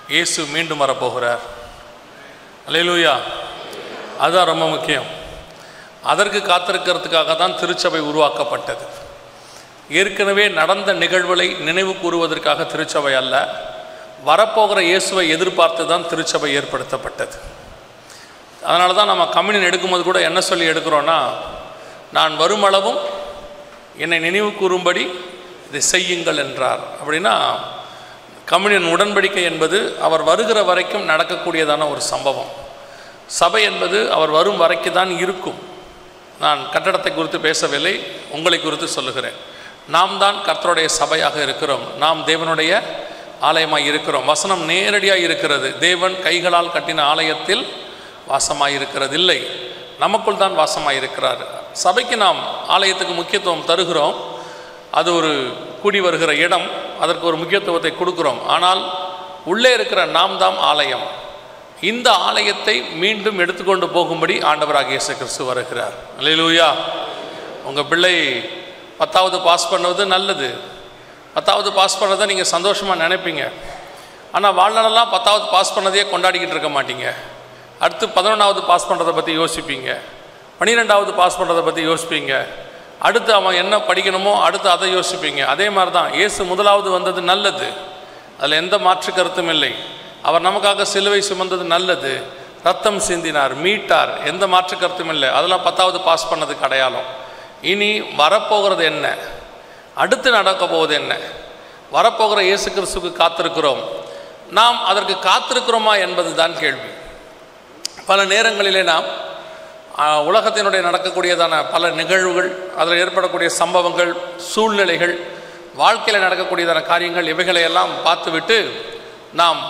இயேசு மீண்டும் வரப்போகிறார் அல்லேலூயா அதுதான் ரொம்ப முக்கியம் அதற்கு காத்திருக்கிறதுக்காக தான் திருச்சபை உருவாக்கப்பட்டது ஏற்கனவே நடந்த நிகழ்வுகளை நினைவு கூறுவதற்காக திருச்சபை அல்ல வரப்போகிற இயேசுவை எதிர்பார்த்து தான் திருச்சபை ஏற்படுத்தப்பட்டது அதனால தான் நம்ம கம்யூனியன் எடுக்கும்போது கூட என்ன சொல்லி எடுக்கிறோன்னா நான் வருமளவும் என்னை நினைவு கூறும்படி இதை செய்யுங்கள் என்றார் அப்படின்னா கம்யூனியன் உடன்படிக்கை என்பது அவர் வருகிற வரைக்கும் நடக்கக்கூடியதான ஒரு சம்பவம் சபை என்பது அவர் வரும் வரைக்கும் தான் இருக்கும் நான் கட்டடத்தை குறித்து பேசவில்லை உங்களை குறித்து சொல்லுகிறேன் நாம் தான் கர்த்தருடைய சபையாக இருக்கிறோம் நாம் தேவனுடைய ஆலயமாக இருக்கிறோம் வசனம் நேரடியாக இருக்கிறது தேவன் கைகளால் கட்டின ஆலயத்தில் வாசமாக இருக்கிறது இல்லை நமக்குள் தான் வாசமாக இருக்கிறார் சபைக்கு நாம் ஆலயத்துக்கு முக்கியத்துவம் தருகிறோம் அது ஒரு கூடி வருகிற இடம் அதற்கு ஒரு முக்கியத்துவத்தை கொடுக்கிறோம் ஆனால் உள்ளே இருக்கிற நாம் தாம் ஆலயம் இந்த ஆலயத்தை மீண்டும் எடுத்துக்கொண்டு போகும்படி ஆண்டவராக இயேசு கிறிஸ்து வருகிறார் அல்லேலூயா உங்கள் பிள்ளை பத்தாவது பாஸ் பண்ணுவது நல்லது பத்தாவது பாஸ் பண்ணதை நீங்கள் சந்தோஷமாக நினைப்பீங்க ஆனால் வாழ்நாளெல்லாம் பத்தாவது பாஸ் பண்ணதையே கொண்டாடிக்கிட்டு இருக்க மாட்டீங்க அடுத்து பதினொன்றாவது பாஸ் பண்ணுறதை பற்றி யோசிப்பீங்க பன்னிரெண்டாவது பாஸ் பண்ணுறதை பற்றி யோசிப்பீங்க அடுத்து அவன் என்ன படிக்கணுமோ அடுத்து அதை யோசிப்பீங்க அதே மாதிரி தான் இயேசு முதலாவது வந்தது நல்லது அதில் எந்த மாற்று கருத்தும் இல்லை அவர் நமக்காக சிலுவை சுமந்தது நல்லது ரத்தம் சிந்தினார் மீட்டார் எந்த மாற்று கருத்தும் இல்லை அதெல்லாம் பத்தாவது பாஸ் பண்ணதுக்கு அடையாளம் இனி வரப்போகிறது என்ன அடுத்து நடக்க போவது என்ன வரப்போகிற இயேசு கிறிஸ்துக்கு காத்திருக்கிறோம் நாம் அதற்கு காத்திருக்கிறோமா என்பது தான் கேள்வி பல நேரங்களிலே நாம் ஆ, உலகத்தினுடைய நடக்கக்கூடியதான பல நிகழ்வுகள் அதில் ஏற்படக்கூடிய சம்பவங்கள் சூழ்நிலைகள் வாழ்க்கையில் நடக்கக்கூடியதான காரியங்கள் இவைகளையெல்லாம் பார்த்துவிட்டு நாம்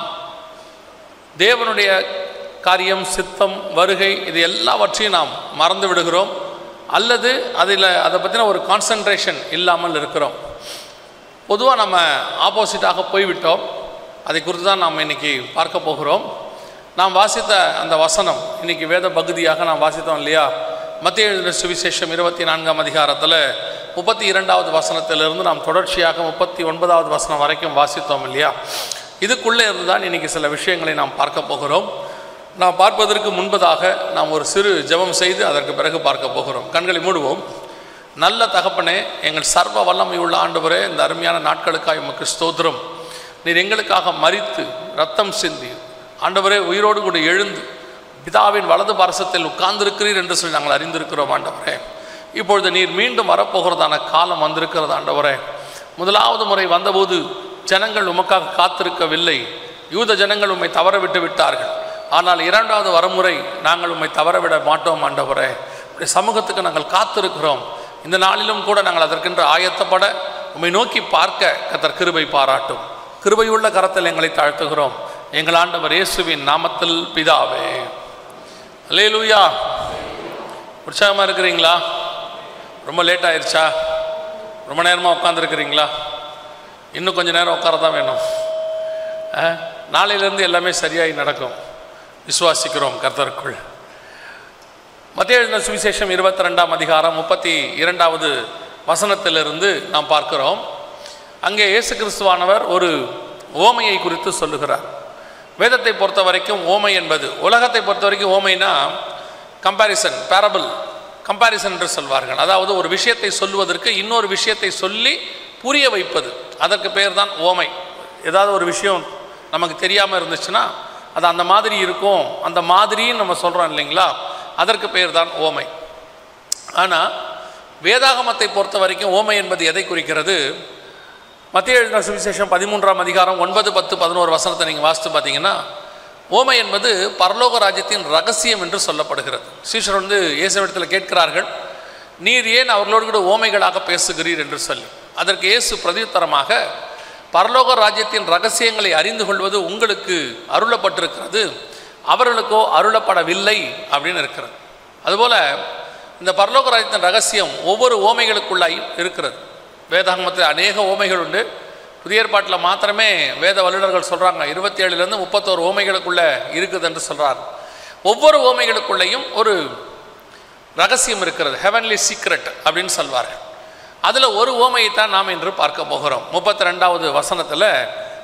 தேவனுடைய காரியம் சித்தம் வருகை இது எல்லாவற்றையும் நாம் மறந்து விடுகிறோம் அல்லது அதில் அதை பற்றின ஒரு கான்சன்ட்ரேஷன் இல்லாமல் இருக்கிறோம் பொதுவாக நம்ம ஆப்போசிட்டாக போய்விட்டோம் அதை குறித்து தான் நாம் இன்னைக்கு பார்க்க போகிறோம் நாம் வாசித்த அந்த வசனம் இன்னைக்கு வேத பகுதியாக நாம் வாசித்தோம் இல்லையா மத்திய எழுதின சுவிசேஷம் இருபத்தி நான்காம் அதிகாரத்தில் முப்பத்தி இரண்டாவது வசனத்திலிருந்து நாம் தொடர்ச்சியாக முப்பத்தி ஒன்பதாவது வசனம் வரைக்கும் வாசித்தோம் இல்லையா இதுக்குள்ளே இருந்து தான் இன்னைக்கு சில விஷயங்களை நாம் பார்க்க போகிறோம் நாம் பார்ப்பதற்கு முன்பதாக நாம் ஒரு சிறு ஜெபம் செய்து அதற்கு பிறகு பார்க்க போகிறோம் கண்களை மூடுவோம் நல்ல தகப்பனே எங்கள் சர்வ வல்லமையுள்ள ஆண்டவரே இந்த அருமையான நாட்களுக்காக உமக்கு ஸ்தோத்திரம் நீர் எங்களுக்காக மரித்து ரத்தம் சிந்தி ஆண்டவரே உயிரோடு கூட எழுந்து பிதாவின் வலது பரசத்தில் உட்கார்ந்திருக்கிறீர் என்று சொல்லி நாங்கள் அறிந்திருக்கிறோம் ஆண்டவரே இப்பொழுது நீர் மீண்டும் வரப்போகிறதான காலம் வந்திருக்கிறது ஆண்டவரே முதலாவது முறை வந்தபோது ஜனங்கள் உமக்காக காத்திருக்கவில்லை யூத ஜனங்கள் உம்மை தவற விட்டு விட்டார்கள் ஆனால் இரண்டாவது வரமுறை நாங்கள் உம்மை தவறவிட மாட்டோம் ஆண்டவரே உடைய சமூகத்துக்கு நாங்கள் காத்திருக்கிறோம் இந்த நாளிலும் கூட நாங்கள் அதற்கென்று ஆயத்தப்பட உம்மை நோக்கி பார்க்க கத்தர் கிருபை பாராட்டும் கிருபையுள்ள கரத்தில் எங்களை தாழ்த்துகிறோம் எங்கள் ஆண்டவர் இயேசுவின் நாமத்தில் பிதாவே அல்லேலூயா உற்சாகமாக இருக்கிறீங்களா ரொம்ப லேட் ஆயிருச்சா ரொம்ப நேரமாக உட்காந்துருக்கிறீங்களா இன்னும் கொஞ்சம் நேரம் உட்கார தான் வேணும் ஆ? நாளையிலேருந்து எல்லாமே சரியாகி நடக்கும் விசுவாசிக்கிறோம் கர்த்தருக்குள் மத்திய எழுதின சுவிசேஷம் இருபத்தி ரெண்டாம் அதிகாரம் முப்பத்தி இரண்டாவது வசனத்திலிருந்து நாம் பார்க்கிறோம் அங்கே இயேசு கிறிஸ்துவானவர் ஒரு ஓமையை குறித்து சொல்லுகிறார் வேதத்தை பொறுத்த வரைக்கும் ஓமை என்பது உலகத்தை பொறுத்த வரைக்கும் ஓமைனா கம்பாரிசன் பேரபிள் கம்பாரிசன் என்று சொல்வார்கள் அதாவது ஒரு விஷயத்தை சொல்லுவதற்கு இன்னொரு விஷயத்தை சொல்லி புரிய வைப்பது அதற்கு பேர் தான் ஓமை ஏதாவது ஒரு விஷயம் நமக்கு தெரியாமல் இருந்துச்சுன்னா அது அந்த மாதிரி இருக்கும் அந்த மாதிரின்னு நம்ம சொல்கிறோம் இல்லைங்களா அதற்கு பேர் தான் ஓமை ஆனால் வேதாகமத்தை பொறுத்த வரைக்கும் ஓமை என்பது எதை குறிக்கிறது மத்திய எழுதின சுவிசேஷம் பதிமூன்றாம் அதிகாரம் ஒன்பது பத்து பதினோரு வசனத்தை நீங்கள் வாசித்து பார்த்தீங்கன்னா ஓமை என்பது பரலோக ராஜ்யத்தின் ரகசியம் என்று சொல்லப்படுகிறது சீஷர் வந்து இயேசுவிடத்தில் கேட்கிறார்கள் நீர் ஏன் அவர்களோடு கூட ஓமைகளாக பேசுகிறீர் என்று சொல்லி அதற்கு இயேசு பிரதியுத்தரமாக பரலோக ராஜ்யத்தின் ரகசியங்களை அறிந்து கொள்வது உங்களுக்கு அருளப்பட்டிருக்கிறது அவர்களுக்கோ அருளப்படவில்லை அப்படின்னு இருக்கிறது அதுபோல் இந்த பரலோக ராஜ்யத்தின் ரகசியம் ஒவ்வொரு ஓமைகளுக்குள்ளாய் இருக்கிறது வேதாகமத்தில் அநேக ஓமைகள் உண்டு புதிய ஏற்பாட்டில் மாத்திரமே வேத வல்லுநர்கள் சொல்கிறாங்க இருபத்தி ஏழுலேருந்து முப்பத்தோரு ஓமைகளுக்குள்ளே இருக்குது என்று சொல்கிறார் ஒவ்வொரு ஓமைகளுக்குள்ளேயும் ஒரு ரகசியம் இருக்கிறது ஹெவன்லி சீக்ரெட் அப்படின்னு சொல்வார்கள் அதில் ஒரு ஓமையை தான் நாம் இன்று பார்க்க போகிறோம் முப்பத்தி ரெண்டாவது வசனத்தில்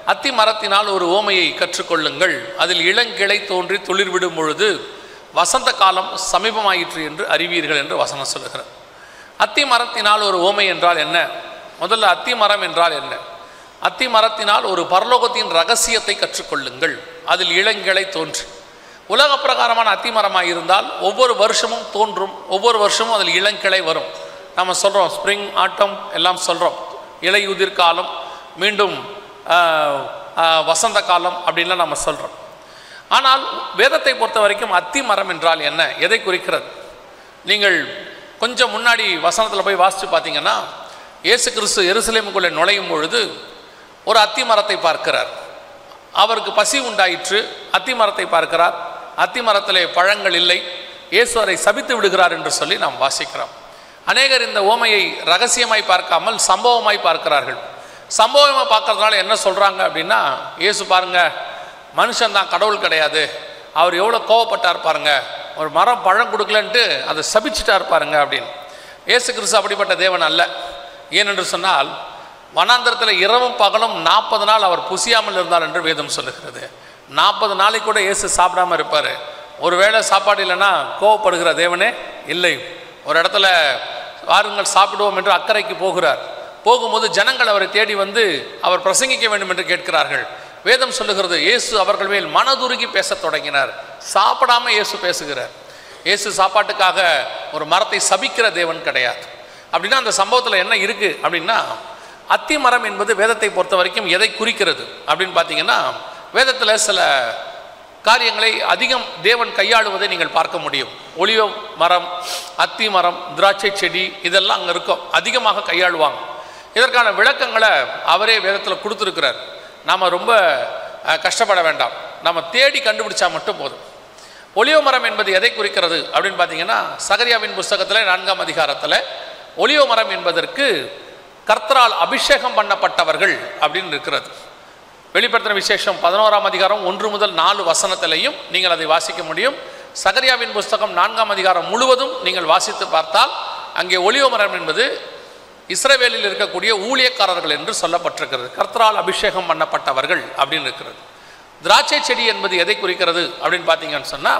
அத்தி மரத்தினால் ஒரு ஓமையை கற்றுக்கொள்ளுங்கள் அதில் இளங்கிளை தோன்றி துளிர் விடும் பொழுது வசந்த காலம் சமீபமாயிற்று என்று அறிவீர்கள் என்று வசனம் சொல்லுகிறார் அத்தி மரத்தினால் ஒரு ஓமை என்றால் என்ன முதல்ல அத்தி மரம் என்றால் என்ன அத்தி மரத்தினால் ஒரு பரலோகத்தின் ரகசியத்தை கற்றுக்கொள்ளுங்கள் அதில் இளங்கிளை தோன்றி உலக பிரகாரமான அத்தி மரமாக இருந்தால் ஒவ்வொரு வருஷமும் தோன்றும் ஒவ்வொரு வருஷமும் அதில் இளங்கிளை வரும் நம்ம சொல்கிறோம் ஸ்ப்ரிங் ஆட்டம் எல்லாம் சொல்கிறோம் இலையுதிர் காலம் மீண்டும் ஆஹ், ஆஹ், வசந்த காலம் அப்படின்லாம் நம்ம சொல்கிறோம் ஆனால் வேதத்தை பொறுத்த வரைக்கும் அத்தி மரம் என்றால் என்ன எதை குறிக்கிறது நீங்கள் கொஞ்சம் முன்னாடி வசனத்தில் போய் வாசித்து பார்த்தீங்கன்னா இயேசு கிறிஸ்து எருசலேமுக்குள்ளே நுழையும் பொழுது ஒரு அத்தி மரத்தை பார்க்கிறார் அவருக்கு பசி உண்டாயிற்று அத்தி மரத்தை பார்க்கிறார் அத்தி மரத்திலே பழங்கள் இல்லை இயேசு அதை சபித்து விடுகிறார் என்று சொல்லி நாம் வாசிக்கிறோம் அநேகர் இந்த ஓமையை ரகசியமாய் பார்க்காமல் சம்பவமாய் பார்க்கிறார்கள் சம்பவமாக பார்க்கறதுனால என்ன சொல்கிறாங்க அப்படின்னா இயேசு பாருங்க மனுஷன் தான் கடவுள் கிடையாது அவர் எவ்வளோ கோவப்பட்டார் பாருங்க ஒரு மரம் பழம் கொடுக்கலன்ட்டு அதை சபிச்சிட்டார் பாருங்க அப்படின்னு இயேசு கிறிஸ்து அப்படிப்பட்ட தேவன் அல்ல ஏனென்று சொன்னால் வனாந்தரத்தில் இரவும் பகலும் நாற்பது நாள் அவர் புசியாமல் இருந்தார் என்று வேதம் சொல்லுகிறது நாற்பது நாளைக்கு கூட இயேசு சாப்பிடாம இருப்பார் ஒருவேளை சாப்பாடு இல்லைன்னா கோவப்படுகிற தேவனே இல்லை ஒரு இடத்துல வாருங்கள் சாப்பிடுவோம் என்று அக்கறைக்கு போகிறார் போகும்போது ஜனங்கள் அவரை தேடி வந்து அவர் பிரசங்கிக்க வேண்டும் என்று கேட்கிறார்கள் வேதம் சொல்லுகிறது இயேசு அவர்கள் மேல் மனதுருகி பேசத் தொடங்கினார் சாப்பிடாம இயேசு பேசுகிறார் இயேசு சாப்பாட்டுக்காக ஒரு மரத்தை சபிக்கிற தேவன் கிடையாது அப்படின்னா அந்த சம்பவத்தில் என்ன இருக்குது அப்படின்னா அத்தி மரம் என்பது வேதத்தை பொறுத்த வரைக்கும் எதை குறிக்கிறது அப்படின்னு பார்த்தீங்கன்னா வேதத்தில் சில காரியங்களை அதிகம் தேவன் கையாளுவதை நீங்கள் பார்க்க முடியும் ஒளிவ மரம் அத்தி மரம் திராட்சை செடி இதெல்லாம் அங்கே இருக்கும் அதிகமாக கையாளுவாங்க இதற்கான விளக்கங்களை அவரே வேதத்தில் கொடுத்துருக்கிறார் நாம் ரொம்ப அஹ், கஷ்டப்பட வேண்டாம் நம்ம தேடி கண்டுபிடிச்சா மட்டும் போதும் ஒளிவ மரம் என்பது எதை குறிக்கிறது அப்படின்னு பார்த்தீங்கன்னா சகரியாவின் புஸ்தகத்தில் நான்காம் அதிகாரத்தில் ஒளிவ மரம் என்பதற்கு கர்த்தரால் அபிஷேகம் பண்ணப்பட்டவர்கள் அப்படின்னு இருக்கிறது வெளிப்படுத்தின விசேஷம் பதினோராம் அதிகாரம் ஒன்று முதல் நாலு வசனத்திலையும் நீங்கள் அதை வாசிக்க முடியும் சகரியாவின் புஸ்தகம் நான்காம் அதிகாரம் முழுவதும் நீங்கள் வாசித்து பார்த்தால் அங்கே ஒளிவ மரம் என்பது இஸ்ரவேலில் இருக்கக்கூடிய ஊழியக்காரர்கள் என்று சொல்லப்பட்டிருக்கிறது கர்த்தரால் அபிஷேகம் பண்ணப்பட்டவர்கள் அப்படின்னு இருக்கிறது திராட்சை செடி என்பது எதை குறிக்கிறது அப்படின்னு பார்த்தீங்கன்னு சொன்னால்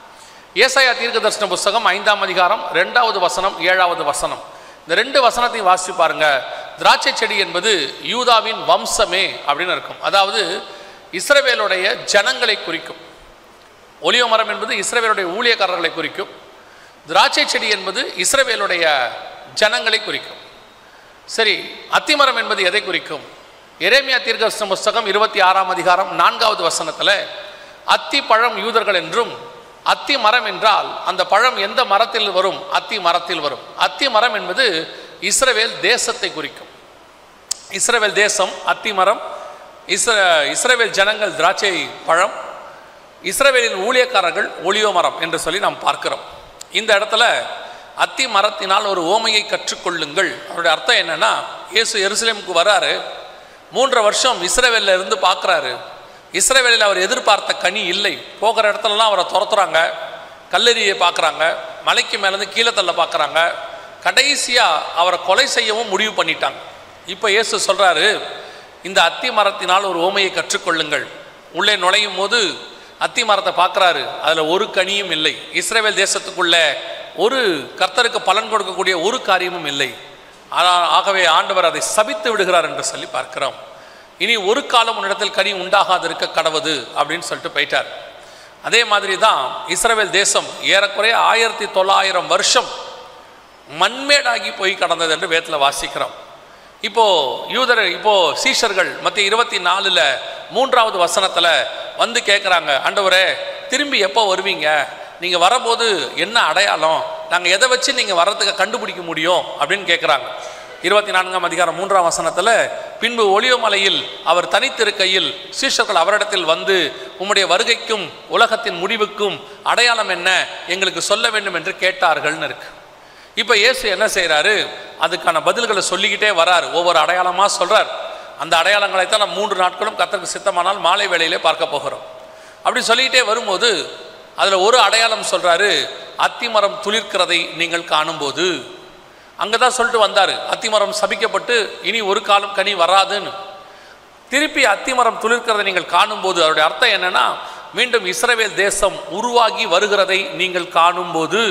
ஏசாயா தீர்க்கதர்சன புஸ்தகம் ஐந்தாம் அதிகாரம் ரெண்டாவது வசனம் ஏழாவது வசனம் இந்த ரெண்டு வசனத்தையும் வாசிச்சு பாருங்க திராட்சை செடி என்பது யூதாவின் வம்சமே அப்படின்னு இருக்கும் அதாவது இஸ்ரவேலுடைய ஜனங்களை குறிக்கும் ஒலிவ மரம் என்பது இஸ்ரவேலுடைய ஊழியக்காரர்களை குறிக்கும் திராட்சை செடி என்பது இஸ்ரவேலுடைய ஜனங்களை குறிக்கும் சரி அத்திமரம் என்பது எதை குறிக்கும் எரேமியா தீர்க்கதரிசன புஸ்தகம் இருபத்தி ஆறாம் அதிகாரம் நான்காவது வசனத்தில் அத்தி பழம் யூதர்கள் என்றும் அத்தி மரம் என்றால் அந்த பழம் எந்த மரத்தில் வரும் அத்தி மரத்தில் வரும் அத்தி மரம் என்பது இஸ்ரவேல் தேசத்தை குறிக்கும் இஸ்ரவேல் தேசம் அத்தி மரம் இஸ்ர இஸ்ரவேல் ஜனங்கள் திராட்சை பழம் இஸ்ரவேலின் ஊழியக்காரர்கள் ஒளிவ மரம் என்று சொல்லி நாம் பார்க்கிறோம் இந்த இடத்துல அத்தி மரத்தினால் ஒரு ஓமையை கற்றுக்கொள்ளுங்கள் அவருடைய அர்த்தம் என்னன்னா இயேசு எருசலேமுக்கு வராரு மூன்றரை வருஷம் இஸ்ரவேலில் இருந்து பார்க்குறாரு இஸ்ரவேலில் அவர் எதிர்பார்த்த கனி இல்லை போகிற இடத்துலலாம் அவரை துரத்துறாங்க கல்லெறியை பார்க்குறாங்க மலைக்கு மேலேருந்து கீழே தள்ள பார்க்குறாங்க கடைசியாக அவரை கொலை செய்யவும் முடிவு பண்ணிட்டாங்க இப்போ இயேசு சொல்கிறாரு இந்த அத்தி மரத்தினால் ஒரு ஓமையை கற்றுக்கொள்ளுங்கள் உள்ளே நுழையும் போது அத்தி மரத்தை பார்க்குறாரு அதில் ஒரு கனியும் இல்லை இஸ்ரேல் தேசத்துக்குள்ள ஒரு கர்த்தருக்கு பலன் கொடுக்கக்கூடிய ஒரு காரியமும் இல்லை ஆனால் ஆகவே ஆண்டவர் அதை சபித்து விடுகிறார் என்று சொல்லி பார்க்கிறோம் இனி ஒரு காலம் உன்னிடத்தில் கனி உண்டாகாதிருக்க கடவுது அப்படின்னு சொல்லிட்டு போயிட்டார் அதே மாதிரி தான் இஸ்ரேல் தேசம் ஏறக்குறைய ஆயிரத்தி தொள்ளாயிரம் வருஷம் மண்மேடாகி போய் கடந்தது என்று வேதத்தில் வாசிக்கிறோம் இப்போ யூதர் இப்போ சீஷர்கள் மத்திய இருபத்தி நாலில் மூன்றாவது வசனத்தில் வந்து கேட்குறாங்க ஆண்டவரே திரும்பி எப்போ வருவீங்க நீங்கள் வரும்போது என்ன அடையாளம் நாங்கள் எதை வச்சு நீங்கள் வர்றதுக்கு கண்டுபிடிக்க முடியும் அப்படின்னு கேட்குறாங்க இருபத்தி நான்காம் அதிகாரம் மூன்றாம் வசனத்தில் பின்பு ஒளிவமலையில் அவர் தனித்திருக்கையில் சீஷர்கள் அவரிடத்தில் வந்து உம்முடைய வருகைக்கும் உலகத்தின் முடிவுக்கும் அடையாளம் என்ன எங்களுக்கு சொல்ல வேண்டும் என்று கேட்டார்கள்னு இருக்கு இப்போ இயேசு என்ன செய்கிறாரு அதுக்கான பதில்களை சொல்லிக்கிட்டே வரார் ஒவ்வொரு அடையாளமாக சொல்கிறார் அந்த அடையாளங்களை தான் நம்ம மூன்று நாட்களும் கத்தருக்கு சித்தமானால் மாலை வேளையிலே பார்க்க போகிறோம் அப்படி சொல்லிக்கிட்டே வரும்போது அதில் ஒரு அடையாளம் சொல்கிறாரு அத்திமரம் துளிர்க்கிறதை நீங்கள் காணும்போது அங்கே தான் சொல்லிட்டு வந்தார் அத்திமரம் சபிக்கப்பட்டு இனி ஒரு காலம் கனி வராதுன்னு திருப்பி அத்திமரம் துளிர்க்கிறதை நீங்கள் காணும்போது அதோடைய அர்த்தம் என்னன்னா மீண்டும் இஸ்ரவேல் தேசம் உருவாகி வருகிறதை நீங்கள் காணும்போது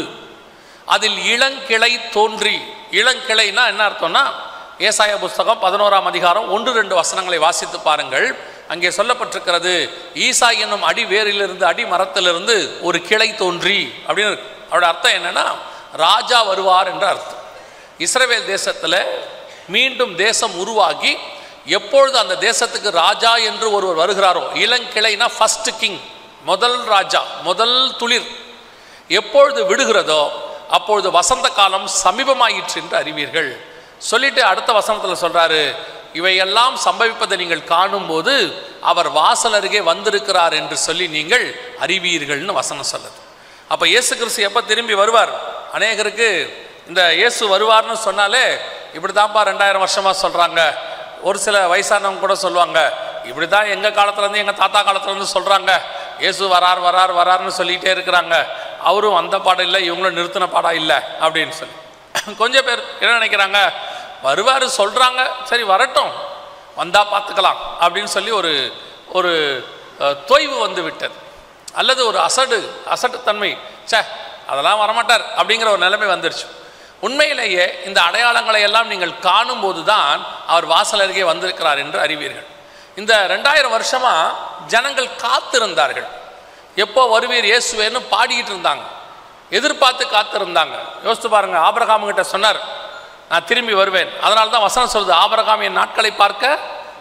அதில் இளங்கிளை தோன்றி இளங்கிளைனா என்ன அர்த்தம்னா ஏசாய புஸ்தகம் பதினோராம் அதிகாரம் ஒன்று ரெண்டு வசனங்களை வாசித்து பாருங்கள் அங்கே சொல்லப்பட்டிருக்கிறது ஈசா என்னும் அடி வேரிலிருந்து அடி மரத்திலிருந்து ஒரு கிளை தோன்றி அப்படின்னு இருக்கு அவரோட அர்த்தம் என்னன்னா ராஜா வருவார் என்ற அர்த்தம் இஸ்ரவேல் தேசத்தில் மீண்டும் தேசம் உருவாகி எப்பொழுது அந்த தேசத்துக்கு ராஜா என்று ஒருவர் வருகிறாரோ இளங்கிளைனா ஃபர்ஸ்ட் கிங் முதல் ராஜா முதல் துளிர் எப்பொழுது விடுகிறதோ அப்பொழுது வசந்த காலம் சமீபமாயிற்று என்று அறிவீர்கள் சொல்லிட்டு அடுத்த வசனத்தில் சொல்றாரு இவையெல்லாம் சம்பவிப்பதை நீங்கள் காணும்போது அவர் வாசல் அருகே வந்திருக்கிறார் என்று சொல்லி நீங்கள் அறிவீர்கள்னு வசனம் சொல்லுது அப்போ இயேசு கிறிஸ்து எப்போ திரும்பி வருவார் அநேகருக்கு இந்த இயேசு வருவார்னு சொன்னாலே இப்படி தான்ப்பா ரெண்டாயிரம் வருஷமாக சொல்கிறாங்க ஒரு சில வயசானவங்க கூட சொல்லுவாங்க இப்படி தான் எங்கள் காலத்துலேருந்து எங்கள் தாத்தா காலத்துலேருந்து சொல்கிறாங்க இயேசு வரார் வரார் வரார்னு சொல்லிகிட்டே இருக்கிறாங்க அவரும் அந்த பாடம் இல்லை இவங்களும் நிறுத்தின பாடம் இல்லை அப்படின்னு சொல்லி கொஞ்சம் பேர் என்ன நினைக்கிறாங்க வருவார் சொல்கிறாங்க சரி வரட்டும் வந்தால் பார்த்துக்கலாம் அப்படின்னு சொல்லி ஒரு ஒரு அஹ், தொய்வு வந்து விட்டது அல்லது ஒரு அசடு அசட்டுத்தன்மை ச்சே அதெல்லாம் வரமாட்டார் அப்படிங்கிற ஒரு நிலைமை வந்துருச்சு உண்மையிலேயே இந்த அடையாளங்களை எல்லாம் நீங்கள் காணும்போது தான் அவர் வாசல் அருகே வந்திருக்கிறார் என்று அறிவீர்கள் இந்த ரெண்டாயிரம் வருஷமா ஜனங்கள் காத்திருந்தார்கள் எப்போ வருவீர் இயேசுவேன்னு பாடிக்கிட்டு இருந்தாங்க எதிர்பார்த்து காத்திருந்தாங்க யோசித்து பாருங்க ஆபிரகாம் கிட்ட சொன்னார் நான் திரும்பி வருவேன் அதனால தான் வசனம் சொல்லுது ஆபிரகாம் என் நாட்களை பார்க்க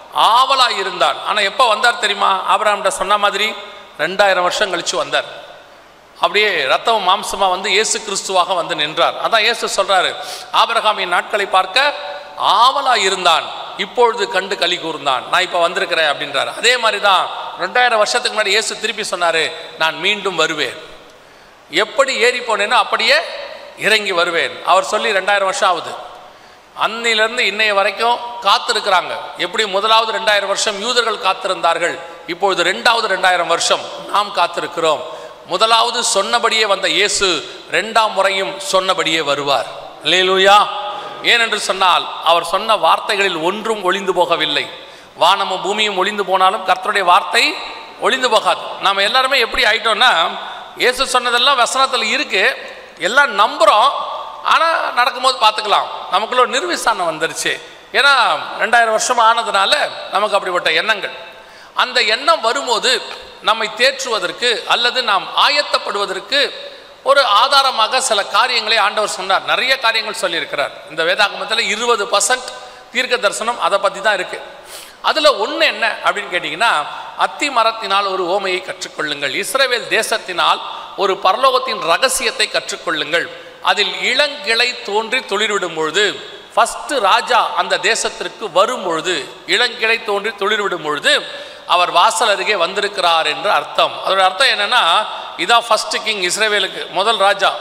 ஆவலாக இருந்தான் ஆனால் எப்போ வந்தார் தெரியுமா ஆபிரகாம்கிட்ட சொன்ன மாதிரி ரெண்டாயிரம் வருஷம் கழிச்சு வந்தார் அப்படியே ரத்தம் மாம்சமாக வந்து இயேசு கிறிஸ்துவாக வந்து நின்றார் அதான் இயேசு சொல்றாரு ஆபிரகாமின் நாட்களை பார்க்க ஆவலா இருந்தான் இப்பொழுது கண்டு களி கூர்ந்தான் நான் இப்போ வந்திருக்கிறேன் அப்படின்றாரு அதே மாதிரி தான் ரெண்டாயிரம் வருஷத்துக்கு முன்னாடி இயேசு திருப்பி சொன்னாரு நான் மீண்டும் வருவேன் எப்படி ஏறி போனேனோ அப்படியே இறங்கி வருவேன் அவர் சொல்லி ரெண்டாயிரம் வருஷம் ஆகுது அன்னிலிருந்து இன்னைய வரைக்கும் காத்திருக்கிறாங்க எப்படி முதலாவது ரெண்டாயிரம் வருஷம் யூதர்கள் காத்திருந்தார்கள் இப்பொழுது ரெண்டாவது ரெண்டாயிரம் வருஷம் நாம் காத்திருக்கிறோம் முதலாவது சொன்னபடியே வந்த இயேசு ரெண்டாம் முறையும் சொன்னபடியே வருவார் லேலூயா ஏனென்று சொன்னால் அவர் சொன்ன வார்த்தைகளில் ஒன்றும் ஒளிந்து போகவில்லை வானமும் பூமியும் ஒளிந்து போனாலும் கர்த்தருடைய வார்த்தை ஒளிந்து போகாது நாம் எல்லாருமே எப்படி ஆயிட்டோம்னா இயேசு சொன்னதெல்லாம் வசனத்தில் இருக்கு எல்லாம் நம்புகிறோம் ஆனால் நடக்கும்போது பார்த்துக்கலாம் நமக்குள்ள ஒரு நிர்விசானம் வந்துருச்சு ஏன்னா ரெண்டாயிரம் வருஷம் ஆனதுனால நமக்கு அப்படிப்பட்ட எண்ணங்கள் அந்த எண்ணம் வரும்போது நம்மை தேற்றுவதற்கு அல்லது நாம் ஆயத்தப்படுவதற்கு ஒரு ஆதாரமாக சில காரியங்களை ஆண்டவர் சொன்னார் நிறைய காரியங்கள் சொல்லியிருக்கிறார் இந்த வேதாகமத்தில் இருபது பர்சன்ட் தீர்க்க தரிசனம் அதை பற்றி தான் இருக்குது அதில் ஒன்று என்ன அப்படின்னு கேட்டிங்கன்னா அத்தி மரத்தினால் ஒரு ஓமையை கற்றுக்கொள்ளுங்கள் இஸ்ரவேல் தேசத்தினால் ஒரு பரலோகத்தின் ரகசியத்தை கற்றுக்கொள்ளுங்கள் அதில் இளங்கிளை தோன்றி துளிர்விடும் பொழுது ஃபஸ்ட்டு ராஜா அந்த தேசத்திற்கு வரும் பொழுது இளங்கிளை தோன்றி துளிர்விடும் பொழுது அவர் வாசல் அருகே வந்திருக்கிறார் என்று அர்த்தம் அதோட அர்த்தம் என்னன்னா இதான் ஃபர்ஸ்ட் கிங் இஸ்ரேவேலுக்கு முதல் ராஜா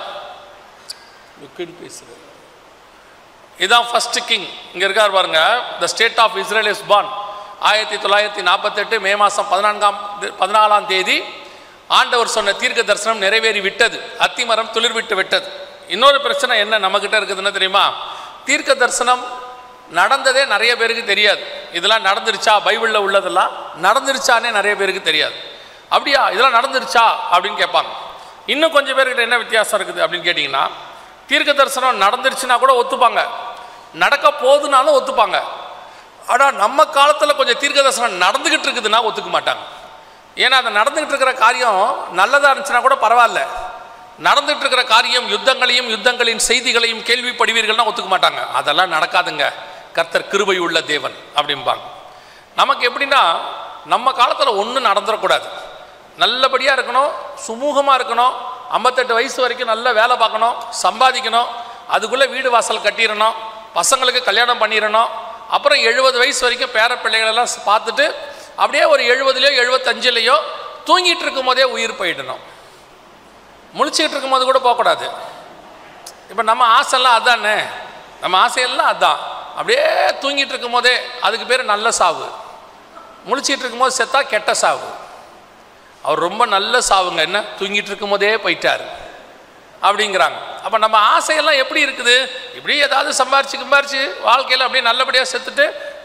பேசுகிறேன் இதான் ஃபர்ஸ்ட் கிங் இங்கே இருக்கார் பாருங்க the state of Israel is born ஆயிரத்தி தொள்ளாயிரத்தி நாற்பத்தெட்டு மே மாதம் பதினான்காம் பதினாலாம் தேதி ஆண்டவர் சொன்ன தீர்க்க தரிசனம் நிறைவேறி விட்டது அத்திமரம் துளிர் விட்டு விட்டது இன்னொரு பிரச்சனை என்ன நம்மக்கிட்ட இருக்குதுன்னு தெரியுமா தீர்க்க தரிசனம் நடந்ததே நிறைய பேருக்கு தெரியாது இதெல்லாம் நடந்துருச்சா பைபிளில் உள்ளதெல்லாம் நடந்துருச்சானே நிறைய பேருக்கு தெரியாது அப்படியா இதெல்லாம் நடந்துருச்சா அப்படின்னு கேட்பாங்க இன்னும் கொஞ்சம் பேர்கிட்ட என்ன வித்தியாசம் இருக்குது அப்படின்னு கேட்டிங்கன்னா தீர்க்க தரிசனம் நடந்துருச்சுன்னா கூட ஒத்துப்பாங்க நடக்க போகுதுனாலும் ஒத்துப்பாங்க ஆனால் நம்ம காலத்தில் கொஞ்சம் தீர்க்க தரிசனம் நடந்துக்கிட்டு இருக்குதுன்னா ஒத்துக்க மாட்டாங்க ஏன்னா அது நடந்துக்கிட்டு இருக்கிற காரியம் நல்லதாக இருந்துச்சுன்னா கூட பரவாயில்ல நடந்துகிட்டு இருக்கிற காரியம் யுத்தங்களையும் யுத்தங்களின் செய்திகளையும் கேள்விப்படுவீர்கள்னா ஒத்துக்க மாட்டாங்க அதெல்லாம் நடக்காதுங்க கர்த்தர் கிருபை உள்ள தேவன் அப்படிம்பாங்க நமக்கு எப்படின்னா நம்ம காலத்தில் ஒன்றும் நடந்துடக்கூடாது நல்லபடியாக இருக்கணும் சுமூகமாக இருக்கணும் ஐம்பத்தெட்டு வயசு வரைக்கும் நல்ல வேலை பார்க்கணும் சம்பாதிக்கணும் அதுக்குள்ளே வீடு வாசல் கட்டிடணும் பசங்களுக்கு கல்யாணம் பண்ணிடணும் அப்புறம் எழுபது வயசு வரைக்கும் பேர பிள்ளைகளெல்லாம் பார்த்துட்டு அப்படியே ஒரு எழுபதுலையோ எழுபத்தஞ்சுலையோ தூங்கிட்டு இருக்கும் போதே உயிர் போயிடணும் முழிச்சுக்கிட்டு இருக்கும்போது கூட போகக்கூடாது இப்போ நம்ம ஆசைலாம் அதானே நம்ம ஆசையெல்லாம் அதான் அப்படியே தூங்கிட்டு இருக்கும் போதே அதுக்கு பேர் நல்ல சாவு முழிச்சிட்டு இருக்கும்போது செத்தா கெட்ட சாவு அவர் ரொம்ப நல்ல சாவுங்க என்ன தூங்கிட்டு இருக்கும் போதே போயிட்டார் அப்படிங்கிறாங்க அப்போ நம்ம ஆசையெல்லாம் எப்படி இருக்குது இப்படி ஏதாவது சம்பாரிச்சு கிம்பாரிச்சு வாழ்க்கையில் அப்படியே நல்லபடியாக செத்துட்டு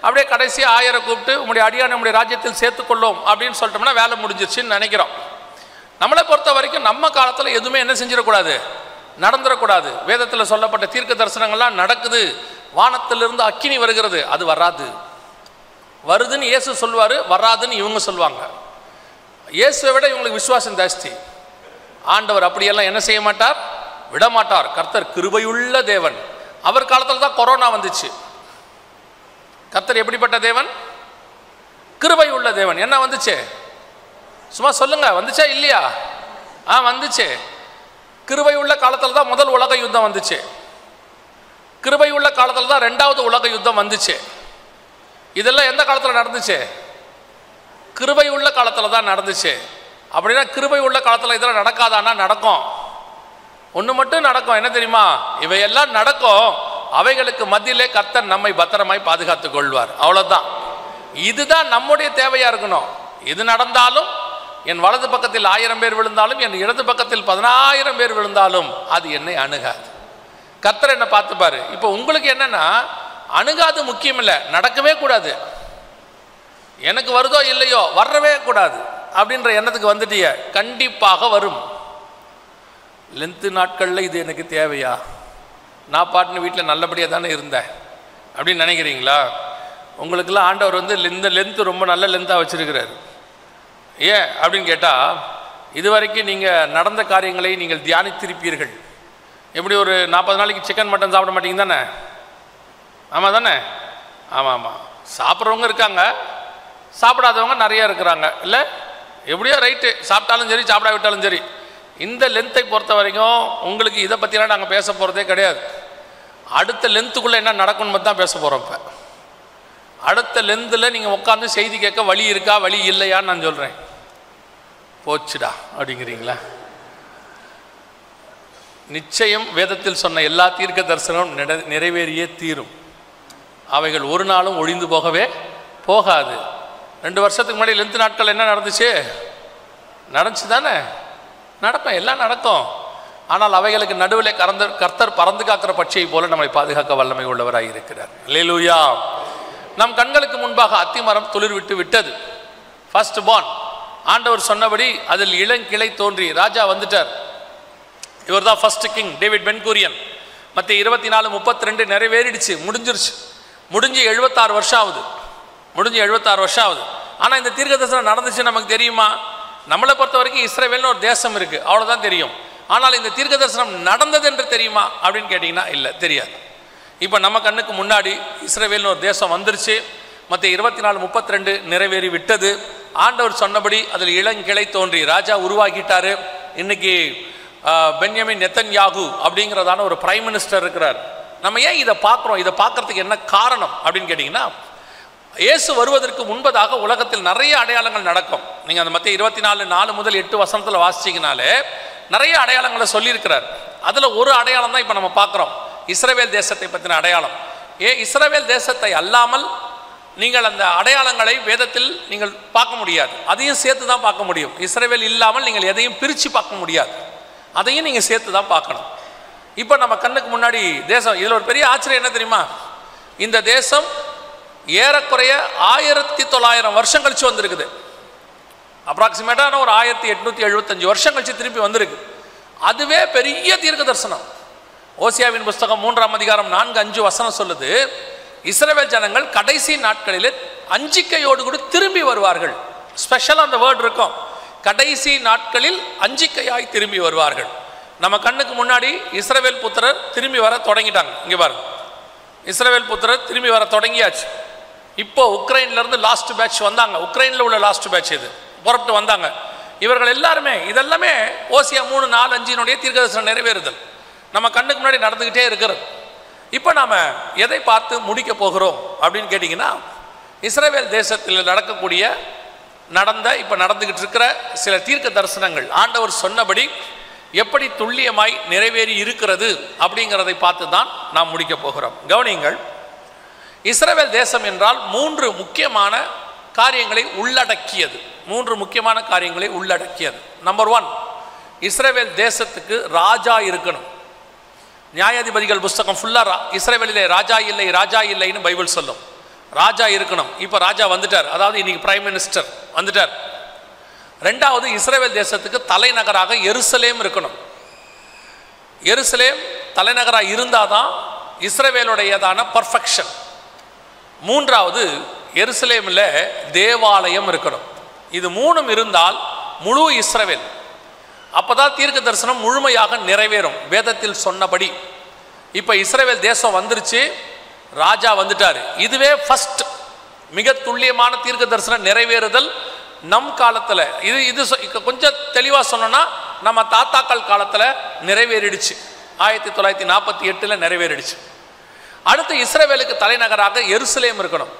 அப்படியே கடைசியாக ஆயரை கூப்பிட்டு உங்களுடைய அடியானை நம்முடைய ராஜ்யத்தில் சேர்த்துக்கொள்ளும் அப்படின்னு சொல்லிட்டோம்னா வேலை முடிஞ்சிருச்சுன்னு நினைக்கிறோம் நம்மளை பொறுத்த வரைக்கும் நம்ம காலத்தில் எதுவுமே என்ன செஞ்சிடக்கூடாது நடந்துடக்கூடாது வேதத்தில் சொல்லப்பட்ட தீர்க்க தரிசனங்கள்லாம் நடக்குது வானத்திலிருந்து அக்கினி வருகிறது அது வராது வருதுன்னு இயேசு சொல்வார் வராதுன்னு இவங்க சொல்லுவாங்க இயேசுவை விட இவங்களுக்கு விசுவாசம் ஜாஸ்தி ஆண்டவர் அப்படியெல்லாம் என்ன செய்ய மாட்டார் விட மாட்டார் கர்த்தர் கிருபையுள்ள தேவன் அவர் காலத்தில் தான் கொரோனா வந்துச்சு கர்த்தர் எப்படிப்பட்ட தேவன் கிருபை உள்ள தேவன் என்ன வந்துச்சு சும்மா சொல்லுங்க வந்துச்சா இல்லையா ஆ வந்துச்சு கிருபை உள்ள காலத்தில் தான் முதல் உலக யுத்தம் வந்துச்சு கிருபை உள்ள காலத்தில் தான் ரெண்டாவது உலக யுத்தம் வந்துச்சு இதெல்லாம் எந்த காலத்தில் நடந்துச்சு கிருபை உள்ள காலத்தில் தான் நடந்துச்சு அப்படின்னா கிருபை உள்ள காலத்தில் இதெல்லாம் நடக்காதான்னா நடக்கும் ஒன்று மட்டும் நடக்கும் என்ன தெரியுமா இவையெல்லாம் நடக்கும் அவைகளுக்கு மத்தியிலே கர்த்தர் நம்மை பத்திரமாய் பாதுகாத்துக் கொள்வார் அவ்வளோதான் இதுதான் நம்முடைய தேவையாக இருக்கணும் இது நடந்தாலும் என் வலது பக்கத்தில் ஆயிரம் பேர் விழுந்தாலும் என் இடது பக்கத்தில் பதினாயிரம் பேர் விழுந்தாலும் அது என்னை அணுகாது கர்த்தர் என்னை பார்த்துப்பாரு இப்போ உங்களுக்கு என்னன்னா அணுகாது முக்கியம் இல்லை நடக்கவே கூடாது எனக்கு வருதோ இல்லையோ வரவே கூடாது அப்படின்ற எண்ணத்துக்கு வந்துட்டிய கண்டிப்பாக வரும் லென்த்து நாட்களில் இது எனக்கு தேவையா நான் பாட்டுன்னு வீட்டில் நல்லபடியாக தானே இருந்தேன் அப்படின்னு நினைக்கிறீங்களா உங்களுக்கெல்லாம் ஆண்டவர் வந்து இந்த லென்த்து ரொம்ப நல்ல லென்த்தாக வச்சுருக்கிறாரு ஏன் அப்படின்னு கேட்டால் இது வரைக்கும் நீங்கள் நடந்த காரியங்களை நீங்கள் தியானித்திருப்பீர்கள் எப்படி ஒரு நாற்பது நாளைக்கு சிக்கன் மட்டன் சாப்பிட மாட்டீங்க தானே ஆமாம் தானே ஆமாம் ஆமாம் சாப்பிட்றவங்க இருக்காங்க சாப்பிடாதவங்க நிறைய இருக்கிறாங்க இல்லை எப்படியோ ரைட்டு சாப்பிட்டாலும் சரி சாப்பிடாவிட்டாலும் சரி இந்த லென்த்தை பொறுத்த வரைக்கும் உங்களுக்கு இதை பற்றிலாம் நாங்கள் பேச போகிறதே கிடையாது அடுத்த லென்த்துக்குள்ளே என்ன நடக்கும்னு மட்டும் தான் பேச போகிறோம் இப்போ அடுத்த லென்த்தில் நீங்கள் உட்காந்து செய்தி கேட்க வழி இருக்கா வழி இல்லையான்னு நான் சொல்கிறேன் போச்சுடா அப்படிங்கிறீங்களா நிச்சயம் வேதத்தில் சொன்ன எல்லா தீர்க்க தரிசனமும் நிட- நிறைவேறியே தீரும் அவைகள் ஒரு நாளும் ஒழிந்து போகவே போகாது ரெண்டு வருஷத்துக்கு முன்னாடி லென்த் நாட்கள் என்ன நடந்துச்சு நடந்துச்சு தானே நடப்பேன் எல்லாம் நடக்கும் ஆனால் அவைகளுக்கு நடுவில் கறந்து கர்த்தர் பறந்து காக்கிற பட்சியை போல நம்மை பாதுகாக்க வல்லமை உள்ளவராய் இருக்கிறார் லேலூயா நம் கண்களுக்கு முன்பாக அத்திமரம் துளிர் விட்டு விட்டது ஃபர்ஸ்ட் born ஆண்டவர் சொன்னபடி அதில் இளங்கிளை தோன்றி ராஜா வந்துட்டார் இவர் தான் ஃபர்ஸ்ட் கிங் டேவிட் பென்கூரியன் மற்ற இருபத்தி நாலு முப்பத்தி ரெண்டு நிறைவேறிடுச்சு முடிஞ்சிருச்சு முடிஞ்சு எழுபத்தாறு வருஷம் ஆகுது முடிஞ்சு எழுபத்தாறு வருஷம் ஆகுது ஆனால் இந்த தீர்க்க தரிசனம் நடந்துச்சு நமக்கு தெரியுமா நம்மளை பொறுத்த வரைக்கும் இஸ்ரேவேல்னு ஒரு தேசம் இருக்குது அவ்வளோதான் தெரியும் ஆனால் இந்த தீர்க்க தரிசனம் நடந்தது என்று தெரியுமா அப்படின்னு கேட்டிங்கன்னா இல்லை தெரியாது இப்போ நம்ம கண்ணுக்கு முன்னாடி இஸ்ரேவேல்னு ஒரு தேசம் வந்துருச்சு மற்ற இருபத்தி நாலு முப்பத்தி ரெண்டு நிறைவேறி விட்டது ஆண்டவர் சொன்னபடி அதில் இளங்கிளை தோன்றி ராஜா உருவாக்கிட்டாரு இன்னைக்கு ஆஹ், பென்யமின் நெத்தன்யாகு அப்படிங்கிறதான ஒரு பிரைம் மினிஸ்டர் இருக்கிறார் நம்ம ஏன் இதை பார்க்குறோம் இதை பார்க்கறதுக்கு என்ன காரணம் அப்படின்னு கேட்டிங்கன்னா இயேசு வருவதற்கு முன்பதாக உலகத்தில் நிறைய அடையாளங்கள் நடக்கும் நீங்கள் அந்த மத்திய இருபத்தி நாலு நாலு முதல் எட்டு வசனத்தில் வாசிச்சிங்கனாலே நிறைய அடையாளங்களை சொல்லியிருக்கிறார் அதில் ஒரு அடையாளம் தான் இப்போ நம்ம பார்க்குறோம் இஸ்ரவேல் தேசத்தை பற்றின அடையாளம் ஏ இஸ்ரவேல் தேசத்தை அல்லாமல் நீங்கள் அந்த அடையாளங்களை வேதத்தில் நீங்கள் பார்க்க முடியாது அதையும் சேர்த்து தான் பார்க்க முடியும் இஸ்ரவேல் இல்லாமல் நீங்கள் எதையும் பிரித்து பார்க்க முடியாது அதையும் நீங்கள் சேர்த்து தான் பார்க்கணும் இப்போ நம்ம கண்ணுக்கு முன்னாடி தேசம் இதில் ஒரு பெரிய ஆச்சரியம் என்ன தெரியுமா இந்த தேசம் ஏறக்குறைய ஆயிரத்தி தொள்ளாயிரம் வருஷம் கழிச்சு வந்திருக்குது அப்ராக்சிமேட்டான ஒரு ஆயிரத்தி எட்நூற்றி எழுபத்தஞ்சு வருஷம் கழிச்சு திருப்பி வந்திருக்கு அதுவே பெரிய தீர்க்க தரிசனம் ஓசியாவின் புஸ்தகம் மூன்றாம் அதிகாரம் நான்கு அஞ்சு வசனம் சொல்லுது இஸ்ரவேல் ஜனங்கள் கடைசி நாட்களிலே அஞ்சிக்கையோடு கூட திரும்பி வருவார்கள் ஸ்பெஷலாக அந்த வேர்ட் இருக்கும் கடைசி நாட்களில் அஞ்சிக்கையாய் திரும்பி வருவார்கள் நம்ம கண்ணுக்கு முன்னாடி இஸ்ரவேல் புத்திரர் திரும்பி வர தொடங்கிட்டாங்க இங்கே பாருங்க இஸ்ரவேல் புத்திரர் திரும்பி வர தொடங்கியாச்சு இப்போ உக்ரைன்ல இருந்து லாஸ்ட் பேட்ச் வந்தாங்க உக்ரைனில் உள்ள லாஸ்ட் பேட்ச் இது புறப்பட்டு வந்தாங்க இவர்கள் எல்லாருமே இதெல்லாமே ஓசியா மூணு நாலு அஞ்சினுடைய தீர்க்கதரிசனம் நிறைவேறுதல் நம்ம கண்ணுக்கு முன்னாடி நடந்துக்கிட்டே இருக்கிறது இப்போ நாம் எதை பார்த்து முடிக்க போகிறோம் அப்படின்னு கேட்டிங்கன்னா இஸ்ரவேல் தேசத்தில் நடக்கக்கூடிய நடந்த இப்போ நடந்துக்கிட்டு இருக்கிற சில தீர்க்க தரிசனங்கள் ஆண்டவர் சொன்னபடி எப்படி துல்லியமாய் நிறைவேறி இருக்கிறது அப்படிங்கிறதை பார்த்து தான் நாம் முடிக்க போகிறோம் கவனியுங்கள் இஸ்ரவேல் தேசம் என்றால் மூன்று முக்கியமான காரியங்களை உள்ளடக்கியது மூன்று முக்கியமான காரியங்களை உள்ளடக்கியது நம்பர் ஒன் இஸ்ரவேல் தேசத்துக்கு ராஜா இருக்கணும் நியாயாதிபதிகள் புஸ்தகம் ஃபுல்லாக இஸ்ரவேலிலே ராஜா இல்லை ராஜா இல்லைன்னு பைபிள் சொல்லும் ராஜா இருக்கணும் இப்போ ராஜா வந்துட்டார் அதாவது இன்னைக்கு பிரைம் மினிஸ்டர் வந்துட்டார் ரெண்டாவது இஸ்ரேல் தேசத்துக்கு தலைநகராக எருசலேம் இருக்கணும் எருசலேம் தலைநகராக இருந்தால் தான் இஸ்ரவேலுடையதான பர்ஃபெக்ஷன் மூன்றாவது எருசலேமில் தேவாலயம் இருக்கணும் இது மூணும் இருந்தால் முழு இஸ்ரவேல் அப்பதான் தீர்க்க தரிசனம் முழுமையாக நிறைவேறும் வேதத்தில் சொன்னபடி இப்போ இஸ்ரவேல் தேசம் வந்துருச்சு ராஜா வந்துட்டார் இதுவே ஃபர்ஸ்ட் மிக துல்லியமான தீர்க்க தரிசனம் நிறைவேறுதல் நம் காலத்தில் இது இது சொ- இக்க கொஞ்சம் தெளிவாக சொன்னோன்னா நம்ம தாத்தாக்கள் காலத்தில் நிறைவேறிடுச்சு ஆயிரத்தி தொள்ளாயிரத்தி நாற்பத்தி எட்டில் நிறைவேறிடுச்சு அடுத்து இஸ்ரவேலுக்கு தலைநகராக எருசலேம் இருக்கணும்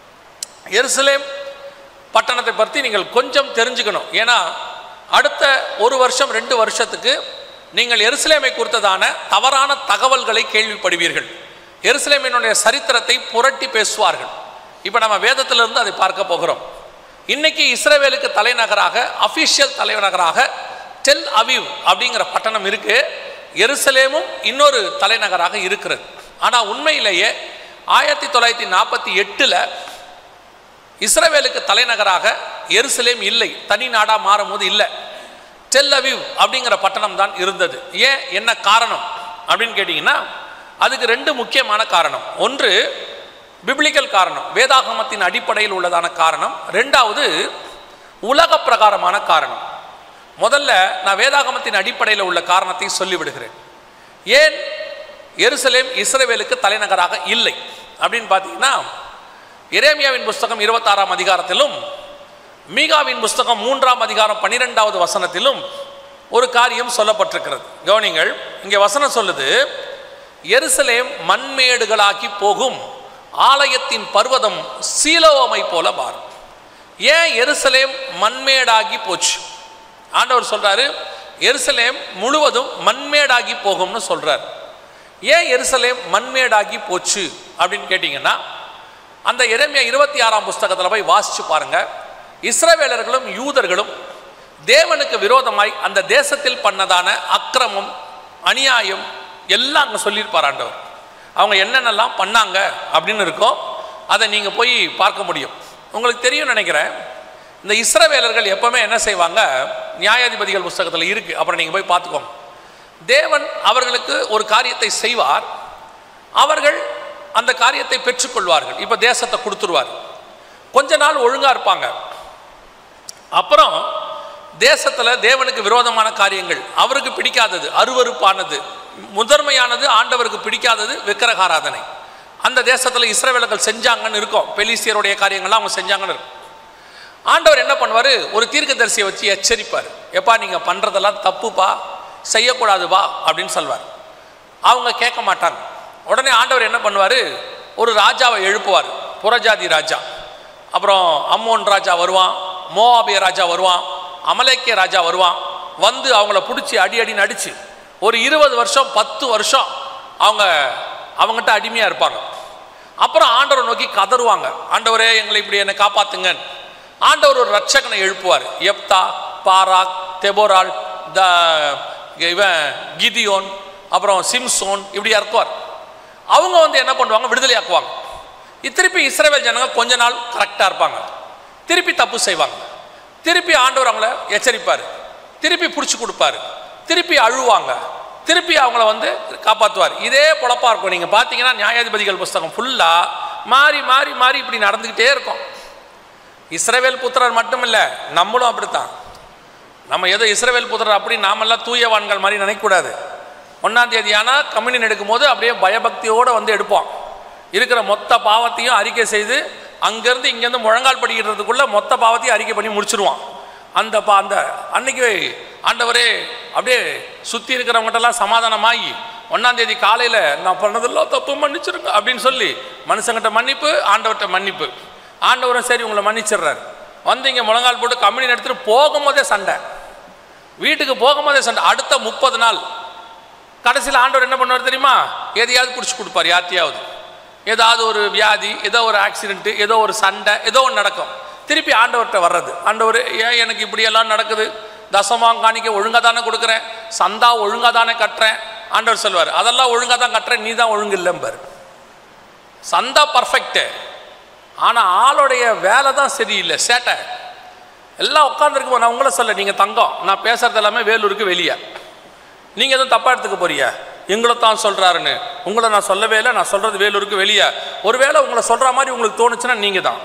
எருசலேம் பட்டணத்தை பற்றி நீங்கள் கொஞ்சம் தெரிஞ்சுக்கணும் ஏன்னா அடுத்த ஒரு வருஷம் ரெண்டு வருஷத்துக்கு நீங்கள் எருசலேமை குறித்ததான தவறான தகவல்களை கேள்விப்படுவீர்கள் எருசலேமினுடைய சரித்திரத்தை புரட்டி பேசுவார்கள் இப்போ நம்ம வேதத்திலிருந்து அதை பார்க்க போகிறோம் இன்னைக்கு இஸ்ரவேலுக்கு தலைநகராக அஃபிஷியல் தலைநகராக டெல் அவிவ் அப்படிங்கிற பட்டணம் இருக்கு எருசலேமும் இன்னொரு தலைநகராக இருக்கிறது ஆனால் உண்மையிலேயே ஆயிரத்தி தொள்ளாயிரத்தி நாற்பத்தி எட்டில் இஸ்ரவேலுக்கு தலைநகராக எருசலேம் இல்லை தனி நாடா மாறும்போது இல்லை டெல் அவிவ் அப்படிங்கிற பட்டணம் தான் இருந்தது ஏன் என்ன காரணம் அப்படின்னு கேட்டிங்கன்னா அதுக்கு ரெண்டு முக்கியமான காரணம் ஒன்று பிப்ளிக்கல் காரணம் வேதாகமத்தின் அடிப்படையில் உள்ளதான காரணம் ரெண்டாவது உலக பிரகாரமான காரணம் முதல்ல நான் வேதாகமத்தின் அடிப்படையில் உள்ள காரணத்தை சொல்லிவிடுகிறேன் ஏன் எருசலேம் இஸ்ரவேலுக்கு தலைநகராக இல்லை அப்படின்னு பார்த்தீங்கன்னா எரேமியாவின் புஸ்தகம் இருபத்தாறாம் அதிகாரத்திலும் மீகாவின் புஸ்தகம் மூன்றாம் அதிகாரம் பன்னிரெண்டாவது வசனத்திலும் ஒரு காரியம் சொல்லப்பட்டிருக்கிறது கவனிங்கள் இங்கே வசனம் சொல்லுது எருசலேம் மண்மேடுகளாக்கி போகும் ஆலயத்தின் பர்வதம் சீலோவமை போல மாறும் ஏன் எருசலேம் மண்மேடாகி போச்சு ஆண்டவர் சொல்றாரு எருசலேம் முழுவதும் மண்மேடாகி போகும்னு சொல்றார் ஏன் எருசலேம் மண்மேடாகி போச்சு அப்படின்னு கேட்டிங்கன்னா அந்த எரேமியா இருபத்தி ஆறாம் புஸ்தகத்தில் போய் வாசிச்சு பாருங்க இஸ்ரவேலர்களும் யூதர்களும் தேவனுக்கு விரோதமாய் அந்த தேசத்தில் பண்ணதான அக்கிரமம் அநியாயம் எல்லாம் அங்கே சொல்லியிருப்பார் ஆண்டவர் அவங்க என்னென்னலாம் பண்ணாங்க அப்படின்னு இருக்கோ அதை நீங்கள் போய் பார்க்க முடியும் உங்களுக்கு தெரியும் நினைக்கிறேன் இந்த இஸ்ரவேலர்கள் எப்பவுமே என்ன செய்வாங்க நியாயாதிபதிகள் புஸ்தகத்தில் இருக்கு அப்புறம் நீங்கள் போய் பார்த்துக்கோங்க தேவன் அவர்களுக்கு ஒரு காரியத்தை செய்வார் அவர்கள் அந்த காரியத்தை பெற்றுக்கொள்வார்கள் இப்போ தேசத்தை கொடுத்துருவார் கொஞ்ச நாள் ஒழுங்கா இருப்பாங்க அப்புறம் தேசத்தில் தேவனுக்கு விரோதமான காரியங்கள் அவருக்கு பிடிக்காதது அருவருப்பானது முதன்மையானது ஆண்டவருக்கு பிடிக்காதது விக்கிரகாராதனை அந்த தேசத்தில் இஸ்ரவேலர்கள் செஞ்சாங்கன்னு இருக்கும் பெலிசியருடைய காரியங்கள்லாம் அவங்க செஞ்சாங்கன்னு இருக்கும் ஆண்டவர் என்ன பண்ணுவார் ஒரு தீர்க்கதரிசியை வச்சு எச்சரிப்பார் எப்பா நீங்கள் பண்ணுறதெல்லாம் தப்புப்பா செய்யக்கூடாதுப்பா அப்படின்னு சொல்வார் அவங்க கேட்க மாட்டாங்க உடனே ஆண்டவர் என்ன பண்ணுவார் ஒரு ராஜாவை எழுப்புவார் புறஜாதி ராஜா அப்புறம் அம்மோன் ராஜா வருவான் மோவாபிய ராஜா வருவான் அமலேக்கிய ராஜா வருவான் வந்து அவங்கள பிடிச்சி அடி அடின்னு அடிச்சு ஒரு இருபது வருஷம் பத்து வருஷம் அவங்க அவங்ககிட்ட அடிமையாக இருப்பாங்க அப்புறம் ஆண்டவரை நோக்கி கதறுவாங்க ஆண்டவரே எங்களை இப்படி என்னை காப்பாத்துங்க ஆண்டவர் ஒரு ரட்சகனை எழுப்புவார் எப்தா பாராக் தெபோரால் த இவன் கிதியோன் அப்புறம் சிம்சோன் இப்படி இறக்குவார் அவங்க வந்து என்ன பண்ணுவாங்க விடுதலையாக்குவாங்க இ- திருப்பி இஸ்ரவேல் ஜனங்க கொஞ்ச நாள் கரெக்டாக இருப்பாங்க திருப்பி தப்பு செய்வாங்க திருப்பி ஆண்டவர் அவங்கள எச்சரிப்பார் திருப்பி பிடிச்சி கொடுப்பாரு திருப்பி அழுவாங்க திருப்பி அவங்கள வந்து காப்பாற்றுவார் இதே பொழப்பா இருக்கும் நீங்கள் பார்த்தீங்கன்னா நியாயாதிபதிகள் புஸ்தகம் ஃபுல்லாக மாறி மாறி மாறி இப்படி நடந்துக்கிட்டே இருக்கும் இஸ்ரவேல் புத்திரர் மட்டும் இல்லை நம்மளும் அப்படித்தான் நம்ம ஏதோ இஸ்ரவேல் புத்திரர் அப்படி நாமெல்லாம் தூயவான்கள் மாதிரி நினைக்கக்கூடாது ஒன்றாம் தேதி ஆனால் கம்யூனியன் எடுக்கும்போது அப்படியே பயபக்தியோடு வந்து எடுப்போம் இருக்கிற மொத்த பாவத்தையும் அறிக்கை செய்து அங்கேருந்து இங்கேருந்து முழங்கால் படிக்கிறதுக்குள்ளே மொத்த பாவத்தையும் அறிக்கை பண்ணி முடிச்சிருவான் அந்த பா அந்த அன்னைக்கு ஆண்டவரே அப்படியே சுற்றி இருக்கிறவங்ககிட்டலாம் சமாதானமாகி ஒன்றாம் தேதி காலையில் நான் பண்ணதெல்லாம் தப்பு மன்னிச்சிருங்க அப்படின்னு சொல்லி மனுஷங்கிட்ட மன்னிப்பு ஆண்டவர்கிட்ட மன்னிப்பு ஆண்டவரும் சரி உங்களை மன்னிச்சிடுறாரு வந்து இங்கே முழங்கால் போட்டு கம்பெனி எடுத்துகிட்டு போகும்போதே சண்டை வீட்டுக்கு போகும்போதே சண்டை அடுத்த முப்பது நாள் கடைசியில் ஆண்டவர் என்ன பண்ணுவார் தெரியுமா எதையாவது பிடிச்சி கொடுப்பார் யார்த்தையாவது ஏதாவது ஒரு வியாதி ஏதோ ஒரு ஆக்சிடென்ட்டு ஏதோ ஒரு சண்டை ஏதோ ஒன்று நடக்கும் திருப்பி ஆண்டவர்கிட்ட வர்றது ஆண்டவர் ஏன் எனக்கு இப்படியெல்லாம் நடக்குது தசமாம் காணிக்க ஒழுங்காக தானே கொடுக்குறேன் சந்தா ஒழுங்காக தானே கட்டுறேன் ஆண்டவர் சொல்வார் அதெல்லாம் ஒழுங்காக தான் கட்டுறேன் நீ தான் ஒழுங்கு இல்லைம்பார் சந்தா பர்ஃபெக்ட்டு ஆனால் ஆளுடைய வேலை தான் சரியில்லை சேட்டை எல்லாம் உட்காந்துருக்கு நான் உங்களை சொல்ல நீங்கள் தங்கம் நான் பேசுறது எல்லாமே வேலூருக்கு வெளியே நீங்கள் எதுவும் தப்பாக எடுத்துக்க போறீங்க எங்களை தான் சொல்கிறாருன்னு உங்களை நான் சொல்லவே இல்லை நான் சொல்கிறது வேலூருக்கு வெளியே ஒருவேளை உங்களை சொல்கிற மாதிரி உங்களுக்கு தோணுச்சுன்னா நீங்கள் தான்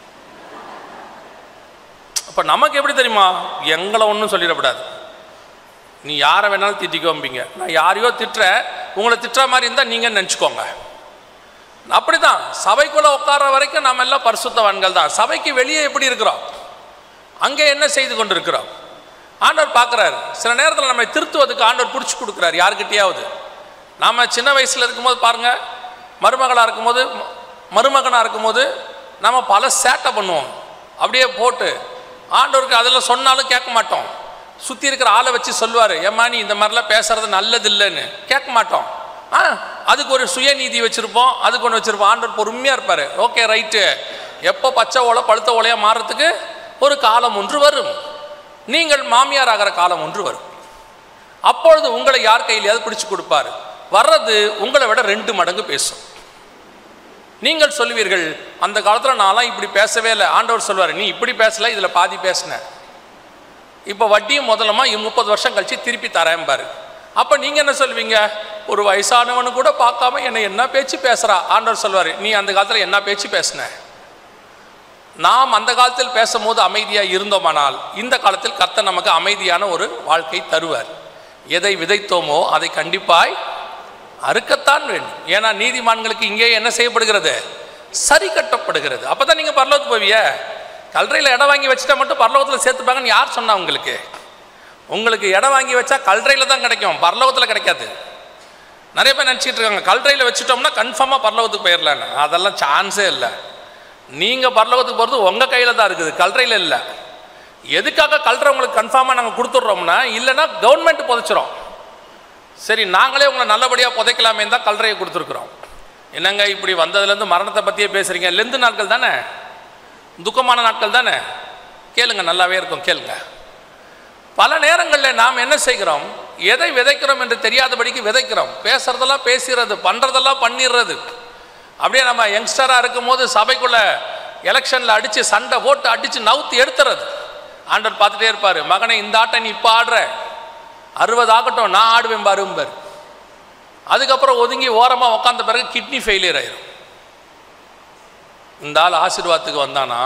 அப்போ நமக்கு எப்படி தெரியுமா எங்களை ஒன்றும் சொல்லிடக்கூடாது நீ யாரை வேணாலும் திட்டிக்கோம்பிங்க நான் யாரையோ திட்டுறேன் உங்களை திட்டுற மாதிரி இருந்தால் நீங்கள் நினச்சிக்கோங்க அப்படிதான் சபைக்குள்ளே உட்கார்ற வரைக்கும் நாம் எல்லாம் பரிசுத்தவான்கள் தான் சபைக்கு வெளியே எப்படி இருக்கிறோம் அங்கே என்ன செய்து கொண்டு இருக்கிறோம் ஆண்டவர் பார்க்குறாரு சில நேரத்தில் நம்மை திருத்துவதுக்கு ஆண்டவர் பிடிச்சி கொடுக்குறாரு யாருக்கிட்டையாவது நாம் சின்ன வயசில் இருக்கும்போது பாருங்கள் மருமகளாக இருக்கும்போது ம- மருமகனாக இருக்கும்போது நம்ம பல சேட்டை பண்ணுவோம் அப்படியே போட்டு ஆண்டவருக்கு அதெல்லாம் சொன்னாலும் கேட்க மாட்டோம் சுற்றி இருக்கிற ஆளை வச்சு சொல்லுவார் ஏம்மா நீ இந்த மாதிரிலாம் பேசுறது நல்லது இல்லைன்னு கேட்க மாட்டோம் ஆ அதுக்கு ஒரு சுயநீதி வச்சுருப்போம் அதுக்கு ஒன்று வச்சுருப்போம் ஆண்டவர் பொறுமையாக இருப்பார் ஓகே ரைட்டு எப்போ பச்சை ஓலை பழுத்த ஓலையாக மாறுறதுக்கு ஒரு காலம் ஒன்று வரும் நீங்கள் மாமியார் ஆகிற காலம் ஒன்று வரும் அப்பொழுது உங்களை யார் கையிலையாவது பிடிச்சு கொடுப்பாரு வர்றது உங்களை விட ரெண்டு மடங்கு பேசும் நீங்கள் சொல்லுவீர்கள் அந்த காலத்தில் நான்லாம் இப்படி பேசவே இல்லை ஆண்டவர் சொல்வார் நீ இப்படி பேசல இதில் பாதி பேசின இப்போ வட்டியும் முதலமா முப்பது வருஷம் கழிச்சு திருப்பி தரேன் பாரு அப்போ நீங்கள் என்ன சொல்வீங்க ஒரு வயசானவனு கூட பார்க்காம என்னை என்ன பேச்சு பேசுகிறா ஆண்டவர் சொல்வார் நீ அந்த காலத்தில் என்ன பேச்சு பேசின நாம் அந்த காலத்தில் பேசும்போது அமைதியாக இருந்தோமானால் இந்த காலத்தில் கர்த்தர் நமக்கு அமைதியான ஒரு வாழ்க்கை தருவார் எதை விதைத்தோமோ அதை கண்டிப்பாய் அறுக்கத்தான் வேண்டும் ஏன்னா நீதிமான்களுக்கு இங்கே என்ன செய்யப்படுகிறது சரி கட்டப்படுகிறது அப்போ தான் நீங்கள் பரலோகத்துக்கு போவிய கல்றையில் இடம் வாங்கி வச்சுட்டா மட்டும் பரலோகத்தில் சேர்த்துப்பாங்கன்னு யார் சொன்னா உங்களுக்கு உங்களுக்கு இடம் வாங்கி வச்சா கல்றையில் தான் கிடைக்கும் பரலோகத்தில் கிடைக்காது நிறைய பேர் நினச்சிட்டு இருக்காங்க கல்றையில் வச்சுட்டோம்னா கன்ஃபார்மாக பரலோகத்துக்கு போயிடலான்னு அதெல்லாம் சான்ஸே இல்லை நீங்கள் பரலோகத்துக்கு போகிறது உங்கள் கையில் தான் இருக்குது கல்றையில் இல்லை எதுக்காக கல்றை உங்களுக்கு கன்ஃபார்மாக நாங்கள் கொடுத்துட்றோம்னா இல்லைன்னா கவர்மெண்ட் புதைச்சிரும் சரி நாங்களே உங்களை நல்லபடியாக புதைக்கலாமே தான் கல்றையை கொடுத்துருக்குறோம் என்னங்க இப்படி வந்ததுலேருந்து மரணத்தை பற்றியே பேசுகிறீங்க லெந்து நாட்கள் தானே துக்கமான நாட்கள் தானே கேளுங்க நல்லாவே இருக்கும் கேளுங்க பல நேரங்களில் நாம் என்ன செய்கிறோம் எதை விதைக்கிறோம் என்று தெரியாதபடிக்கு விதைக்கிறோம் பேசுறதெல்லாம் பேசிடுறது பண்ணுறதெல்லாம் பண்ணிடுறது அப்படியே நம்ம யங்ஸ்டராக இருக்கும்போது சபைக்குள்ள எலெக்ஷனில் அடித்து சண்டை போட்டு அடித்து நவுத்தி எடுத்துறது ஆண்டவர் பார்த்துட்டே இருப்பார் மகனை இந்த ஆட்டை நீ இப்போ ஆடுற அறுபது ஆகட்டும் நான் ஆடுவேன் பாரும்பார் அதுக்கப்புறம் ஒதுங்கி ஓரமாக உட்காந்த பிறகு கிட்னி ஃபெயிலியர் ஆயிரும் இந்த ஆள் ஆசீர்வாதத்துக்கு வந்தானா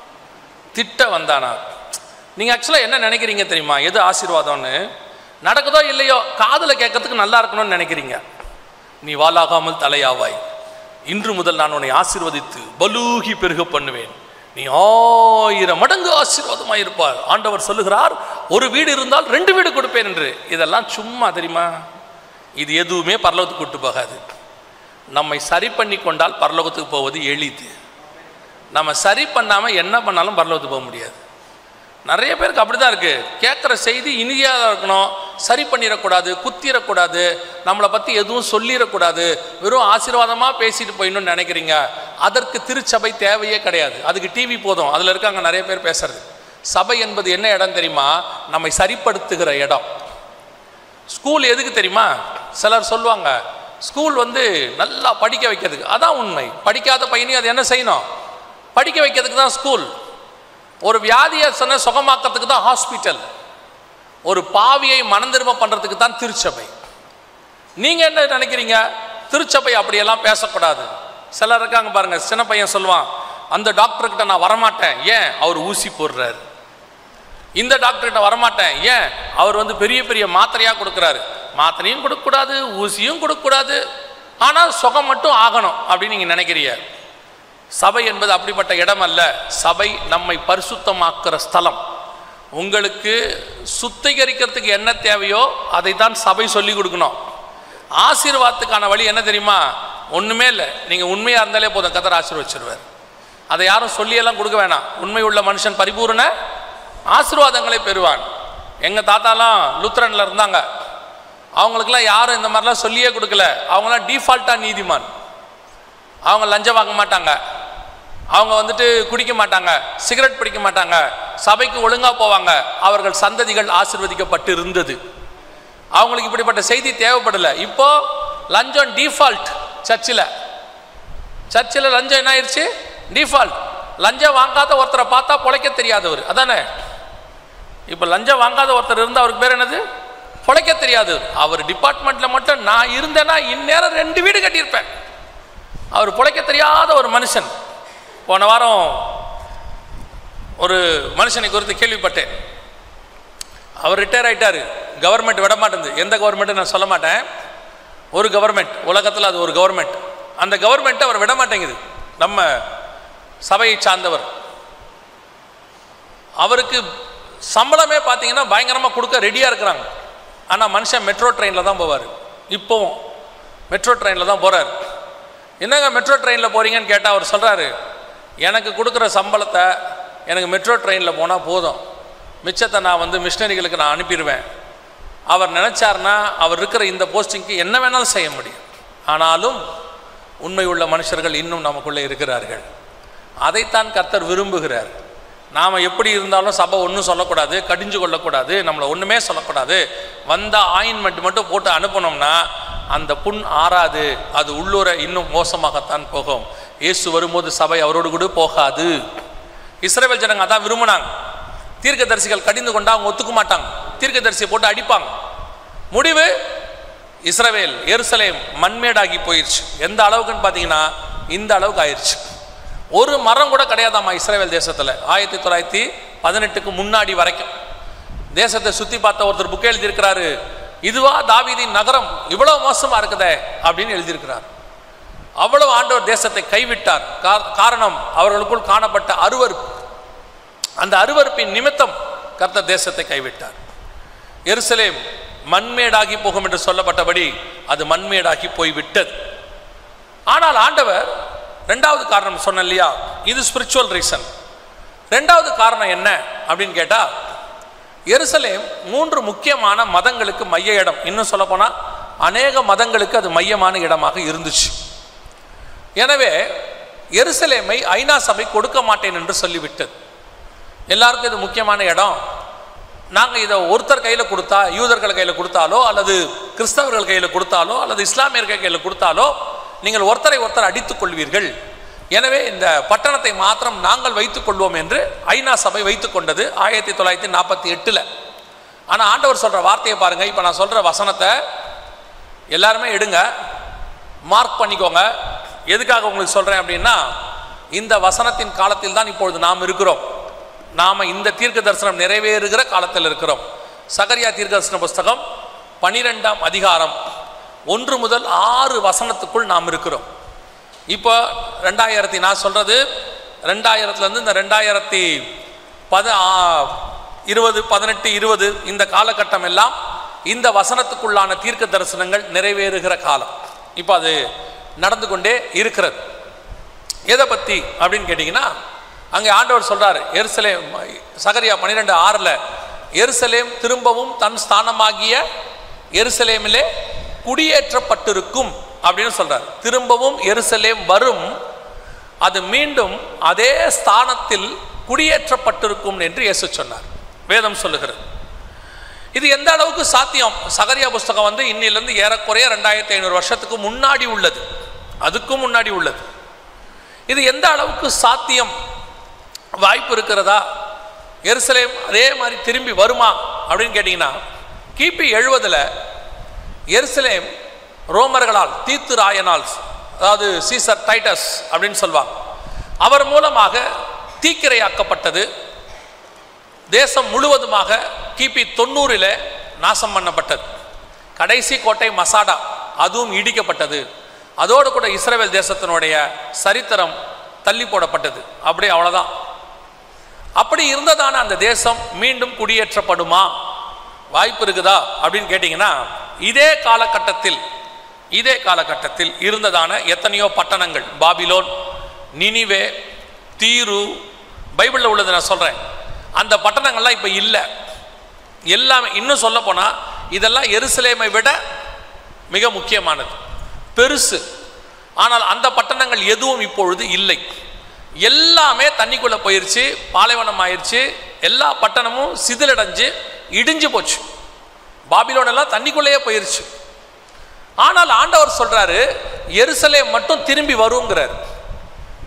திட்ட வந்தானா நீங்கள் ஆக்சுவலாக என்ன நினைக்கிறீங்க தெரியுமா எது ஆசீர்வாதம்னு நடக்குதோ இல்லையோ காதில் கேட்கறதுக்கு நல்லா இருக்கணும்னு நினைக்கிறீங்க நீ வாலாகாமல் தலையாவாய் இன்று முதல் நான் உன்னை ஆசீர்வதித்து பலூகி பெருக பண்ணுவேன் நீ ஆயிரம் மடங்கு ஆசீர்வாதமாக இருப்பார் ஆண்டவர் சொல்லுகிறார் ஒரு வீடு இருந்தால் ரெண்டு வீடு கொடுப்பேன் என்று இதெல்லாம் சும்மா தெரியுமா இது எதுவுமே பரலோகத்துக்கு கூட்டு போகாது நம்மை சரி பண்ணி கொண்டால் பரலோகத்துக்கு போவது எளிது நம்ம சரி பண்ணாமல் என்ன பண்ணாலும் பரலோகத்துக்கு போக முடியாது நிறைய பேருக்கு அப்படி தான் இருக்குது கேட்குற செய்தி இனியாக இருக்கணும் சரி பண்ணிடக்கூடாது குத்திடக்கூடாது நம்மளை பற்றி எதுவும் சொல்லிடக்கூடாது வெறும் ஆசீர்வாதமாக பேசிட்டு போயிடணும்னு நினைக்கிறீங்க அதற்கு திருச்சபை தேவையே கிடையாது அதுக்கு டிவி போதும் அதில் இருக்காங்க நிறைய பேர் பேசுறது சபை என்பது என்ன இடம் தெரியுமா நம்மை சரிப்படுத்துகிற இடம் ஸ்கூல் எதுக்கு தெரியுமா சிலர் சொல்லுவாங்க ஸ்கூல் வந்து நல்லா படிக்க வைக்கிறதுக்கு அதான் உண்மை படிக்காத பையனையும் அது என்ன செய்யணும் படிக்க வைக்கிறதுக்கு தான் ஸ்கூல் ஒரு வியாதியை சொன்ன சுகமாக்கிறதுக்கு தான் ஹாஸ்பிட்டல் ஒரு பாவியை மனந்திரும்ப பண்ணுறதுக்கு தான் திருச்சபை நீங்கள் என்ன நினைக்கிறீங்க திருச்சபை அப்படியெல்லாம் பேசக்கூடாது சிலர் இருக்காங்க பாருங்க சின்ன பையன் சொல்லுவான் அந்த டாக்டர்கிட்ட நான் வரமாட்டேன் ஏன் அவர் ஊசி போடுறாரு இந்த டாக்டர்கிட்ட வரமாட்டேன் ஏன் அவர் வந்து பெரிய பெரிய மாத்திரையாக கொடுக்குறாரு மாத்திரையும் கொடுக்கக்கூடாது ஊசியும் கொடுக்கக்கூடாது ஆனால் சுகம் மட்டும் ஆகணும் அப்படின்னு நீங்கள் நினைக்கிறீங்க சபை என்பது அப்படிப்பட்ட இடம் அல்ல சபை நம்மை பரிசுத்தமாக்குற ஸ்தலம் உங்களுக்கு சுத்திகரிக்கிறதுக்கு என்ன தேவையோ அதை தான் சபை சொல்லி கொடுக்கணும் ஆசீர்வாதத்துக்கான வழி என்ன தெரியுமா ஒன்றுமே இல்லை நீங்கள் உண்மையாக இருந்தாலே போதும் கத்தர் ஆசீர்வச்சிருவார் அதை யாரும் சொல்லியெல்லாம் கொடுக்க வேணாம் உண்மை உள்ள மனுஷன் பரிபூர்ண ஆசீர்வாதங்களை பெறுவான் எங்கள் தாத்தாலாம் லுத்ரனில் இருந்தாங்க அவங்களுக்கெல்லாம் யாரும் இந்த மாதிரிலாம் சொல்லியே கொடுக்கல அவங்களாம் டிஃபால்ட்டாக நீதிமான் அவங்க லஞ்சம் வாங்க மாட்டாங்க அவங்க வந்துட்டு குடிக்க மாட்டாங்க சிகரெட் பிடிக்க மாட்டாங்க சபைக்கு ஒழுங்காக போவாங்க அவர்கள் சந்ததிகள் ஆசிர்வதிக்கப்பட்டு இருந்தது அவங்களுக்கு இப்படிப்பட்ட செய்தி தேவைப்படலை இப்போ லஞ்சம் டிஃபால்ட் சர்ச்சில் சர்ச்சில் லஞ்சம் என்ன ஆயிடுச்சு டிஃபால்ட் லஞ்சம் வாங்காத ஒருத்தரை பார்த்தா பொழைக்க தெரியாதவர் அதானே இப்போ லஞ்சம் வாங்காத ஒருத்தர் இருந்தால் அவருக்கு பேர் என்னது பொழைக்க தெரியாது அவர் டிபார்ட்மெண்ட்டில் மட்டும் நான் இருந்தேன்னா இந்நேரம் ரெண்டு வீடு கட்டியிருப்பேன் அவர் பொழைக்க தெரியாத ஒரு மனுஷன் போன வாரம் ஒரு மனுஷனை குறித்து கேள்விப்பட்டேன் அவர் ரிட்டையர் ஆயிட்டாரு கவர்மெண்ட் விட மாட்டேங்குது எந்த கவர்மெண்ட்டு நான் சொல்ல மாட்டேன் ஒரு கவர்மெண்ட் உலகத்தில் அது ஒரு கவர்மெண்ட் அந்த கவர்மெண்ட்டை அவர் விட மாட்டேங்குது நம்ம சபையை சார்ந்தவர் அவருக்கு சம்பளமே பார்த்தீங்கன்னா பயங்கரமாக கொடுக்க ரெடியாக இருக்கிறாங்க ஆனால் மனுஷன் மெட்ரோ ட்ரெயினில் தான் போவார் இப்போவும் மெட்ரோ ட்ரெயினில் தான் போகிறார் என்னங்க மெட்ரோ ட்ரெயினில் போகிறீங்கன்னு கேட்டால் அவர் சொல்கிறாரு எனக்கு கொடுக்குற சம்பளத்தை எனக்கு மெட்ரோ ட்ரெயினில் போனால் போதும் மிச்சத்தை நான் வந்து மிஷினரிகளுக்கு நான் அனுப்பிடுவேன் அவர் நினச்சார்னா அவர் இருக்கிற இந்த போஸ்டிங்க்கு என்ன வேணாலும் செய்ய முடியும் ஆனாலும் உண்மை உள்ள மனுஷர்கள் இன்னும் நமக்குள்ளே இருக்கிறார்கள் அதைத்தான் கர்த்தர் விரும்புகிறார் நாம் எப்படி இருந்தாலும் சபை ஒன்றும் சொல்லக்கூடாது கடிஞ்சு கொள்ளக்கூடாது நம்மளை ஒன்றுமே சொல்லக்கூடாது வந்த ஆயின்மெண்ட் மட்டும் போட்டு அனுப்பினோம்னா அந்த புண் ஆறாது அது உள்ளூர இன்னும் மோசமாகத்தான் போகும் இயேசு வரும்போது சபை அவரோடு கூட போகாது இஸ்ரேல் ஜனங்க அதான் விரும்பினாங்க தீர்க்கதரிசிகள் கடிந்து கொண்டா அவங்க ஒத்துக்க மாட்டாங்க தீர்க்கதரிசியை போட்டு அடிப்பாங்க முடிவு இஸ்ரவேல் எருசலேம் மண்மேடாகி போயிடுச்சு எந்த அளவுக்குன்னு பார்த்தீங்கன்னா இந்த அளவுக்கு ஆயிடுச்சு ஒரு மரம் கூட கிடையாதாம்மா இஸ்ரேல் தேசத்தில் ஆயிரத்தி தொள்ளாயிரத்தி பதினெட்டுக்கு முன்னாடி வரைக்கும் தேசத்தை சுற்றி பார்த்த ஒருத்தர் புக் எழுதியிருக்கிறாரு இதுவா தாவீதின் நகரம் இவ்வளோ மோசமாக இருக்குதே அப்படின்னு எழுதியிருக்கிறார் அவ்வளவு ஆண்டவர் தேசத்தை கைவிட்டார் கா- காரணம் அவர்களுக்குள் காணப்பட்ட அருவருப்பு அந்த அருவருப்பின் நிமித்தம் கர்த்தர் தேசத்தை கைவிட்டார் எருசலேம் மண்மேடாகி போகும் என்று சொல்லப்பட்டபடி அது மண்மேடாகி போய்விட்டது ஆனால் ஆண்டவர் ரெண்டாவது காரணம் சொன்ன இல்லையா இது ஸ்பிரிச்சுவல் ரீசன் ரெண்டாவது காரணம் என்ன அப்படின்னு கேட்டா எருசலேம் மூன்று முக்கியமான மதங்களுக்கு மைய இடம் இன்னும் சொல்ல அநேக மதங்களுக்கு அது மையமான இடமாக இருந்துச்சு எனவே எருசலேமை ஐநா சபை கொடுக்க மாட்டேன் என்று சொல்லிவிட்டது எல்லாருக்கும் இது முக்கியமான இடம் நாங்கள் இதை ஒருத்தர் கையில் கொடுத்தா யூதர்கள் கையில் கொடுத்தாலோ அல்லது கிறிஸ்தவர்கள் கையில் கொடுத்தாலோ அல்லது இஸ்லாமியர்கள் கையில் கொடுத்தாலோ நீங்கள் ஒருத்தரை ஒருத்தர் அடித்துக் கொள்வீர்கள் எனவே இந்த பட்டணத்தை மாத்திரம் நாங்கள் வைத்துக் கொள்வோம் என்று ஐநா சபை வைத்துக் கொண்டது ஆயிரத்தி தொள்ளாயிரத்தி நாற்பத்தி எட்டில் ஆனால் ஆண்டவர் சொல்கிற வார்த்தையை பாருங்கள் இப்போ நான் சொல்கிற வசனத்தை எல்லாருமே எடுங்க மார்க் பண்ணிக்கோங்க எதுக்காக உங்களுக்கு சொல்கிறேன் அப்படின்னா இந்த வசனத்தின் காலத்தில் தான் இப்பொழுது நாம் இருக்கிறோம் நாம் இந்த தீர்க்க தரிசனம் நிறைவேறுகிற காலத்தில் இருக்கிறோம் சகரியா தீர்க்க தரிசன புஸ்தகம் பனிரெண்டாம் அதிகாரம் ஒன்று முதல் ஆறு வசனத்துக்குள் நாம் இருக்கிறோம் இப்போ ரெண்டாயிரத்தி நான் சொல்கிறது ரெண்டாயிரத்துலேருந்து இந்த ரெண்டாயிரத்தி பத ஆ- இருபது பதினெட்டு இருபது இந்த காலகட்டம் எல்லாம் இந்த வசனத்துக்குள்ளான தீர்க்க தரிசனங்கள் நிறைவேறுகிற காலம் இப்போ அது நடந்து கொண்டே இருக்கிறது எதை பற்றி அப்படின்னு கேட்டிங்கன்னா அங்கே ஆண்டவர் சொல்றாரு எருசலேம் சகரியா பன்னிரெண்டு ஆறில் எருசலேம் திரும்பவும் தன் ஸ்தானமாகிய எருசலேமிலே குடியேற்றப்பட்டிருக்கும் அப்படின்னு சொல்றார் திரும்பவும் எருசலேம் வரும் அது மீண்டும் அதே ஸ்தானத்தில் குடியேற்றப்பட்டிருக்கும் என்று இயேசு சொன்னார் வேதம் சொல்லுகிறது இது எந்த அளவுக்கு சாத்தியம் சகரியா புஸ்தகம் வந்து இன்னிலிருந்து ஏறக்குறைய ரெண்டாயிரத்தி ஐநூறு வருஷத்துக்கு முன்னாடி உள்ளது அதுக்கும் முன்னாடி உள்ளது இது எந்த அளவுக்கு சாத்தியம் வாய்ப்பு இருக்கிறதா எருசலேம் அதே மாதிரி திரும்பி வருமா அப்படின்னு கேட்டிங்கன்னா கிபி எழுவதில் எருசலேம் ரோமர்களால் தீத்து ராயனால் அதாவது சீசர் டைட்டஸ் அப்படின்னு சொல்வாங்க அவர் மூலமாக தீக்கிரையாக்கப்பட்டது தேசம் முழுவதுமாக கிபி தொண்ணூறில் நாசம் பண்ணப்பட்டது கடைசி கோட்டை மசாடா அதுவும் இடிக்கப்பட்டது அதோடு கூட இஸ்ரேல் தேசத்தினுடைய சரித்திரம் தள்ளி போடப்பட்டது அப்படியே அவ்வளோதான் அப்படி இருந்ததான அந்த தேசம் மீண்டும் குடியேற்றப்படுமா வாய்ப்பு இருக்குதா அப்படின்னு கேட்டிங்கன்னா இதே காலகட்டத்தில் இதே காலகட்டத்தில் இருந்ததான எத்தனையோ பட்டணங்கள் பாபிலோன் நினிவே தீரு பைபிளில் உள்ளது நான் சொல்கிறேன் அந்த பட்டணங்கள்லாம் இப்போ இல்லை எல்லாமே இன்னும் சொல்ல போனால் இதெல்லாம் எருசலேமை விட மிக முக்கியமானது பெருசு ஆனால் அந்த பட்டணங்கள் எதுவும் இப்பொழுது இல்லை எல்லாமே தண்ணிக்குள்ளே போயிருச்சு பாலைவனம் ஆயிருச்சு எல்லா பட்டணமும் சிதிலடைஞ்சு இடிஞ்சு போச்சு பாபிலோன் எல்லாம் தண்ணிக்குள்ளேயே போயிருச்சு ஆனால் ஆண்டவர் சொல்றாரு எருசலேம் மட்டும் திரும்பி வருங்கிறார்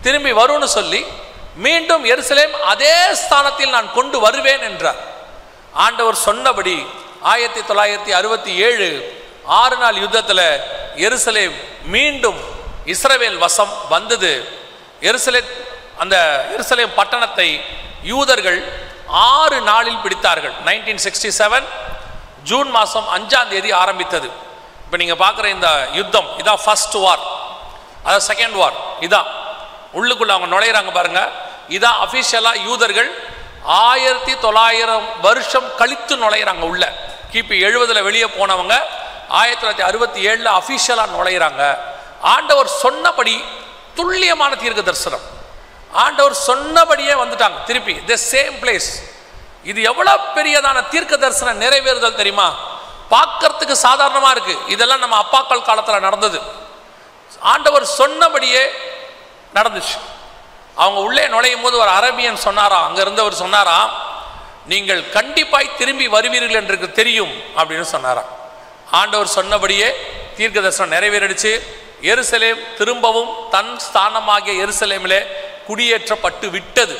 திரும்பி வரும்னு சொல்லி மீண்டும் எருசலேம் அதே ஸ்தானத்தில் நான் கொண்டு வருவேன் என்றார் ஆண்டவர் சொன்னபடி ஆயிரத்தி தொள்ளாயிரத்தி அறுபத்தி ஏழு ஆறு நாள் யுத்தத்தில் எருசலேம் மீண்டும் இஸ்ரவேல் வசம் வந்தது எருசலேம் அந்த எருசலேம் பட்டணத்தை யூதர்கள் ஆறு நாளில் பிடித்தார்கள் நைன்டீன் சிக்ஸ்டி செவன் ஜூன் மாதம் அஞ்சாம் தேதி ஆரம்பித்தது இப்போ நீங்கள் பார்க்குற இந்த யுத்தம் இதான் ஃபர்ஸ்ட் வார் அதாவது செகண்ட் வார் இதான் உள்ளுக்குள்ள அவங்க நுழையிறாங்க பாருங்க இதான் அஃபிஷியலாக யூதர்கள் ஆயிரத்தி தொள்ளாயிரம் வருஷம் கழித்து நுழையிறாங்க உள்ள கிபி எழுபதுல வெளியே போனவங்க ஆயிரத்தி தொள்ளாயிரத்தி அறுபத்தி ஏழில் அஃபிஷியலாக நுழையிறாங்க ஆண்டவர் சொன்னபடி துல்லியமான தீர்க்க தரிசனம் ஆண்டவர் சொன்னபடியே வந்துட்டாங்க திருப்பி த சேம் பிளேஸ் இது எவ்வளவு பெரியதான தீர்க்க தரிசன நிறைவேறுதல் தெரியுமா பார்க்கறதுக்கு சாதாரணமா இருக்கு இதெல்லாம் நம்ம அப்பாக்கள் காலத்துல நடந்தது ஆண்டவர் சொன்னபடியே நடந்துச்சு அவங்க உள்ளே நுழையும் போது ஒரு அரபியன் சொன்னாராம் அங்க இருந்தவர் சொன்னாராம் நீங்கள் கண்டிப்பாய் திரும்பி வருவீர்கள் என்று எனக்கு தெரியும் அப்படின்னு சொன்னாராம் ஆண்டவர் சொன்னபடியே தீர்க்க தரிசனம் நிறைவேறிடுச்சு எருசலேம் திரும்பவும் தன் ஸ்தானமாகிய எருசலேமிலே குடியேற்றப்பட்டு விட்டது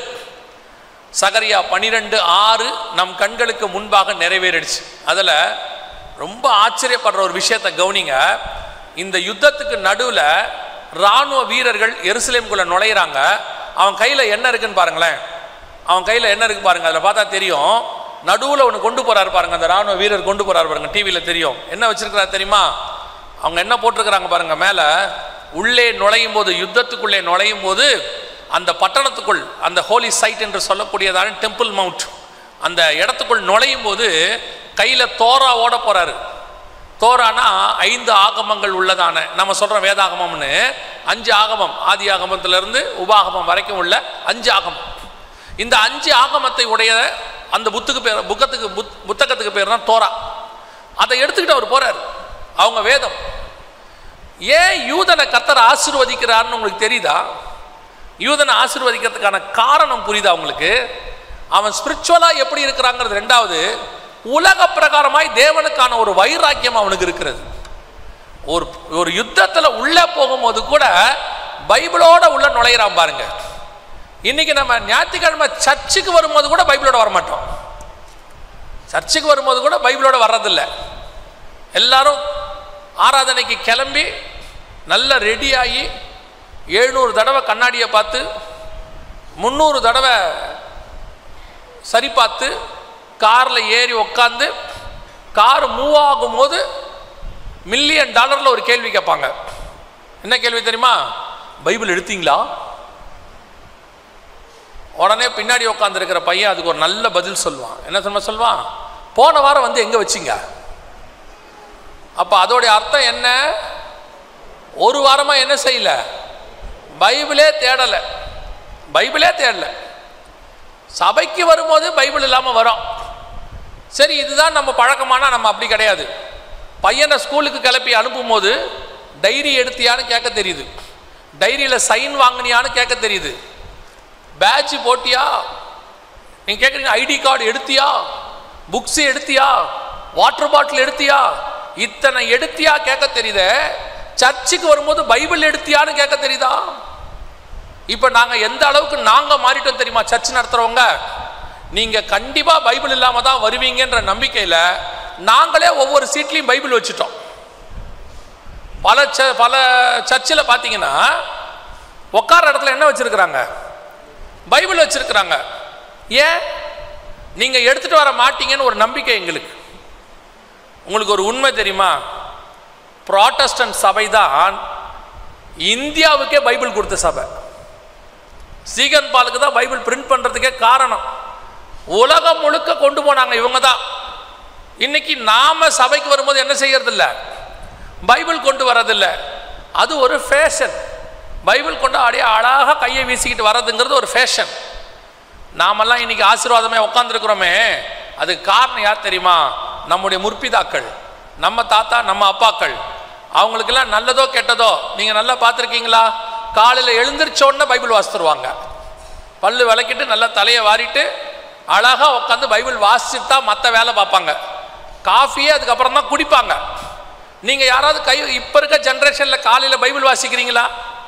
சகரியா பனிரெண்டு ஆறு நம் கண்களுக்கு முன்பாக நிறைவேறிடுச்சு அதில் ரொம்ப ஆச்சரியப்படுற ஒரு விஷயத்தை கவனிங்க இந்த யுத்தத்துக்கு நடுவில் இராணுவ வீரர்கள் எருசலேம்குள்ளே நுழையிறாங்க அவன் கையில் என்ன இருக்குன்னு பாருங்களேன் அவன் கையில் என்ன இருக்கு பாருங்க அதில் பார்த்தா தெரியும் நடுவில் ஒன்று கொண்டு போறாரு பாருங்க அந்த ராணுவ வீரர் கொண்டு போறாரு பாருங்க டிவியில் தெரியும் என்ன வச்சிருக்கிறார் தெரியுமா அவங்க என்ன போட்டிருக்கிறாங்க பாருங்க மேலே உள்ளே நுழையும் போது யுத்தத்துக்குள்ளே நுழையும் போது அந்த பட்டணத்துக்குள் அந்த ஹோலி சைட் என்று சொல்லக்கூடியதான டெம்பிள் மவுண்ட் அந்த இடத்துக்குள் நுழையும் போது கையில் தோராவோட போறாரு தோரானா ஐந்து ஆகமங்கள் உள்ளதான நம்ம சொல்ற வேதாகமம்னு அஞ்சு ஆகமம் ஆதி ஆகமத்திலிருந்து உபாகமம் வரைக்கும் உள்ள அஞ்சு ஆகமம் இந்த அஞ்சு ஆகமத்தை உடைய அந்த புத்துக்கு பேர் புக்கத்துக்கு புத் புத்தகத்துக்கு பேர் தான் தோரா அதை எடுத்துக்கிட்டு அவர் போறார் அவங்க வேதம் ஏன் யூதனை கத்தர் ஆசீர்வதிக்கிறார்னு உங்களுக்கு தெரியுதா யூதனை ஆசீர்வதிக்கிறதுக்கான காரணம் புரியுதா உங்களுக்கு அவன் ஸ்பிரிச்சுவலாக எப்படி இருக்கிறாங்கிறது ரெண்டாவது உலக பிரகாரமாய் தேவனுக்கான ஒரு வைராக்கியம் அவனுக்கு இருக்கிறது ஒரு ஒரு யுத்தத்தில் உள்ளே போகும்போது கூட பைபிளோட உள்ள நுழையிறான் பாருங்க இன்னைக்கு நம்ம ஞாயிற்றுக்கிழமை சர்ச்சுக்கு வரும்போது கூட பைபிளோட வரமாட்டோம் சர்ச்சுக்கு வரும்போது கூட பைபிளோட வர்றதில்ல எல்லாரும் ஆராதனைக்கு கிளம்பி நல்ல ரெடியாகி எழுநூறு தடவை கண்ணாடியை பார்த்து முந்நூறு தடவை சரி பார்த்து காரில் ஏறி உக்காந்து கார் மூவ் ஆகும்போது மில்லியன் டாலரில் ஒரு கேள்வி கேட்பாங்க என்ன கேள்வி தெரியுமா பைபிள் எடுத்தீங்களா உடனே பின்னாடி உட்காந்துருக்கிற பையன் அதுக்கு ஒரு நல்ல பதில் சொல்லுவான் என்ன தெரியுமா சொல்லுவான் போன வாரம் வந்து எங்கே வச்சிங்க அப்போ அதோடைய அர்த்தம் என்ன ஒரு வாரமாக என்ன செய்யல பைபிளே தேடலை பைபிளே தேடலை சபைக்கு வரும்போது பைபிள் இல்லாமல் வரோம் சரி இதுதான் நம்ம பழக்கமானா நம்ம அப்படி கிடையாது பையனை ஸ்கூலுக்கு கிளப்பி அனுப்பும்போது டைரி எடுத்தியான்னு கேட்க தெரியுது டைரியில் சைன் வாங்கினியான்னு கேட்க தெரியுது பேட்ச் போட்டியா நீங்கள் கேட்குறீங்க ஐடி கார்டு எடுத்தியா புக்ஸ் எடுத்தியா வாட்டர் பாட்டில் எடுத்தியா இத்தனை எடுத்தியா கேட்க தெரியுதே சர்ச்சுக்கு வரும்போது பைபிள் எடுத்தியான்னு கேட்க தெரியுதா இப்போ நாங்கள் எந்த அளவுக்கு நாங்கள் மாறிட்டோம் தெரியுமா சர்ச் நடத்துகிறவங்க நீங்கள் கண்டிப்பாக பைபிள் இல்லாமல் தான் வருவீங்கன்ற நம்பிக்கையில் நாங்களே ஒவ்வொரு சீட்லேயும் பைபிள் வச்சுட்டோம் பல ச பல சர்ச்சில் பார்த்தீங்கன்னா உட்கார இடத்துல என்ன வச்சுருக்குறாங்க பைபிள் வச்சுருக்குறாங்க ஏன் நீங்கள் எடுத்துகிட்டு வர மாட்டீங்கன்னு ஒரு நம்பிக்கை எங்களுக்கு உங்களுக்கு ஒரு உண்மை தெரியுமா ப்ராட்டஸ்டன்ட் சபை தான் இந்தியாவுக்கே பைபிள் கொடுத்த சபை சீகன் பாலுக்கு தான் பைபிள் பிரிண்ட் பண்ணுறதுக்கே காரணம் உலகம் முழுக்க கொண்டு போனாங்க இவங்க தான் இன்னைக்கு நாம சபைக்கு வரும்போது என்ன செய்யறதில்ல பைபிள் கொண்டு வரதில்ல அது ஒரு ஃபேஷன் பைபிள் கொண்டு அப்படியே அழகாக கையை வீசிக்கிட்டு வர்றதுங்கிறது ஒரு ஃபேஷன் நாமெல்லாம் இன்னைக்கு ஆசீர்வாதமே உட்காந்துருக்குறோமே அதுக்கு காரணம் யார் தெரியுமா நம்முடைய முற்பிதாக்கள் நம்ம தாத்தா நம்ம அப்பாக்கள் அவங்களுக்கெல்லாம் நல்லதோ கெட்டதோ நீங்கள் நல்லா பார்த்துருக்கீங்களா காலையில் எழுந்திரிச்ச உடனே பைபிள் வாசித்துருவாங்க பல்லு விளக்கிட்டு நல்லா தலையை வாரிட்டு அழகாக உட்காந்து பைபிள் வாசிச்சுட்டு தான் மற்ற வேலை பார்ப்பாங்க காஃபியே அதுக்கப்புறம் தான் குடிப்பாங்க நீங்கள் யாராவது கை இப்போ இருக்க ஜென்ரேஷனில் காலையில் பைபிள் வாசிக்கிறீங்களா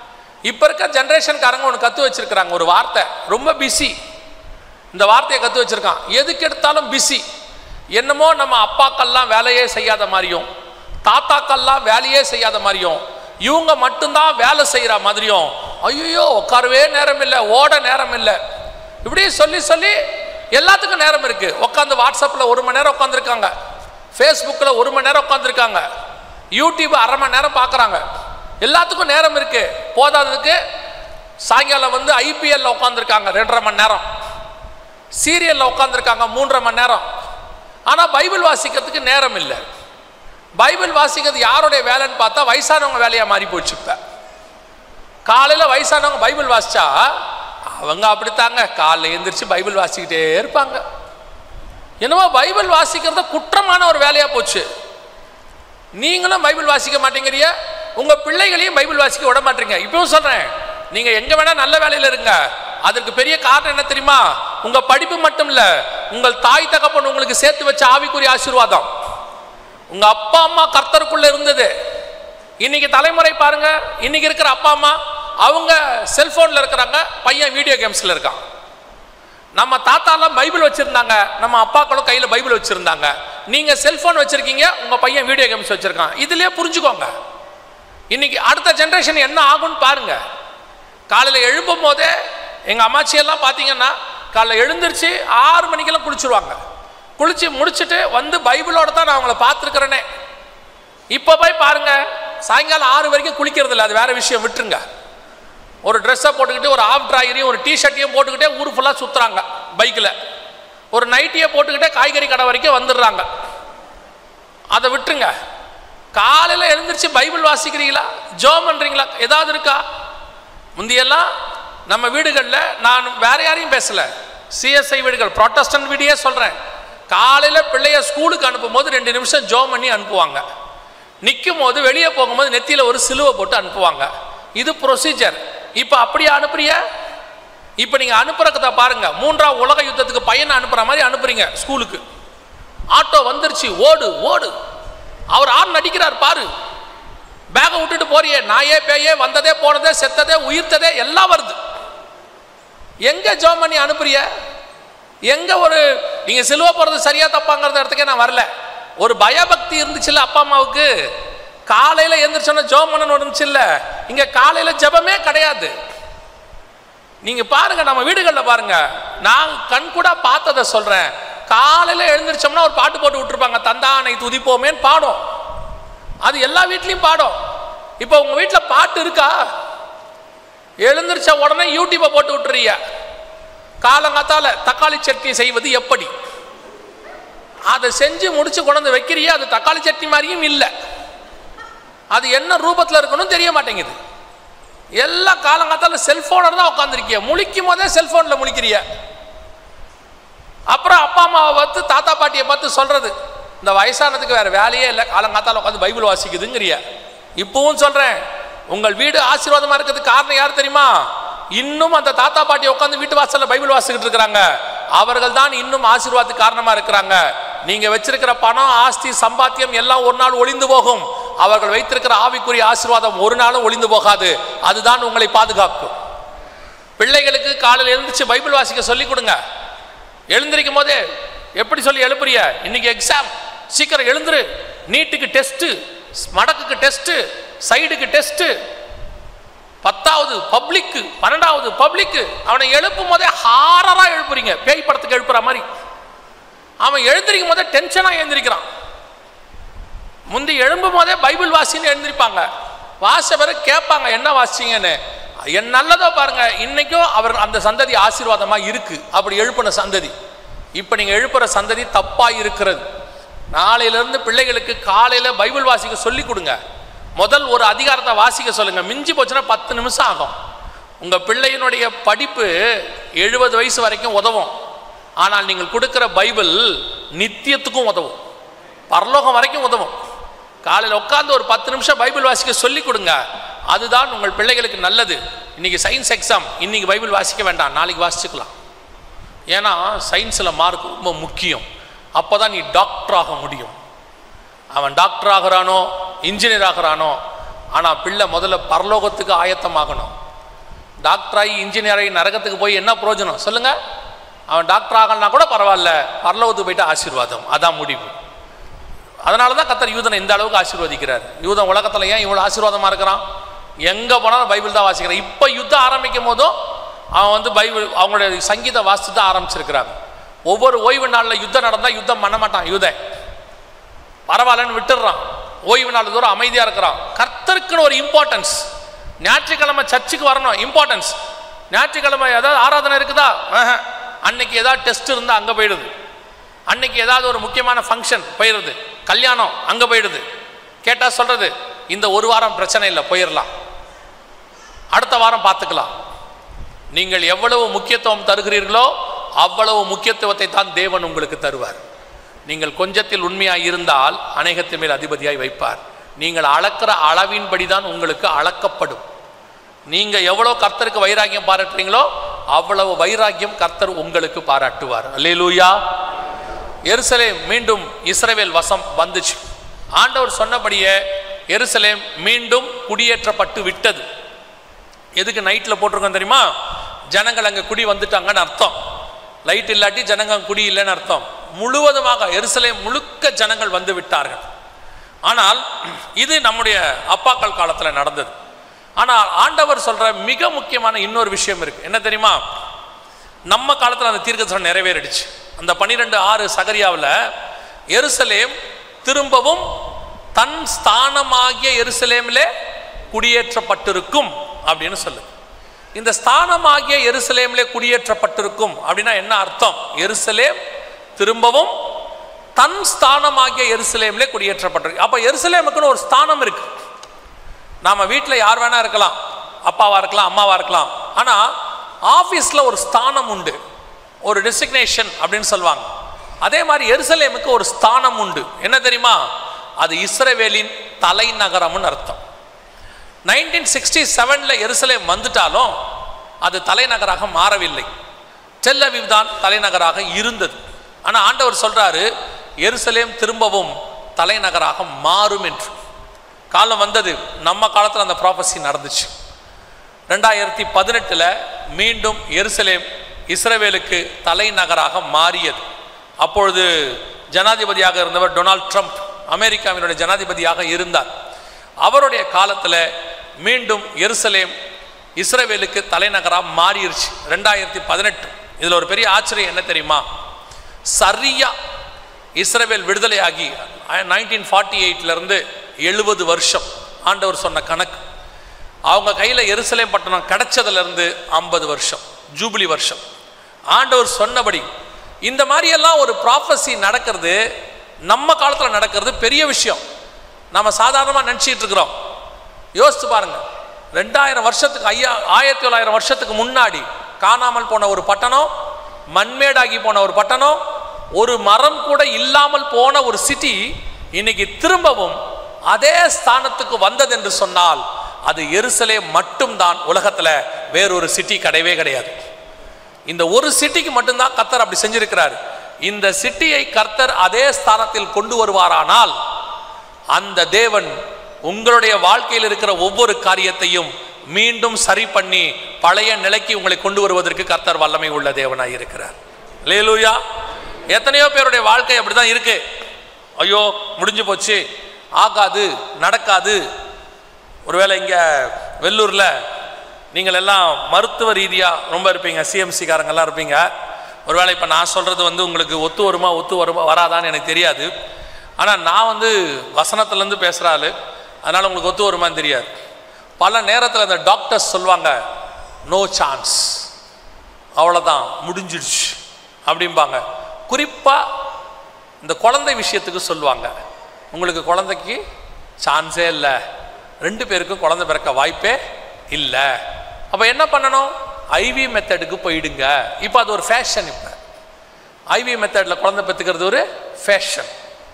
இப்போ இருக்க ஜென்ரேஷன்காரங்க ஒன்று கற்று வச்சிருக்கிறாங்க ஒரு வார்த்தை ரொம்ப பிஸி இந்த வார்த்தையை கற்று வச்சிருக்கான் எதுக்கு எடுத்தாலும் பிஸி என்னமோ நம்ம அப்பாக்கள்லாம் வேலையே செய்யாத மாதிரியும் தாத்தாக்கள்லாம் வேலையே செய்யாத மாதிரியும் இவங்க மட்டும்தான் வேலை செய்கிற மாதிரியும் ஐயோ உட்காரவே நேரம் இல்லை ஓட நேரம் இல்லை இப்படி சொல்லி சொல்லி எல்லாத்துக்கும் நேரம் இருக்கு உட்காந்து வாட்ஸ்அப்பில் ஒரு மணி நேரம் உட்காந்துருக்காங்க ஃபேஸ்புக்கில் ஒரு மணி நேரம் உட்காந்துருக்காங்க யூடியூப் அரை மணி நேரம் பார்க்குறாங்க எல்லாத்துக்கும் நேரம் இருக்கு போதாததுக்கு சாயங்காலம் வந்து ஐபிஎல்ல உட்காந்துருக்காங்க ரெண்டரை மணி நேரம் சீரியலில் உட்காந்துருக்காங்க மூன்றரை மணி நேரம் ஆனால் பைபிள் வாசிக்கிறதுக்கு நேரம் இல்லை பைபிள் வாசிக்கிறது யாருடைய வேலைன்னு பார்த்தா வயசானவங்க வேலையாக மாறி போச்சு இப்போ காலையில் வயசானவங்க பைபிள் வாசிச்சா அவங்க அப்படித்தாங்க காலைல எழுந்திரிச்சு பைபிள் வாசிக்கிட்டே இருப்பாங்க என்னமோ பைபிள் வாசிக்கிறது குற்றமான ஒரு வேலையாக போச்சு நீங்களும் பைபிள் வாசிக்க மாட்டேங்கிறிய உங்கள் பிள்ளைகளையும் பைபிள் வாசிக்க விட மாட்டீங்க இப்பவும் சொல்கிறேன் நீங்கள் எங்கே வேணால் நல்ல வேலையில் இருங்க அதற்கு பெரிய காரணம் என்ன தெரியுமா உங்கள் படிப்பு மட்டும் இல்லை உங்கள் தாய் தகப்பன் உங்களுக்கு சேர்த்து வச்ச ஆவிக்குரிய ஆசீர்வாதம் உங்க அப்பா அம்மா கர்த்தருக்குள்ள இருந்தது இன்னைக்கு தலைமுறை பாருங்க இன்னைக்கு இருக்கிற அப்பா அம்மா அவங்க செல்போன்ல இருக்கிறாங்க பையன் வீடியோ கேம்ஸ்ல இருக்கான் நம்ம தாத்தாலாம் பைபிள் வச்சிருந்தாங்க நம்ம அப்பாக்களும் கையில பைபிள் வச்சிருந்தாங்க நீங்க செல்போன் வச்சிருக்கீங்க உங்க பையன் வீடியோ கேம்ஸ் வச்சிருக்கான் இதுலயே புரிஞ்சுக்கோங்க இன்னைக்கு அடுத்த ஜென்ரேஷன் என்ன ஆகும்னு பாருங்க காலையில் எழும்பும் போதே எங்கள் அம்மாச்சியெல்லாம் பார்த்தீங்கன்னா காலைல எழுந்திருச்சு ஆறு மணிக்கெல்லாம் குளிச்சிருவாங்க குளிச்சு முடிச்சுட்டு வந்து பைபிளோட தான் நான் அவங்கள பார்த்துருக்குறேனே இப்போ போய் பாருங்க சாயங்காலம் ஆறு வரைக்கும் குளிக்கிறது இல்லை அது வேற விஷயம் விட்டுருங்க ஒரு ட்ரெஸ்ஸை போட்டுக்கிட்டு ஒரு ஆஃப் ட்ராயரையும் ஒரு டிஷர்ட்டையும் போட்டுக்கிட்டே ஊர் ஃபுல்லாக சுற்றுறாங்க பைக்கில் ஒரு நைட்டியை போட்டுக்கிட்டே காய்கறி கடை வரைக்கும் வந்துடுறாங்க அதை விட்டுருங்க காலையில் எழுந்திருச்சு பைபிள் வாசிக்கிறீங்களா ஜோம் பண்ணுறீங்களா ஏதாவது இருக்கா முந்தியெல்லாம் நம்ம வீடுகளில் நான் வேற யாரையும் பேசல சிஎஸ்ஐ வீடுகள் ப்ராட்டஸ்டன்ட் வீடியே சொல்கிறேன் காலையில் பிள்ளைய ஸ்கூலுக்கு அனுப்பும்போது ரெண்டு நிமிஷம் ஜோம் பண்ணி அனுப்புவாங்க நிற்கும் போது வெளியே போகும்போது நெத்தியில் ஒரு சிலுவை போட்டு அனுப்புவாங்க இது ப்ரொசீஜர் இப்போ அப்படியே அனுப்புறிய இப்போ நீங்கள் அனுப்புறத பாருங்க மூன்றாம் உலக யுத்தத்துக்கு பையனை அனுப்புற மாதிரி அனுப்புறீங்க ஸ்கூலுக்கு ஆட்டோ வந்துருச்சு ஓடு ஓடு அவர் ஆண் நடிக்கிறார் பாரு பேகை விட்டுட்டு போறியே நாயே பேயே வந்ததே போனதே செத்ததே உயிர்த்ததே எல்லாம் வருது எங்க ஜோம் பண்ணி அனுப்புறிய எங்க ஒரு நீங்க சிலுவை போறது சரியா தப்பாங்கிறத இடத்துக்கே நான் வரல ஒரு பயபக்தி இருந்துச்சுல்ல அப்பா அம்மாவுக்கு காலையில எந்திரிச்சோன்னா ஜோம் பண்ணணும் இருந்துச்சுல்ல இங்க காலையில ஜெபமே கிடையாது நீங்க பாருங்க நம்ம வீடுகளில் பாருங்க நான் கண் கூட பார்த்ததை சொல்றேன் காலையில எழுந்திரிச்சோம்னா ஒரு பாட்டு போட்டு விட்டுருப்பாங்க தந்தானை துதிப்போமேன்னு பாடும் அது எல்லா வீட்லயும் பாடும் இப்போ உங்க வீட்டில் பாட்டு இருக்கா எழுந்திரிச்ச உடனே யூடியூப்பை போட்டு விட்டுறீங்க காலங்காத்தால தக்காளி சட்னி செய்வது எப்படி அதை செஞ்சு முடிச்சு கொண்டு வைக்கிறிய அது தக்காளி சட்னி மாதிரியும் இல்லை அது என்ன ரூபத்தில் இருக்கணும் தெரிய மாட்டேங்குது எல்லா காலங்காத்தால செல்போனோட தான் உட்காந்துருக்கிய முழிக்கும் போதே செல்போனில் முழிக்கிறிய அப்புறம் அப்பா அம்மாவை பார்த்து தாத்தா பாட்டியை பார்த்து சொல்றது இந்த வயசானதுக்கு வேற வேலையே இல்லை காலங்காத்தால உட்காந்து பைபிள் வாசிக்குதுங்கிறிய இப்பவும் சொல்றேன் உங்கள் வீடு ஆசீர்வாதமா இருக்கிறதுக்கு காரணம் யார் தெரியுமா இன்னும் அந்த தாத்தா பாட்டி உட்காந்து வீட்டு வாசல்ல பைபிள் வாசிக்கிட்டு இருக்கிறாங்க அவர்கள் தான் இன்னும் ஆசீர்வாதத்துக்கு காரணமா இருக்கிறாங்க நீங்க வச்சிருக்கிற பணம் ஆஸ்தி சம்பாத்தியம் எல்லாம் ஒரு நாள் ஒளிந்து போகும் அவர்கள் வைத்திருக்கிற ஆவிக்குரிய ஆசீர்வாதம் ஒரு நாளும் ஒளிந்து போகாது அதுதான் உங்களை பாதுகாக்கும் பிள்ளைகளுக்கு காலையில் எழுந்திரிச்சு பைபிள் வாசிக்க சொல்லி கொடுங்க எழுந்திருக்கும் போதே எப்படி சொல்லி எழுப்புறிய இன்னைக்கு எக்ஸாம் சீக்கிரம் எழுந்துரு நீட்டுக்கு டெஸ்ட்டு மடக்குக்கு டெஸ்ட்டு சைடுக்கு டெஸ்ட்டு பத்தாவது பப்ளிக்கு பன்னெண்டாவது பப்ளிக்கு அவனை எழுப்பும் போதே ஹாரரா எழுப்புறீங்க பேய் படத்துக்கு எழுப்புற மாதிரி அவன் எழுந்திருக்கும் போதே டென்ஷனாக எழுந்திருக்கிறான் முந்தி எழும்பும் போதே பைபிள் வாசின்னு எழுந்திருப்பாங்க வாச பிறகு கேட்பாங்க என்ன வாசிச்சீங்கன்னு என் நல்லதோ பாருங்க இன்னைக்கும் அவர் அந்த சந்ததி ஆசீர்வாதமா இருக்கு அப்படி எழுப்பின சந்ததி இப்போ நீங்க எழுப்புற சந்ததி தப்பா இருக்கிறது நாளையிலிருந்து பிள்ளைகளுக்கு காலையில பைபிள் வாசிக்க சொல்லி கொடுங்க முதல் ஒரு அதிகாரத்தை வாசிக்க சொல்லுங்க மிஞ்சி போச்சுன்னா பத்து நிமிஷம் ஆகும் உங்க பிள்ளையினுடைய படிப்பு எழுபது வயசு வரைக்கும் உதவும் ஆனால் நீங்கள் கொடுக்கிற பைபிள் நித்தியத்துக்கும் உதவும் பரலோகம் வரைக்கும் உதவும் காலையில் உட்காந்து ஒரு பத்து நிமிஷம் பைபிள் வாசிக்க சொல்லி கொடுங்க அதுதான் உங்கள் பிள்ளைகளுக்கு நல்லது இன்னைக்கு சயின்ஸ் எக்ஸாம் இன்னைக்கு பைபிள் வாசிக்க வேண்டாம் நாளைக்கு வாசிச்சுக்கலாம் ஏன்னா சயின்ஸில் மார்க் ரொம்ப முக்கியம் அப்போ தான் நீ டாக்டர் ஆக முடியும் அவன் டாக்டர் ஆகிறானோ இன்ஜினியர் ஆகிறானோ ஆனால் பிள்ளை முதல்ல பரலோகத்துக்கு ஆயத்தமாகணும் டாக்டராகி இன்ஜினியராகி நரகத்துக்கு போய் என்ன பிரயோஜனம் சொல்லுங்க அவன் டாக்டர் ஆகலனா கூட பரவாயில்ல பரலோகத்துக்கு போயிட்டு ஆசீர்வாதம் அதான் முடிவு அதனால தான் கத்தர் யூதனை இந்த அளவுக்கு ஆசீர்வதிக்கிறார் யூதன் உலகத்தில் ஏன் இவ்வளோ ஆசீர்வாதமாக இருக்கிறான் எங்கே போனாலும் பைபிள் தான் வாசிக்கிறான் இப்போ யுத்தம் ஆரம்பிக்கும் போதும் அவன் வந்து பைபிள் அவங்களுடைய சங்கீத வாசித்து தான் ஆரம்பிச்சிருக்கிறாங்க ஒவ்வொரு ஓய்வு நாளில் யுத்தம் நடந்தால் யுத்தம் பண்ண மாட்டான் யூதன் பரவாயில்லன்னு விட்டுடுறான் ஓய்வு நாள் தூரம் அமைதியாக இருக்கிறான் கர்த்தருக்குன்னு ஒரு இம்பார்ட்டன்ஸ் ஞாயிற்றுக்கிழமை சர்ச்சுக்கு வரணும் இம்பார்ட்டன்ஸ் ஞாயிற்றுக்கிழமை ஏதாவது ஆராதனை இருக்குதா ஆஹா. அன்னைக்கு ஏதாவது டெஸ்ட் இருந்தால் அங்கே போயிடுது அன்னைக்கு ஏதாவது ஒரு முக்கியமான ஃபங்க்ஷன் போயிடுது கல்யாணம் அங்கே போயிடுது கேட்டால் சொல்கிறது இந்த ஒரு வாரம் பிரச்சனை இல்லை போயிடலாம் அடுத்த வாரம் பார்த்துக்கலாம் நீங்கள் எவ்வளவு முக்கியத்துவம் தருகிறீர்களோ அவ்வளவு முக்கியத்துவத்தை தான் தேவன் உங்களுக்கு தருவார் நீங்கள் கொஞ்சத்தில் உண்மையாய் இருந்தால் அநேகத்தின் மேல் அதிபதியாய் வைப்பார் நீங்கள் அளக்கிற அளவின்படி தான் உங்களுக்கு அளக்கப்படும் நீங்க எவ்வளவு கர்த்தருக்கு வைராக்கியம் பாராட்டுறீங்களோ அவ்வளவு வைராக்கியம் கர்த்தர் உங்களுக்கு பாராட்டுவார் அல்லேலூயா எருசலேம் மீண்டும் இஸ்ரவேல் வசம் வந்துச்சு ஆண்டவர் சொன்னபடியே எருசலேம் மீண்டும் குடியேற்றப்பட்டு விட்டது எதுக்கு நைட்டில் போட்டிருக்கோம் தெரியுமா ஜனங்கள் அங்கே குடி வந்துட்டாங்கன்னு அர்த்தம் லைட் இல்லாட்டி ஜனங்க அங்க குடி இல்லைன்னு அர்த்தம் முழுவதுமாக எருசலேம் முழுக்க ஜனங்கள் வந்து விட்டார்கள் ஆனால் இது நம்முடைய அப்பாக்கள் காலத்தில் நடந்தது ஆனால் ஆண்டவர் சொல்ற மிக முக்கியமான இன்னொரு விஷயம் இருக்கு என்ன தெரியுமா நம்ம காலத்தில் அந்த தீர்க்கதரிசனம் நிறைவேறிடுச்சு அந்த பன்னிரெண்டு ஆறு சகரியாவில் எருசலேம் திரும்பவும் தன் ஸ்தானமாகிய எருசலேமிலே குடியேற்றப்பட்டிருக்கும் அப்படின்னு சொல்லுது இந்த ஸ்தானமாகிய எருசலேமிலே குடியேற்றப்பட்டிருக்கும் அப்படின்னா என்ன அர்த்தம் எருசலேம் திரும்பவும் தன் ஸ்தானமாகிய எருசலேமிலே குடியேற்றப்பட்டிருக்கு அப்போ எருசலேமுக்குன்னு ஒரு ஸ்தானம் இருக்கு நாம வீட்டில் யார் வேணா இருக்கலாம் அப்பாவா இருக்கலாம் அம்மாவா இருக்கலாம் ஆனால் ஆஃபீஸில் ஒரு ஸ்தானம் உண்டு ஒரு டெசிக்னேஷன் அப்படின்னு சொல்லுவாங்க அதே மாதிரி எருசலேமுக்கு ஒரு ஸ்தானம் உண்டு என்ன தெரியுமா அது இஸ்ரவேலின் தலைநகரம்னு அர்த்தம் நைன்டீன் சிக்ஸ்டி செவனில் எருசலேம் வந்துட்டாலும் அது தலைநகராக மாறவில்லை டெல்லவிவ் தான் தலைநகராக இருந்தது ஆனால் ஆண்டவர் சொல்றாரு எருசலேம் திரும்பவும் தலைநகராக மாறும் என்று காலம் வந்தது நம்ம காலத்தில் அந்த ப்ராபஸி நடந்துச்சு ரெண்டாயிரத்தி பதினெட்டில் மீண்டும் எருசலேம் இஸ்ரவேலுக்கு தலைநகராக மாறியது அப்பொழுது ஜனாதிபதியாக இருந்தவர் டொனால்ட் ட்ரம்ப் அமெரிக்காவினுடைய ஜனாதிபதியாக இருந்தார் அவருடைய காலத்தில் மீண்டும் எருசலேம் இஸ்ரவேலுக்கு தலைநகராக மாறிடுச்சு ரெண்டாயிரத்தி பதினெட்டு இதில் ஒரு பெரிய ஆச்சரியம் என்ன தெரியுமா சரியா இஸ்ரவேல் விடுதலையாகி நைன்டீன் ஃபார்ட்டி எயிட்லேருந்து எழுபது வருஷம் ஆண்டவர் சொன்ன கணக்கு அவங்க கையில் எருசலேம் பட்டணம் கிடைச்சதுலேருந்து ஐம்பது வருஷம் ஜூபிலி வருஷம் ஆண்டவர் சொன்னபடி இந்த மாதிரியெல்லாம் ஒரு ப்ராஃபஸி நடக்கிறது நம்ம காலத்தில் நடக்கிறது பெரிய விஷயம் நம்ம சாதாரணமாக நினச்சிட்டு இருக்கிறோம் யோசித்து பாருங்க ரெண்டாயிரம் வருஷத்துக்கு ஐயா ஆயிரத்தி தொள்ளாயிரம் வருஷத்துக்கு முன்னாடி காணாமல் போன ஒரு பட்டணம் மண்மேடாகி போன ஒரு பட்டணம் ஒரு மரம் கூட இல்லாமல் போன ஒரு சிட்டி இன்னைக்கு திரும்பவும் அதே ஸ்தானத்துக்கு வந்தது என்று சொன்னால் அது எருசலே மட்டும்தான் உலகத்தில் வேறொரு சிட்டி கிடையவே கிடையாது இந்த ஒரு சிட்டிக்கு மட்டும்தான் கர்த்தர் அப்படி செஞ்சிருக்கிறார் இந்த சிட்டியை கர்த்தர் அதே ஸ்தானத்தில் கொண்டு வருவாரானால் அந்த தேவன் உங்களுடைய வாழ்க்கையில் இருக்கிற ஒவ்வொரு காரியத்தையும் மீண்டும் சரி பண்ணி பழைய நிலைக்கு உங்களை கொண்டு வருவதற்கு கர்த்தர் வல்லமை உள்ள தேவனாய் இருக்கிறார் லேலூயா எத்தனையோ பேருடைய வாழ்க்கை அப்படிதான் இருக்கு ஐயோ முடிஞ்சு போச்சு ஆகாது நடக்காது ஒருவேளை இங்கே வெள்ளூரில் நீங்கள் எல்லாம் மருத்துவ ரீதியாக ரொம்ப இருப்பீங்க சிஎம்சிக்காரங்கெல்லாம் இருப்பீங்க ஒருவேளை இப்போ நான் சொல்கிறது வந்து உங்களுக்கு ஒத்து வருமா ஒத்து வருமா வராதான்னு எனக்கு தெரியாது ஆனால் நான் வந்து வசனத்துலேருந்து பேசுகிற ஆளு அதனால் உங்களுக்கு ஒத்து வருமான்னு தெரியாது பல நேரத்தில் அந்த டாக்டர்ஸ் சொல்லுவாங்க நோ சான்ஸ் அவ்வளோதான் முடிஞ்சிடுச்சு அப்படிம்பாங்க குறிப்பாக இந்த குழந்தை விஷயத்துக்கு சொல்லுவாங்க உங்களுக்கு குழந்தைக்கு சான்ஸே இல்லை ரெண்டு பேருக்கும் குழந்தை பிறக்க வாய்ப்பே இல்லை அப்போ என்ன பண்ணணும் ஐவி மெத்தடுக்கு போயிடுங்க இப்போ அது ஒரு ஃபேஷன் இப்போ ஐவி மெத்தடில் குழந்தை பெற்றுக்கிறது ஒரு ஃபேஷன்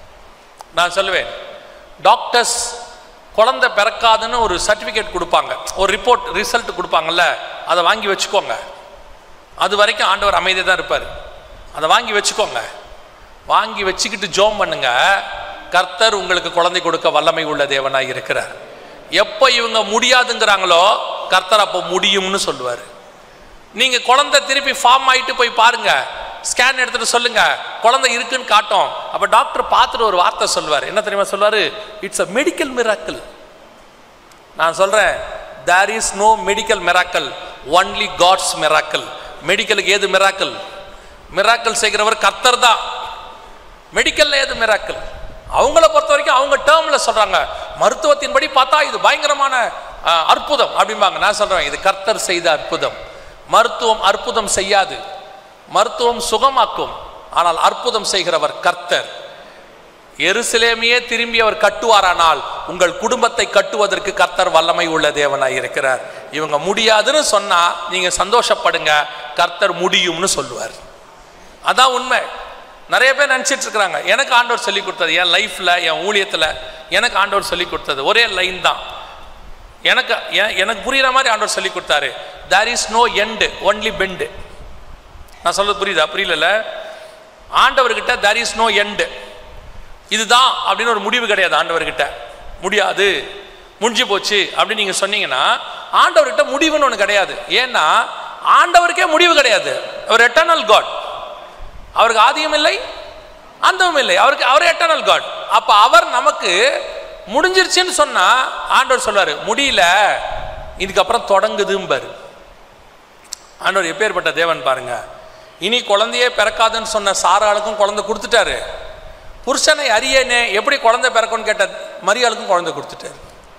நான் சொல்லுவேன் டாக்டர்ஸ் குழந்தை பிறக்காதுன்னு ஒரு சர்டிஃபிகேட் கொடுப்பாங்க ஒரு ரிப்போர்ட் ரிசல்ட் கொடுப்பாங்கல்ல அதை வாங்கி வச்சுக்கோங்க அது வரைக்கும் ஆண்டவர் அமைதியாக தான் இருப்பார் அதை வாங்கி வச்சுக்கோங்க வாங்கி வச்சுக்கிட்டு ஜோம் பண்ணுங்க கர்த்தர் உங்களுக்கு குழந்தை கொடுக்க வல்லமை உள்ள தேவனாய் இருக்கிறார் எப்போ இவங்க முடியாதுங்கிறாங்களோ கர்த்தர் அப்போ முடியும்னு சொல்லுவார் நீங்க குழந்தை திருப்பி ஃபார்ம் ஆயிட்டு போய் பாருங்க ஸ்கேன் எடுத்துட்டு சொல்லுங்க குழந்தை இருக்குன்னு காட்டும் அப்ப டாக்டர் பார்த்துட்டு ஒரு வார்த்தை சொல்லுவார் என்ன தெரியுமா சொல்லுவாரு இட்ஸ் அ மெடிக்கல் மிராக்கிள் நான் சொல்றேன் there is no medical miracle only God's miracle மெடிக்கலுக்கு ஏது மிராக்கல் மிராக்கல் செய்கிறவர் கர்த்தர் தான் மெடிக்கல்ல ஏது மிராக்கல் அவங்கள பொறுத்த வரைக்கும் அவங்க டேர்ம்ல சொல்றாங்க மருத்துவத்தின்படி பார்த்தா இது பயங்கரமான அஹ், அற்புதம் அப்படிம்பாங்க நான் சொல்றேன் இது கர்த்தர் செய்த அற்புதம் மருத்துவம் அற்புதம் செய்யாது மருத்துவம் சுகமாக்கும் ஆனால் அற்புதம் செய்கிறவர் கர்த்தர் எருசலேமையே திரும்பி அவர் கட்டுவாரானால் உங்கள் குடும்பத்தை கட்டுவதற்கு கர்த்தர் வல்லமை உள்ள தேவனாய் இருக்கிறார் இவங்க முடியாதுன்னு சொன்னா நீங்க சந்தோஷப்படுங்க கர்த்தர் முடியும்னு சொல்லுவார் அதான் உண்மை நிறைய பேர் நினச்சிட்டு இருக்கிறாங்க எனக்கு ஆண்டவர் சொல்லி கொடுத்தது என் லைஃப்பில் என் ஊழியத்தில் எனக்கு ஆண்டவர் சொல்லி கொடுத்தது ஒரே லைன் தான் எனக்கு எ- எனக்கு புரியுற மாதிரி ஆண்டவர் சொல்லி கொடுத்தாரு there is no end only bend நான் சொல்றது புரியுதா புரியல ஆண்டவர்கிட்ட தேர் இஸ் நோ எண்டு இதுதான் அப்படின்னு ஒரு முடிவு கிடையாது ஆண்டவர்கிட்ட முடியாது முடிஞ்சு போச்சு அப்படின்னு நீங்கள் சொன்னீங்கன்னா ஆண்டவர்கிட்ட முடிவுன்னு ஒன்று கிடையாது ஏன்னா ஆண்டவருக்கே முடிவு கிடையாது அவர் எட்டர்னல் காட் அவருக்கு ஆதியும் இல்லை அந்தமும் இல்லை அவருக்கு அவர் எட்டர்னல் காட் அப்ப அவர் நமக்கு முடிஞ்சிருச்சுன்னு சொன்னா ஆண்டவர் சொல்றாரு முடியல இதுக்கப்புறம் தொடங்குதும்பாரு ஆண்டவர் எப்பேற்பட்ட தேவன் பாருங்க இனி குழந்தையே பிறக்காதுன்னு சொன்ன சாராளுக்கும் குழந்தை கொடுத்துட்டாரு புருஷனை அறியனே எப்படி குழந்தை பிறக்கும்னு கேட்ட மரியாளுக்கும் குழந்தை கொடுத்துட்டாரு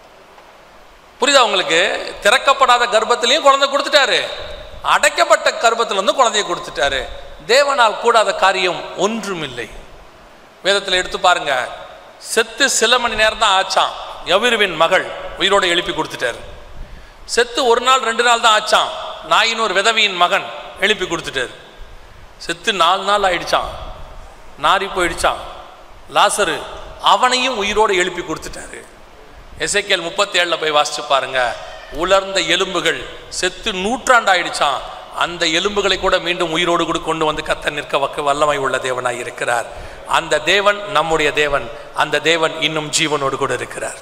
புரியுதா உங்களுக்கு திறக்கப்படாத கர்ப்பத்திலையும் குழந்தை கொடுத்துட்டாரு அடைக்கப்பட்ட கர்ப்பத்துல இருந்து குழந்தையை கொடுத்துட்டாரு தேவனால் கூடாத காரியம் ஒன்றும் இல்லை வேதத்தில் எடுத்து பாருங்க செத்து சில மணி நேரம் தான் ஆச்சான் யவிருவின் மகள் உயிரோடு எழுப்பி கொடுத்துட்டாரு செத்து ஒரு நாள் ரெண்டு நாள் தான் ஆச்சான் நாயின் ஒரு விதவியின் மகன் எழுப்பி கொடுத்துட்டாரு செத்து நாலு நாள் ஆயிடுச்சான் நாரி போயிடுச்சான் லாசரு அவனையும் உயிரோடு எழுப்பி கொடுத்துட்டாரு எசேக்கியேல் முப்பத்தி ஏழில் போய் வாசிச்சு பாருங்க உலர்ந்த எலும்புகள் செத்து நூற்றாண்டு ஆயிடுச்சான் அந்த எலும்புகளை கூட மீண்டும் உயிரோடு கூட கொண்டு வந்து கத்த நிற்க வக்க வல்லமை உள்ள தேவனாய் இருக்கிறார் அந்த தேவன் நம்முடைய தேவன் அந்த தேவன் இன்னும் ஜீவனோடு கூட இருக்கிறார்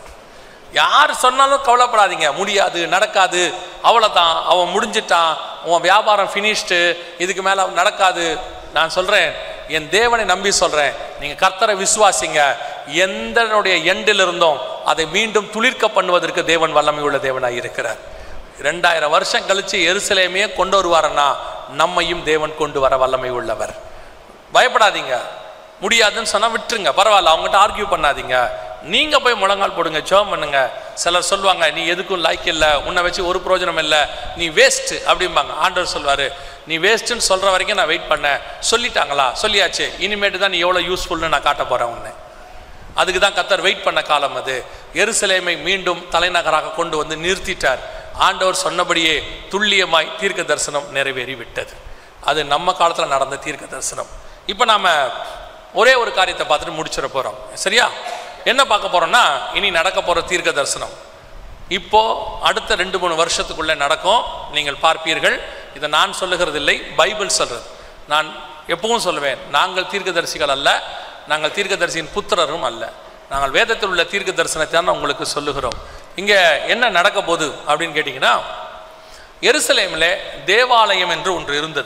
யார் சொன்னாலும் கவலைப்படாதீங்க முடியாது நடக்காது அவ்வளோதான் அவன் முடிஞ்சிட்டான் உன் வியாபாரம் ஃபினிஷ்டு இதுக்கு மேலே நடக்காது நான் சொல்கிறேன் என் தேவனை நம்பி சொல்கிறேன் நீங்கள் கர்த்தரை விசுவாசிங்க எந்தனுடைய எண்டில் இருந்தும் அதை மீண்டும் துளிர்க்க பண்ணுவதற்கு தேவன் வல்லமை உள்ள தேவனாய் இருக்கிறார் ரெண்டாயிரம் வருஷம் கழிச்சு எருசலேமையே கொண்டு வருவாரன்னா நம்மையும் தேவன் கொண்டு வர வல்லமை உள்ளவர் பயப்படாதீங்க முடியாதுன்னு சொன்னால் விட்டுருங்க பரவாயில்ல அவங்ககிட்ட ஆர்கியூ பண்ணாதீங்க நீங்கள் போய் முழங்கால் போடுங்க ஜெபம் பண்ணுங்க சிலர் சொல்லுவாங்க நீ எதுக்கும் லாய்க்கு இல்லை உன்னை வச்சு ஒரு பிரயோஜனம் இல்லை நீ வேஸ்ட் அப்படிம்பாங்க ஆண்டவர் சொல்வார் நீ வேஸ்ட்டுன்னு சொல்கிற வரைக்கும் நான் வெயிட் பண்ணேன் சொல்லிட்டாங்களா சொல்லியாச்சு இனிமேட்டு தான் நீ எவ்வளோ யூஸ்ஃபுல்னு நான் காட்ட போகிறேன் உன்னை அதுக்கு தான் கத்தர் வெயிட் பண்ண காலம் அது எருசலேமை மீண்டும் தலைநகராக கொண்டு வந்து நிறுத்திட்டார் ஆண்டவர் சொன்னபடியே துல்லியமாய் தீர்க்க தரிசனம் நிறைவேறி விட்டது அது நம்ம காலத்தில் நடந்த தீர்க்க தரிசனம் இப்போ நாம ஒரே ஒரு காரியத்தை பார்த்துட்டு முடிச்சிட போகிறோம் சரியா என்ன பார்க்க போறோம்னா இனி நடக்க போகிற தீர்க்க தரிசனம் இப்போ அடுத்த ரெண்டு மூணு வருஷத்துக்குள்ளே நடக்கும் நீங்கள் பார்ப்பீர்கள் இதை நான் சொல்லுகிறதில்லை பைபிள் சொல்றது நான் எப்பவும் சொல்லுவேன் நாங்கள் தீர்க்கதரிசிகள் அல்ல நாங்கள் தீர்க்கதரிசியின் புத்திரரும் அல்ல நாங்கள் வேதத்தில் உள்ள தீர்க்க தரிசனத்தை தான் உங்களுக்கு சொல்லுகிறோம் இங்கே என்ன நடக்க போகுது அப்படின்னு கேட்டிங்கன்னா எருசலேமில் தேவாலயம் என்று ஒன்று இருந்தது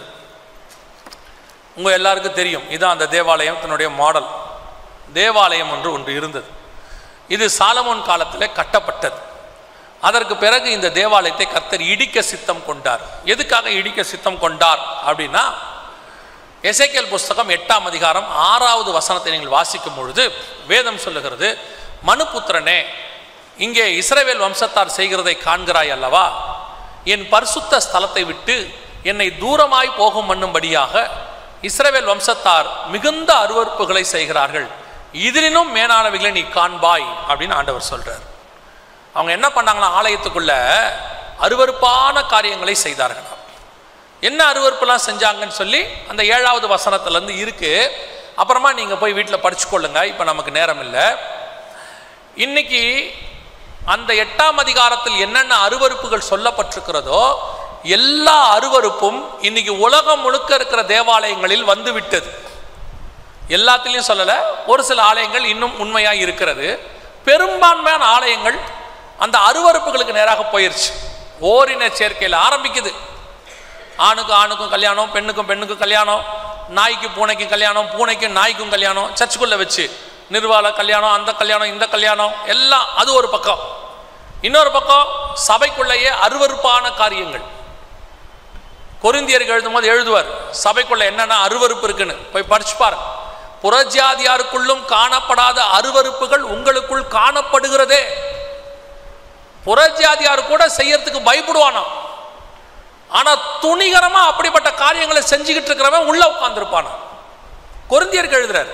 உங்கள் எல்லாருக்கும் தெரியும் இதுதான் அந்த தேவாலயம் தன்னுடைய மாடல் தேவாலயம் என்று ஒன்று இருந்தது இது சாலமோன் காலத்தில் கட்டப்பட்டது அதற்கு பிறகு இந்த தேவாலயத்தை கர்த்தர் இடிக்க சித்தம் கொண்டார் எதுக்காக இடிக்க சித்தம் கொண்டார் அப்படின்னா எசேக்கியேல் புஸ்தகம் எட்டாம் அதிகாரம் ஆறாவது வசனத்தை நீங்கள் வாசிக்கும் பொழுது வேதம் சொல்லுகிறது மனுபுத்திரனே இங்கே இஸ்ரவேல் வம்சத்தார் செய்கிறதை காண்கிறாய் அல்லவா என் பரிசுத்த ஸ்தலத்தை விட்டு என்னை தூரமாய் போகும் பண்ணும்படியாக இஸ்ரவேல் வம்சத்தார் மிகுந்த அருவருப்புகளை செய்கிறார்கள் இதிலும் மேலானவைகளை நீ காண்பாய் அப்படின்னு ஆண்டவர் சொல்றார் அவங்க என்ன பண்ணாங்களா ஆலயத்துக்குள்ள அருவருப்பான காரியங்களை செய்தார்களாம் என்ன அருவருப்பெல்லாம் செஞ்சாங்கன்னு சொல்லி அந்த ஏழாவது வசனத்துலேருந்து இருக்கு அப்புறமா நீங்கள் போய் வீட்டில் படிச்சுக்கொள்ளுங்க இப்போ நமக்கு நேரம் இல்லை இன்னைக்கு அந்த எட்டாம் அதிகாரத்தில் என்னென்ன அருவருப்புகள் சொல்லப்பட்டிருக்கிறதோ எல்லா அருவருப்பும் இன்னைக்கு உலகம் முழுக்க இருக்கிற தேவாலயங்களில் வந்து விட்டது எல்லாத்திலையும் சொல்லலை ஒரு சில ஆலயங்கள் இன்னும் உண்மையாக இருக்கிறது பெரும்பான்மையான ஆலயங்கள் அந்த அருவருப்புகளுக்கு நேராக போயிருச்சு ஓரின சேர்க்கையில் ஆரம்பிக்குது ஆணுக்கு ஆணுக்கும் கல்யாணம் பெண்ணுக்கும் பெண்ணுக்கும் கல்யாணம் நாய்க்கு பூனைக்கும் கல்யாணம் பூனைக்கும் நாய்க்கும் கல்யாணம் சர்ச்சுக்குள்ளே வச்சு நிர்வால கல்யாணம் அந்த கல்யாணம் இந்த கல்யாணம் எல்லாம் அது ஒரு பக்கம் இன்னொரு பக்கம் சபைக்குள்ளேயே அருவருப்பான காரியங்கள் கொரிந்தியருக்கு எழுதும்போது எழுதுவார் சபைக்குள்ள என்னென்ன அருவருப்பு இருக்குன்னு போய் படிச்சு பாருங்க புறஜாதியாருக்குள்ளும் காணப்படாத அருவருப்புகள் உங்களுக்குள் காணப்படுகிறதே புறஜாதியார் கூட செய்யறதுக்கு பயப்படுவானா ஆனா துணிகரமா அப்படிப்பட்ட காரியங்களை செஞ்சுக்கிட்டு இருக்கிறவன் உள்ள உட்கார்ந்துருப்பானா கொரிந்தியருக்கு எழுதுறார்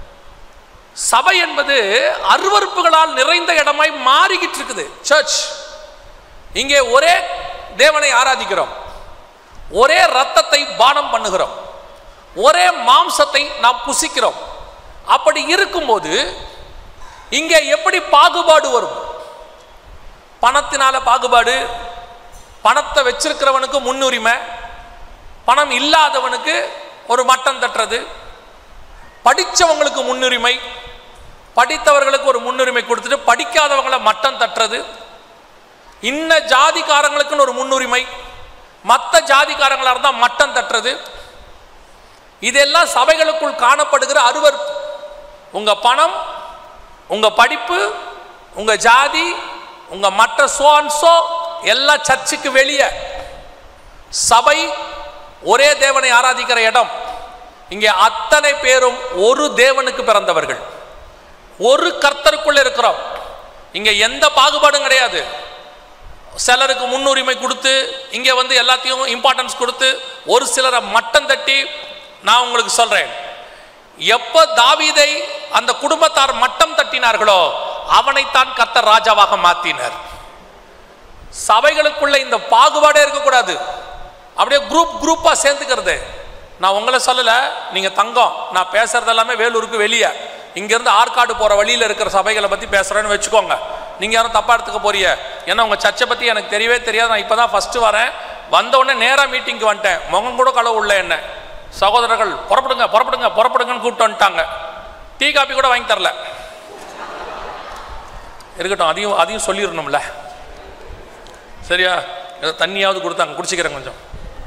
சபை என்பது அருவருப்புகளால் நிறைந்த இடமாய் மாறிக்கிட்டு இருக்குது சர்ச் இங்கே ஒரே தேவனை ஆராதிக்கிறோம் ஒரே ரத்தத்தை பானம் பண்ணுகிறோம் ஒரே மாம்சத்தை நாம் புசிக்கிறோம் அப்படி இருக்கும்போது இங்கே எப்படி பாகுபாடு வரும் பணத்தினால பாகுபாடு பணத்தை வச்சிருக்கிறவனுக்கு முன்னுரிமை பணம் இல்லாதவனுக்கு ஒரு மட்டம் தட்டுறது படித்தவங்களுக்கு முன்னுரிமை படித்தவர்களுக்கு ஒரு முன்னுரிமை கொடுத்துட்டு படிக்காதவங்களை மட்டம் தட்டுறது இன்ன ஜாதிக்காரங்களுக்குன்னு ஒரு முன்னுரிமை மற்ற ஜாதிக்காரங்களாக இருந்தால் மட்டம் தட்டுறது இதெல்லாம் சபைகளுக்குள் காணப்படுகிற அருவருப்பு உங்க பணம் உங்க படிப்பு உங்க ஜாதி உங்க மற்ற சோ அண்ட் சோ எல்லாம் சர்ச்சுக்கு வெளியே சபை ஒரே தேவனை ஆராதிக்கிற இடம் இங்கே அத்தனை பேரும் ஒரு தேவனுக்கு பிறந்தவர்கள் ஒரு கர்த்தருக்குள்ள இருக்கிறோம் இங்க எந்த பாகுபாடும் கிடையாது சிலருக்கு முன்னுரிமை கொடுத்து இங்கே வந்து எல்லாத்தையும் இம்பார்ட்டன்ஸ் கொடுத்து ஒரு சிலரை மட்டம் தட்டி நான் உங்களுக்கு சொல்றேன் எப்ப தாவீதை அந்த குடும்பத்தார் மட்டம் தட்டினார்களோ அவனைத்தான் கர்த்தர் ராஜாவாக மாத்தினார் சபைகளுக்குள்ள இந்த பாகுபாடே இருக்கக்கூடாது அப்படியே குரூப் குரூப்பா சேர்ந்துக்கிறது நான் உங்களை சொல்லல நீங்க தங்கம் நான் பேசுறது எல்லாமே வேலூருக்கு வெளியே இங்கேருந்து ஆற்காடு போற வழியில இருக்கிற சபைகளை பத்தி பேசுறேன்னு வச்சுக்கோங்க நீங்க யாரும் தப்பா எடுத்துக்க போறீங்க ஏன்னா உங்க சர்ச்சை பத்தி எனக்கு தெரியவே தெரியாது நான் இப்பதான் ஃபர்ஸ்ட் வரேன் வந்த உடனே நேரா மீட்டிங்க்கு வந்துட்டேன் முகம் கூட களவு உள்ள என்ன சகோதரர்கள் புறப்படுங்க புறப்படுங்க புறப்படுங்கன்னு கூப்பிட்டு வந்துட்டாங்க டீ காப்பி கூட வாங்கி தரல இருக்கட்டும் அதையும் அதையும் சொல்லிடணும்ல சரியா ஏதோ தண்ணியாவது கொடுத்தாங்க குடிச்சிக்கிறேன் கொஞ்சம்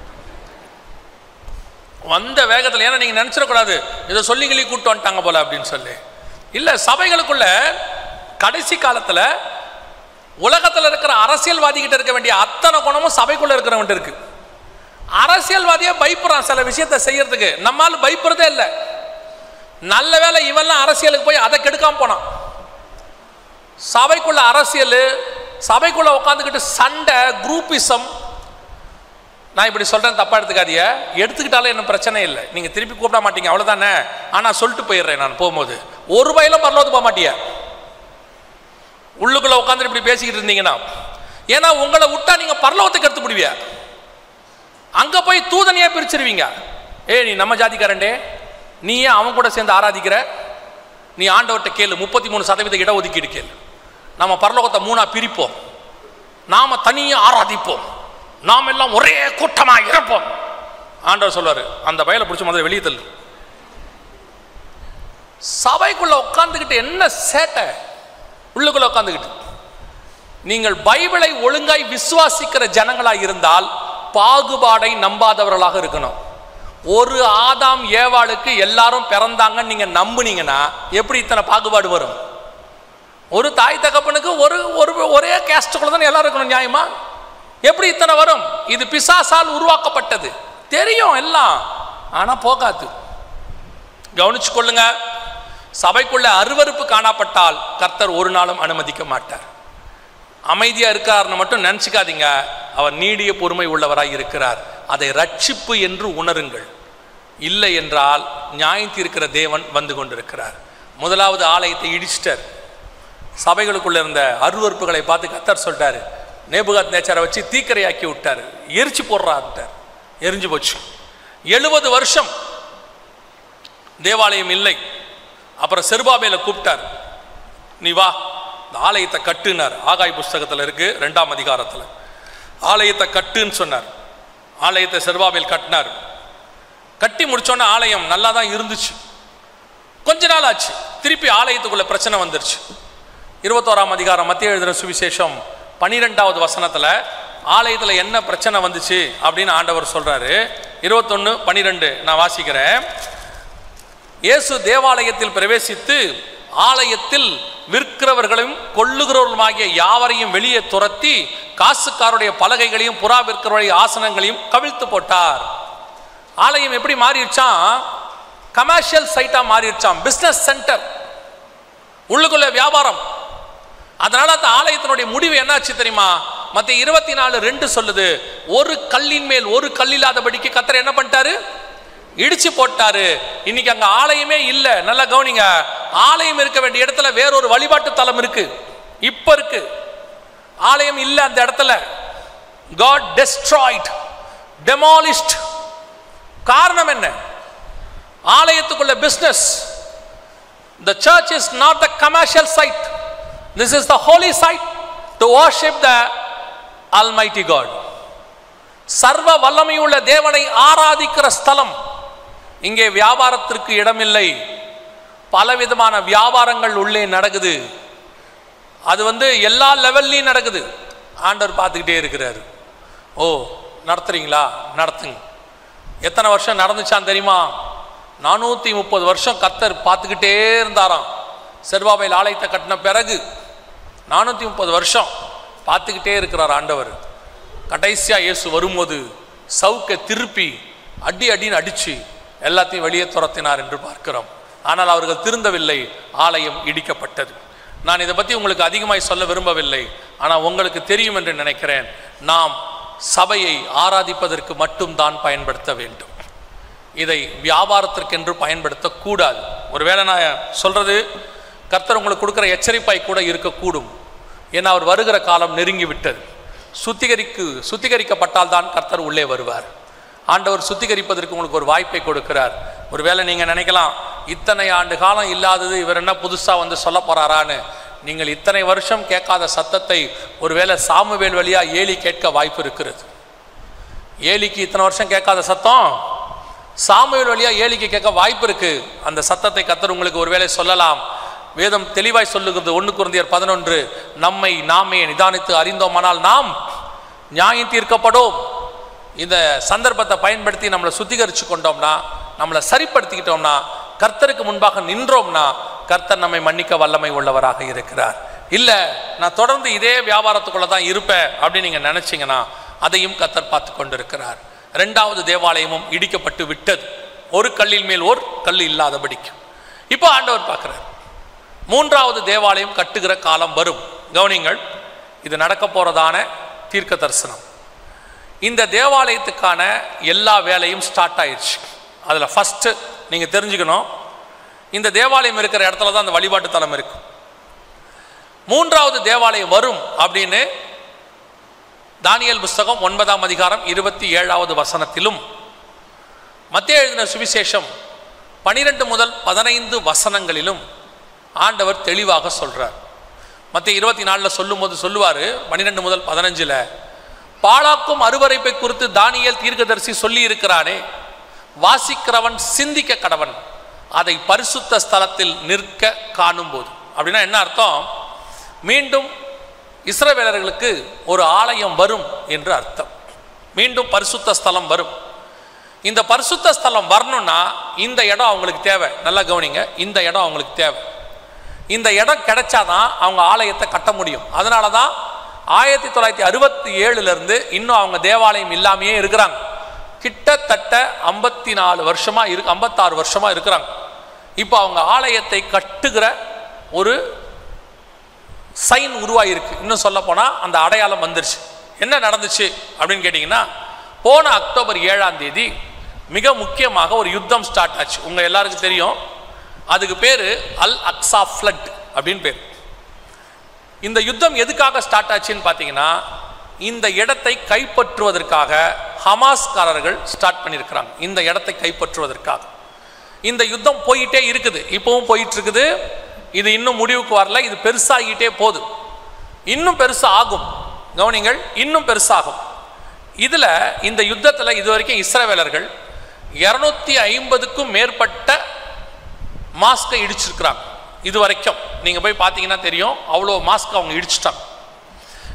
வந்த வேகத்தில் ஏன்னா நீங்கள் நினச்சிடக்கூடாது இதை சொல்லி கிளி கூப்பிட்டு வந்துட்டாங்க போல அப்படின்னு சொல்லி இல்லை சபைகளுக்குள்ள கடைசி காலத்தில் உலகத்தில் இருக்கிற அரசியல்வாதி கிட்ட இருக்க வேண்டிய அத்தனை குணமும் சபைக்குள்ள இருக்கிறவன்ட்டு இருக்கு அரசியல்வாதியே பயப்படுறான் சில விஷயத்தை செய்யறதுக்கு நம்மால் பயப்படுறதே இல்லை நல்ல வேளை இவெல்லாம் அரசியலுக்கு போய் அதை கெடுக்காம போனான் சபைக்குள்ள அரசியல் சபைக்குள்ள உட்காந்துக்கிட்டு சண்டை குரூப்பிசம் நான் இப்படி சொல்றேன் தப்பா எடுத்துக்காதீங்க எடுத்துக்கிட்டாலும் என்ன பிரச்சனை இல்லை நீங்க திருப்பி கூப்பிட மாட்டீங்க அவ்வளவுதானே ஆனா சொல்லிட்டு போயிடுறேன் நான் போகும்போது ஒரு பயில பரலோது போக மாட்டிய உள்ளுக்குள்ள உட்காந்து இப்படி பேசிக்கிட்டு இருந்தீங்கன்னா ஏன்னா உங்களை விட்டா நீங்க பரலோகத்துக்கு எடுத்து முடிவிய அங்க போய் தூதனையா பிரிச்சிருவீங்க ஏய் நீ நம்ம ஜாதிக்காரண்டே நீ ஏன் அவன் கூட சேர்ந்து ஆராதிக்கிற நீ ஆண்டவர்கிட்ட கேளு முப்பத்தி மூணு சதவீத இடஒதுக்கீடு கேளு நம்ம பரலோகத்தை மூணா பிரிப்போம் நாம தனியா ஆராதிப்போம் நாம் எல்லாம் ஒரே கூட்டமா இருப்போம் ஆண்டவர் சொல்வாரு அந்த பயலை பிடிச்ச முதல்ல வெளியே தள்ளு சபைக்குள்ள உட்காந்துக்கிட்டு என்ன சேட்டை உள்ளுக்குள்ள உட்காந்துக்கிட்டு நீங்கள் பைபிளை ஒழுங்காய் விசுவாசிக்கிற ஜனங்களாக இருந்தால் பாகுபாடை நம்பாதவர்களாக இருக்கணும் ஒரு ஆதாம் ஏவாளுக்கு எல்லாரும் பிறந்தாங்கன்னு நீங்க நம்புனீங்கன்னா எப்படி இத்தனை பாகுபாடு வரும் ஒரு தாய் தகப்பனுக்கு ஒரு ஒரு ஒரே கேஸ்டுக்குள்ள தான் எல்லாரும் இருக்கணும் நியாயமா எப்படி இத்தனை வரும் இது பிசாசால் உருவாக்கப்பட்டது தெரியும் எல்லாம் ஆனா போகாது கவனிச்சு கொள்ளுங்க சபைக்குள்ள அருவருப்பு காணப்பட்டால் கர்த்தர் ஒரு நாளும் அனுமதிக்க மாட்டார் அமைதியா இருக்காருன்னு மட்டும் நினைச்சுக்காதீங்க அவர் நீடிய பொறுமை உள்ளவராய் இருக்கிறார் அதை ரட்சிப்பு என்று உணருங்கள் இல்லை என்றால் நியாயம் தீர்க்கிற தேவன் வந்து கொண்டிருக்கிறார் முதலாவது ஆலயத்தை இடிச்சிட்டார் சபைகளுக்குள்ள இருந்த அருவறுப்புகளை பார்த்து கத்தர் சொல்லிட்டாரு நேபுகாத் நேச்சாரை வச்சு தீக்கரையாக்கி விட்டார் எரிச்சு போடுறாருட்டார் எரிஞ்சு போச்சு எழுபது வருஷம் தேவாலயம் இல்லை அப்புறம் செருபாபேல கூப்பிட்டார் நீ வா இந்த ஆலயத்தை கட்டுனார் ஆகாய் புஸ்தகத்தில் இருக்கு ரெண்டாம் அதிகாரத்தில் ஆலயத்தை கட்டுன்னு சொன்னார் ஆலயத்தை செருபாபேல் கட்டினார் கட்டி முடிச்சோன்னே ஆலயம் நல்லா தான் இருந்துச்சு கொஞ்ச நாள் ஆச்சு திருப்பி ஆலயத்துக்குள்ள பிரச்சனை வந்துருச்சு இருபத்தோராம் அதிகாரம் மத்திய எழுதுகிற சுவிசேஷம் பனிரெண்டாவது வசனத்தில் ஆலயத்தில் என்ன பிரச்சனை வந்துச்சு அப்படின்னு ஆண்டவர் சொல்றாரு இருபத்தொன்று பன்னிரெண்டு நான் வாசிக்கிறேன் இயேசு தேவாலயத்தில் பிரவேசித்து ஆலயத்தில் விற்கிறவர்களையும் கொள்ளுகிறவர்களுமாகிய யாவரையும் வெளியே துரத்தி காசுக்காருடைய பலகைகளையும் புறா விற்கிறவருடைய ஆசனங்களையும் கவிழ்த்து போட்டார் ஆலயம் எப்படி மாறிடுச்சான் கமர்ஷியல் சைட்டா மாறிடுச்சான் பிசினஸ் சென்டர் உள்ளுக்குள்ள வியாபாரம் அதனால அந்த ஆலயத்தினுடைய முடிவு என்னாச்சு தெரியுமா மத்த இருபத்தி நாலு ரெண்டு சொல்லுது ஒரு கல்லின் மேல் ஒரு கல் இல்லாதபடிக்கு கத்தர் என்ன பண்ணிட்டாரு இடிச்சு போட்டாரு இன்னைக்கு அங்க ஆலயமே இல்ல நல்லா கவனிங்க ஆலயம் இருக்க வேண்டிய இடத்துல வேறொரு வழிபாட்டு தலம் இருக்கு இப்ப இருக்கு ஆலயம் இல்ல அந்த இடத்துல காட் destroyed demolished காரணம் என்ன ஆலயத்துக்குள்ள business The church is not the commercial site. This is the holy site to worship the Almighty God. சர்வ வல்லமையுள்ள தேவனை ஆராதிக்கிற ஸ்தலம் இங்கே வியாபாரத்திற்கு இடமில்லை பலவிதமான வியாபாரங்கள் உள்ளே நடக்குது அது வந்து எல்லா லெவல்லையும் நடக்குது ஆண்டவர் பார்த்துக்கிட்டே இருக்கிறாரு ஓ நடத்துறீங்களா நடத்துங்க எத்தனை வருஷம் நடந்துச்சான் தெரியுமா நானூற்றி முப்பது வருஷம் கத்தர் பார்த்துக்கிட்டே இருந்தாராம் செர்வாபையில் ஆலயத்தை கட்டின பிறகு நானூற்றி முப்பது வருஷம் பார்த்துக்கிட்டே இருக்கிறார் ஆண்டவர் கடைசியாக இயேசு வரும்போது சவுக்கை திருப்பி அடி அடின்னு அடித்து எல்லாத்தையும் வெளியே துரத்தினார் என்று பார்க்கிறோம் ஆனால் அவர்கள் திருந்தவில்லை ஆலயம் இடிக்கப்பட்டது நான் இதை பற்றி உங்களுக்கு அதிகமாய் சொல்ல விரும்பவில்லை ஆனால் உங்களுக்கு தெரியும் என்று நினைக்கிறேன் நாம் சபையை ஆராதிப்பதற்கு மட்டும்தான் பயன்படுத்த வேண்டும் இதை வியாபாரத்திற்கென்று பயன்படுத்தக்கூடாது ஒருவேளை நான் சொல்றது கர்த்தர் உங்களுக்கு கொடுக்குற எச்சரிப்பாய் கூட இருக்கக்கூடும் ஏன்னா அவர் வருகிற காலம் நெருங்கி விட்டது சுத்திகரிக்கு சுத்திகரிக்கப்பட்டால் தான் கர்த்தர் உள்ளே வருவார் ஆண்டவர் சுத்திகரிப்பதற்கு உங்களுக்கு ஒரு வாய்ப்பை கொடுக்கிறார் ஒருவேளை நீங்கள் நினைக்கலாம் இத்தனை ஆண்டு காலம் இல்லாதது இவர் என்ன புதுசாக வந்து சொல்ல போறாரான்னு நீங்கள் இத்தனை வருஷம் கேட்காத சத்தத்தை ஒருவேளை சாமுவேல் வழியா ஏலி கேட்க வாய்ப்பு இருக்கிறது ஏலிக்கு இத்தனை வருஷம் கேட்காத சத்தம் சாமுவேல் வழியா ஏலிக்கு கேட்க வாய்ப்பு இருக்கு அந்த சத்தத்தை கத்தர் உங்களுக்கு ஒருவேளை சொல்லலாம் வேதம் தெளிவாய் சொல்லுகிறது ஒன்று குருந்தியர் பதினொன்று நம்மை நாமே நிதானித்து அறிந்தோமானால் நாம் நியாயம் தீர்க்கப்படும் இந்த சந்தர்ப்பத்தை பயன்படுத்தி நம்மளை சுத்திகரித்து கொண்டோம்னா நம்மளை சரிப்படுத்திக்கிட்டோம்னா கர்த்தருக்கு முன்பாக நின்றோம்னா கர்த்தர் நம்மை மன்னிக்க வல்லமை உள்ளவராக இருக்கிறார் இல்லை நான் தொடர்ந்து இதே வியாபாரத்துக்குள்ள தான் இருப்பேன் அப்படின்னு நீங்கள் நினச்சிங்கன்னா அதையும் கர்த்தர் பார்த்து கொண்டிருக்கிறார் ரெண்டாவது தேவாலயமும் இடிக்கப்பட்டு விட்டது ஒரு கல்லின் மேல் ஒரு கல் இல்லாதபடிக்கு இப்போ ஆண்டவர் பார்க்குறார் மூன்றாவது தேவாலயம் கட்டுகிற காலம் வரும் கவனிங்கள் இது நடக்க போறதான தீர்க்க தரிசனம் இந்த தேவாலயத்துக்கான எல்லா வேலையும் ஸ்டார்ட் ஆயிடுச்சு அதில் ஃபஸ்ட்டு நீங்கள் தெரிஞ்சுக்கணும் இந்த தேவாலயம் இருக்கிற இடத்துல தான் அந்த வழிபாட்டு தலம் இருக்கு மூன்றாவது தேவாலயம் வரும் அப்படின்னு தானியல் புஸ்தகம் ஒன்பதாம் அதிகாரம் இருபத்தி ஏழாவது வசனத்திலும் மத்திய எழுதின சுவிசேஷம் பனிரெண்டு முதல் பதினைந்து வசனங்களிலும் ஆண்டவர் தெளிவாக சொல்றார் மத்திய இருபத்தி நாலில் சொல்லும்போது சொல்லுவார் பன்னிரெண்டு முதல் பதினஞ்சில் பாழாக்கும் அருவரைப்பை குறித்து தானியேல் தீர்க்கதரிசி சொல்லி இருக்கிறானே வாசிக்கிறவன் சிந்திக்க கடவன் அதை பரிசுத்த ஸ்தலத்தில் நிற்க காணும்போது அப்படின்னா என்ன அர்த்தம் மீண்டும் இஸ்ரவேலர்களுக்கு ஒரு ஆலயம் வரும் என்று அர்த்தம் மீண்டும் பரிசுத்த ஸ்தலம் வரும் இந்த பரிசுத்த ஸ்தலம் வரணும்னா இந்த இடம் அவங்களுக்கு தேவை நல்லா கவனிங்க இந்த இடம் அவங்களுக்கு தேவை இந்த இடம் கிடைச்சாதான் அவங்க ஆலயத்தை கட்ட முடியும் அதனால தான் ஆயிரத்தி தொள்ளாயிரத்தி அறுபத்தி ஏழுலேருந்து இன்னும் அவங்க தேவாலயம் இல்லாமையே இருக்கிறாங்க கிட்டத்தட்ட ஐம்பத்தி நாலு வருஷமா இரு ஐம்பத்தாறு வருஷமா இருக்கிறாங்க இப்போ அவங்க ஆலயத்தை கட்டுகிற ஒரு சைன் உருவாயிருக்கு இன்னும் சொல்ல போனால் அந்த அடையாளம் வந்துருச்சு என்ன நடந்துச்சு அப்படின்னு கேட்டிங்கன்னா போன அக்டோபர் ஏழாம் தேதி மிக முக்கியமாக ஒரு யுத்தம் ஸ்டார்ட் ஆச்சு உங்கள் எல்லாருக்கும் தெரியும் அதுக்கு பேர் அல் அக்ஸா ஃப்ளட் அப்படின்னு பேர் இந்த யுத்தம் எதுக்காக ஸ்டார்ட் ஆச்சுன்னு பார்த்தீங்கன்னா இந்த இடத்தை கைப்பற்றுவதற்காக ஹமாஸ்காரர்கள் ஸ்டார்ட் பண்ணியிருக்கிறாங்க இந்த இடத்தை கைப்பற்றுவதற்காக இந்த யுத்தம் போயிட்டே இருக்குது இப்பவும் போயிட்டு இருக்குது இது இன்னும் முடிவுக்கு வரல இது பெருசாகிட்டே போகுது இன்னும் பெருசா ஆகும் கவனிங்கள் இன்னும் பெருசாகும் இதில் இந்த யுத்தத்தில் இது வரைக்கும் இஸ்ரவேலர்கள் இரநூத்தி ஐம்பதுக்கும் மேற்பட்ட மாஸ்கை இடிச்சிருக்கிறாங்க இது வரைக்கும் நீங்கள் போய் பார்த்தீங்கன்னா தெரியும் அவ்வளோ மாஸ்க் அவங்க இடிச்சிட்டாங்க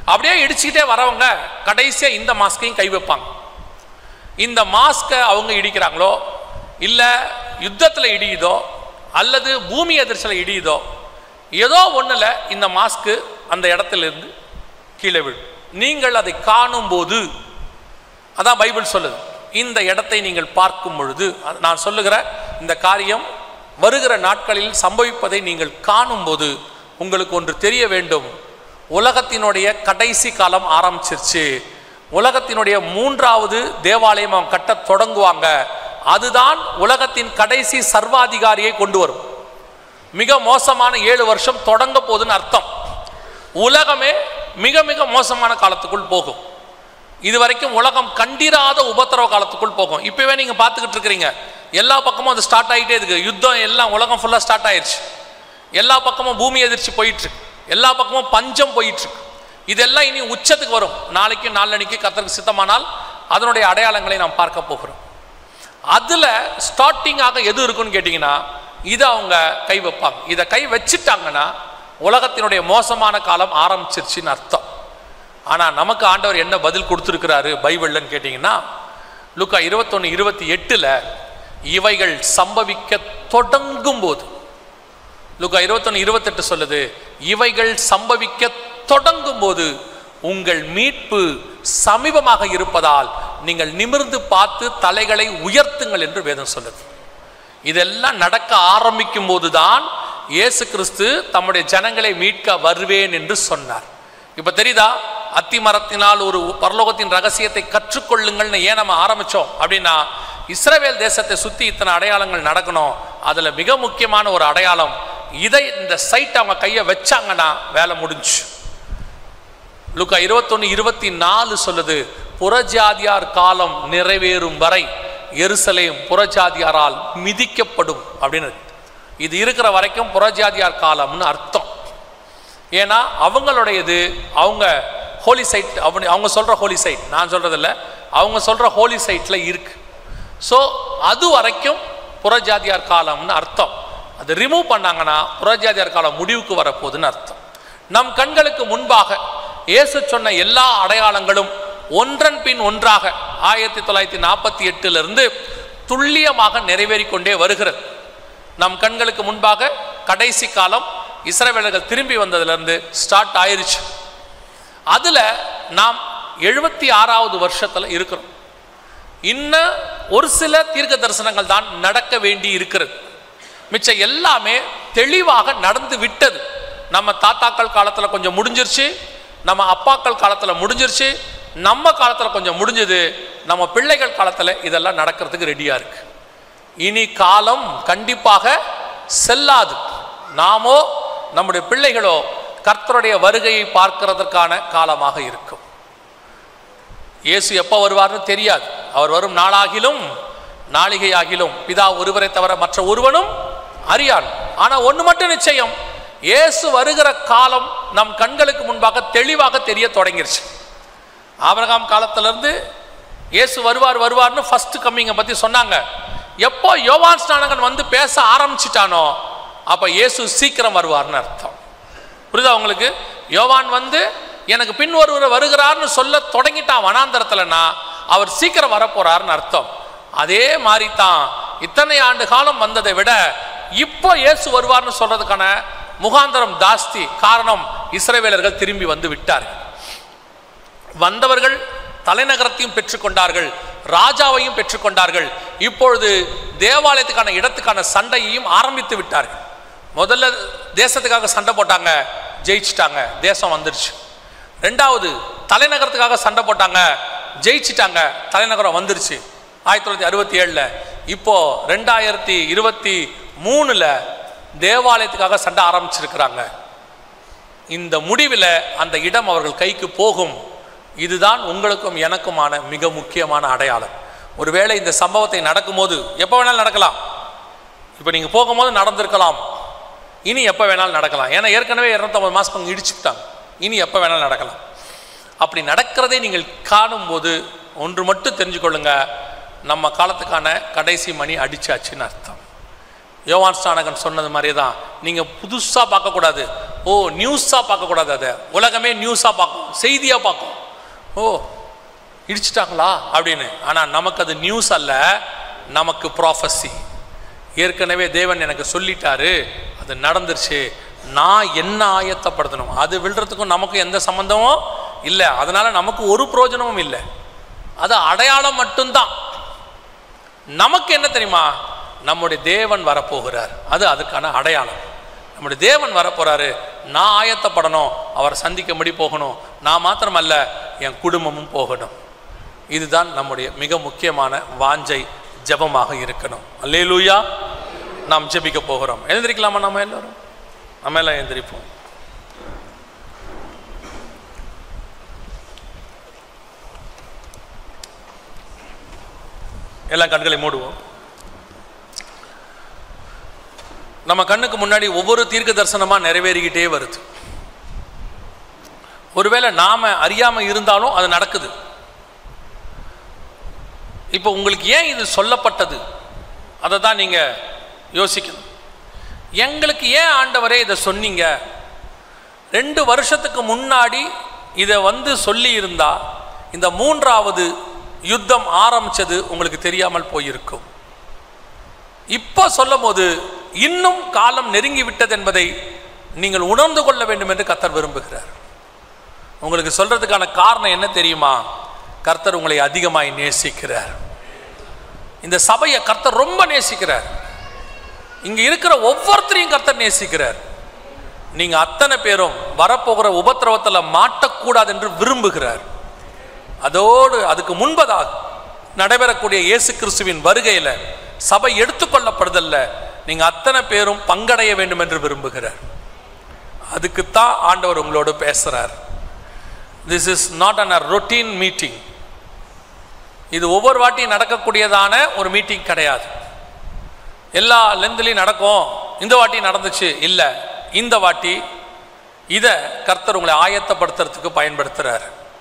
அப்படியே இடிச்சுக்கிட்டே வரவங்க கடைசியாக இந்த மாஸ்கையும் கை வைப்பாங்க இந்த மாஸ்கை அவங்க இடிக்கிறாங்களோ இல்லை யுத்தத்தில் இடியுதோ அல்லது பூமி எதிர்ச்சியில் இடியுதோ ஏதோ ஒன்றில் இந்த மாஸ்க்கு அந்த இடத்துல இருந்து கீழே விழும் நீங்கள் அதை காணும்போது அதான் பைபிள் சொல்லுது இந்த இடத்தை நீங்கள் பார்க்கும் பொழுது அது நான் சொல்லுகிற இந்த காரியம் வருகிற நாட்களில் சம்பவிப்பதை நீங்கள் காணும்போது உங்களுக்கு ஒன்று தெரிய வேண்டும் உலகத்தினுடைய கடைசி காலம் ஆரம்பிச்சிருச்சு உலகத்தினுடைய மூன்றாவது தேவாலயம் அவன் கட்டத் தொடங்குவாங்க அதுதான் உலகத்தின் கடைசி சர்வாதிகாரியை கொண்டு வரும் மிக மோசமான ஏழு வருஷம் தொடங்க போகுதுன்னு அர்த்தம் உலகமே மிக மிக மோசமான காலத்துக்குள் போகும் இது வரைக்கும் உலகம் கண்டிராத உபத்திரவ காலத்துக்குள் போகும் இப்போவே நீங்கள் பார்த்துக்கிட்டு இருக்கிறீங்க எல்லா பக்கமும் அது ஸ்டார்ட் ஆகிட்டே இருக்கு யுத்தம் எல்லாம் உலகம் ஃபுல்லாக ஸ்டார்ட் ஆயிடுச்சு எல்லா பக்கமும் பூமி எதிர்ச்சி போயிட்டுருக்கு எல்லா பக்கமும் பஞ்சம் போயிட்டுருக்கு இதெல்லாம் இனி உச்சத்துக்கு வரும் நாளைக்கு நாளன்னைக்கு கத்தருக்கு சித்தமானால் அதனுடைய அடையாளங்களை நாம் பார்க்க போகிறோம் அதில் ஸ்டார்டிங்காக எது இருக்குன்னு கேட்டிங்கன்னா இதை அவங்க கை வைப்பாங்க இதை கை வச்சுட்டாங்கன்னா உலகத்தினுடைய மோசமான காலம் ஆரம்பிச்சிருச்சுன்னு அர்த்தம் ஆனால் நமக்கு ஆண்டவர் என்ன பதில் கொடுத்துருக்கிறாரு பைபிள்லன்னு கேட்டிங்கன்னா லுக்கா இருபத்தொன்று இருபத்தி எட்டில் இவைகள் சம்பவிக்க தொடங்கும் போது லுக்கா இருபத்தொன்று இருபத்தெட்டு சொல்லுது இவைகள் சம்பவிக்க தொடங்கும் போது உங்கள் மீட்பு சமீபமாக இருப்பதால் நீங்கள் நிமிர்ந்து பார்த்து தலைகளை உயர்த்துங்கள் என்று வேதம் சொல்லுது இதெல்லாம் நடக்க ஆரம்பிக்கும் போதுதான் இயேசு கிறிஸ்து தம்முடைய ஜனங்களை மீட்க வருவேன் என்று சொன்னார் இப்போ தெரியுதா அத்தி மரத்தினால் ஒரு பரலோகத்தின் ரகசியத்தை கற்றுக்கொள்ளுங்கள்னு ஏன் நம்ம ஆரம்பிச்சோம் அப்படின்னா இஸ்ரவேல் தேசத்தை சுற்றி இத்தனை அடையாளங்கள் நடக்கணும் அதில் மிக முக்கியமான ஒரு அடையாளம் இதை இந்த சைட் அவங்க கையை வச்சாங்கன்னா வேலை முடிஞ்சு லுக்கா இருபத்தொன்று இருபத்தி நாலு சொல்லுது புறஜாதியார் காலம் நிறைவேறும் வரை எருசலேம் புறஜாதியாரால் மிதிக்கப்படும் அப்படின்னு இருக்கு. இது இருக்கிற வரைக்கும் புறஜாதியார் காலம்னு அர்த்தம் ஏன்னா அவங்களுடையது அவங்க ஹோலி சைட் அவங்க அவங்க சொல்கிற ஹோலி சைட் நான் சொல்கிறதில்ல அவங்க சொல்கிற ஹோலி சைட்டில் இருக்கு ஸோ அது வரைக்கும் புறஜாதியார் காலம்னு அர்த்தம் அது ரிமூவ் பண்ணாங்கன்னா புறஜாதியார் காலம் முடிவுக்கு வரப்போகுதுன்னு அர்த்தம் நம் கண்களுக்கு முன்பாக இயேசு சொன்ன எல்லா அடையாளங்களும் ஒன்றன் பின் ஒன்றாக ஆயிரத்தி தொள்ளாயிரத்தி நாற்பத்தி எட்டிலிருந்து துல்லியமாக நிறைவேறிக் கொண்டே வருகிறது நம் கண்களுக்கு முன்பாக கடைசி காலம் இஸ்ரவேலர்கள் திரும்பி வந்ததிலிருந்து ஸ்டார்ட் ஆயிருச்சு அதில் நாம் எழுபத்தி ஆறாவது வருஷத்தில் இருக்கிறோம் இன்னும் ஒரு சில தீர்க்க தரிசனங்கள் தான் நடக்க வேண்டி இருக்கிறது மிச்சம் எல்லாமே தெளிவாக நடந்து விட்டது நம்ம தாத்தாக்கள் காலத்தில் கொஞ்சம் முடிஞ்சிருச்சு நம்ம அப்பாக்கள் காலத்தில் முடிஞ்சிருச்சு நம்ம காலத்தில் கொஞ்சம் முடிஞ்சது நம்ம பிள்ளைகள் காலத்தில் இதெல்லாம் நடக்கிறதுக்கு ரெடியாக இருக்கு இனி காலம் கண்டிப்பாக செல்லாது நாமோ நம்முடைய பிள்ளைகளோ கர்த்தருடைய வருகையை பார்க்கிறதற்கான காலமாக இருக்கும் இயேசு எப்போ வருவார்னு தெரியாது அவர் வரும் நாளாகிலும் நாளிகையாகிலும் பிதா ஒருவரை தவிர மற்ற ஒருவனும் அறியான் ஆனால் ஒன்று மட்டும் நிச்சயம் இயேசு வருகிற காலம் நம் கண்களுக்கு முன்பாக தெளிவாக தெரிய தொடங்கிருச்சு ஆபிரகாம் காலத்திலிருந்து இயேசு வருவார் வருவார்னு ஃபர்ஸ்ட் கம்மிங்கை பற்றி சொன்னாங்க எப்போ யோவான் ஸ்நானகன் வந்து பேச ஆரம்பிச்சிட்டானோ அப்போ இயேசு சீக்கிரம் வருவார்னு அர்த்தம் புரியுதா உங்களுக்கு யோவான் வந்து எனக்கு பின் ஒருவர் வருகிறார்னு சொல்ல தொடங்கிட்டான் வனாந்தரத்துலனா அவர் சீக்கிரம் வரப்போறாருன்னு அர்த்தம் அதே மாதிரி தான் இத்தனை ஆண்டு காலம் வந்ததை விட இப்போ இயேசு வருவார்னு சொல்றதுக்கான முகாந்தரம் ஜாஸ்தி காரணம் இஸ்ரவேலர்கள் திரும்பி வந்து விட்டார்கள் வந்தவர்கள் தலைநகரத்தையும் பெற்றுக்கொண்டார்கள் ராஜாவையும் பெற்றுக்கொண்டார்கள் இப்பொழுது தேவாலயத்துக்கான இடத்துக்கான சண்டையையும் ஆரம்பித்து விட்டார்கள் முதல்ல தேசத்துக்காக சண்டை போட்டாங்க ஜெயிச்சிட்டாங்க தேசம் வந்துருச்சு ரெண்டாவது தலைநகரத்துக்காக சண்டை போட்டாங்க ஜெயிச்சிட்டாங்க தலைநகரம் வந்துருச்சு ஆயிரத்தி தொள்ளாயிரத்தி அறுபத்தி ஏழில் இப்போ ரெண்டாயிரத்தி இருபத்தி மூணில் தேவாலயத்துக்காக சண்டை ஆரம்பிச்சிருக்கிறாங்க இந்த முடிவில் அந்த இடம் அவர்கள் கைக்கு போகும் இதுதான் உங்களுக்கும் எனக்குமான மிக முக்கியமான அடையாளம் ஒருவேளை இந்த சம்பவத்தை நடக்கும்போது எப்போ வேணாலும் நடக்கலாம் இப்போ நீங்கள் போகும்போது நடந்திருக்கலாம் இனி எப்போ வேணாலும் நடக்கலாம் ஏன்னா ஏற்கனவே இரநூத்தம்பது மாதம் அவங்க இடிச்சுட்டாங்க இனி எப்போ வேணாலும் நடக்கலாம் அப்படி நடக்கிறதை நீங்கள் காணும்போது ஒன்று மட்டும் தெரிஞ்சுக்கொள்ளுங்க நம்ம காலத்துக்கான கடைசி மணி அடிச்சாச்சுன்னு அர்த்தம் யோவான் ஸ்நானகன் சொன்னது மாதிரியே தான் நீங்கள் புதுசாக பார்க்கக்கூடாது ஓ நியூஸாக பார்க்கக்கூடாது அதை உலகமே நியூஸாக பார்க்கும் செய்தியாக பார்க்கும் ஓ இடிச்சிட்டாங்களா அப்படின்னு ஆனால் நமக்கு அது நியூஸ் அல்ல நமக்கு ப்ராஃபஸி ஏற்கனவே தேவன் எனக்கு சொல்லிட்டாரு அது நடந்துருச்சு நான் என்ன ஆயத்தப்படுத்தணும் அது விழுறதுக்கும் நமக்கும் எந்த சம்மந்தமும் இல்லை அதனால நமக்கு ஒரு பிரயோஜனமும் இல்லை அது அடையாளம் மட்டும்தான் நமக்கு என்ன தெரியுமா நம்முடைய தேவன் வரப்போகிறார் அது அதுக்கான அடையாளம் நம்முடைய தேவன் வரப்போறாரு நான் ஆயத்தப்படணும் அவரை சந்திக்கும்படி போகணும் நான் மாத்திரமல்ல என் குடும்பமும் போகணும் இதுதான் நம்முடைய மிக முக்கியமான வாஞ்சை ஜெபமாக இருக்கணும் அல்லேலூயா நாம் ஜெபிக்க போகிறோம் எழுந்திருக்கலாமா நம்ம எல்லாரும் நம்ம எல்லாம் எழுந்திரிப்போம் எல்லாம் கண்களை மூடுவோம் நம்ம கண்ணுக்கு முன்னாடி ஒவ்வொரு தீர்க்க தரிசனமா நிறைவேறிக்கிட்டே வருது ஒருவேளை நாம அறியாம இருந்தாலும் அது நடக்குது இப்போ உங்களுக்கு ஏன் இது சொல்லப்பட்டது அதை தான் நீங்க யோசிக்கணும் எங்களுக்கு ஏன் ஆண்டவரே இதை சொன்னீங்க ரெண்டு வருஷத்துக்கு முன்னாடி இதை வந்து சொல்லி இருந்தா இந்த மூன்றாவது யுத்தம் ஆரம்பிச்சது உங்களுக்கு தெரியாமல் போயிருக்கும் இப்போ சொல்லும் போது இன்னும் காலம் நெருங்கி விட்டது என்பதை நீங்கள் உணர்ந்து கொள்ள வேண்டும் என்று கர்த்தர் விரும்புகிறார் உங்களுக்கு சொல்றதுக்கான காரணம் என்ன தெரியுமா கர்த்தர் உங்களை அதிகமாய் நேசிக்கிறார் இந்த சபையை கர்த்தர் ரொம்ப நேசிக்கிறார் இங்க இருக்கிற ஒவ்வொருத்தரையும் கர்த்தர் நேசிக்கிறார் நீங்க அத்தனை பேரும் வரப்போகிற உபத்திரவத்தில் மாட்டக்கூடாது என்று விரும்புகிறார் அதோடு அதுக்கு முன்பதாக நடைபெறக்கூடிய இயேசு கிறிஸ்துவின் வருகையில் சபை எடுத்துக்கொள்ளப்படுதல்ல நீங்க அத்தனை பேரும் பங்கடைய வேண்டும் என்று விரும்புகிறார் அதுக்குத்தான் ஆண்டவர் உங்களோடு பேசுறார் this is not an a routine meeting இது ஒவ்வொரு வாட்டியும் நடக்கக்கூடியதான ஒரு மீட்டிங் கிடையாது எல்லா லென்த்லையும் நடக்கும் இந்த வாட்டி நடந்துச்சு இல்லை இந்த வாட்டி இதை கர்த்தர் உங்களை ஆயத்தப்படுத்துறதுக்கு பயன்படுத்துறார்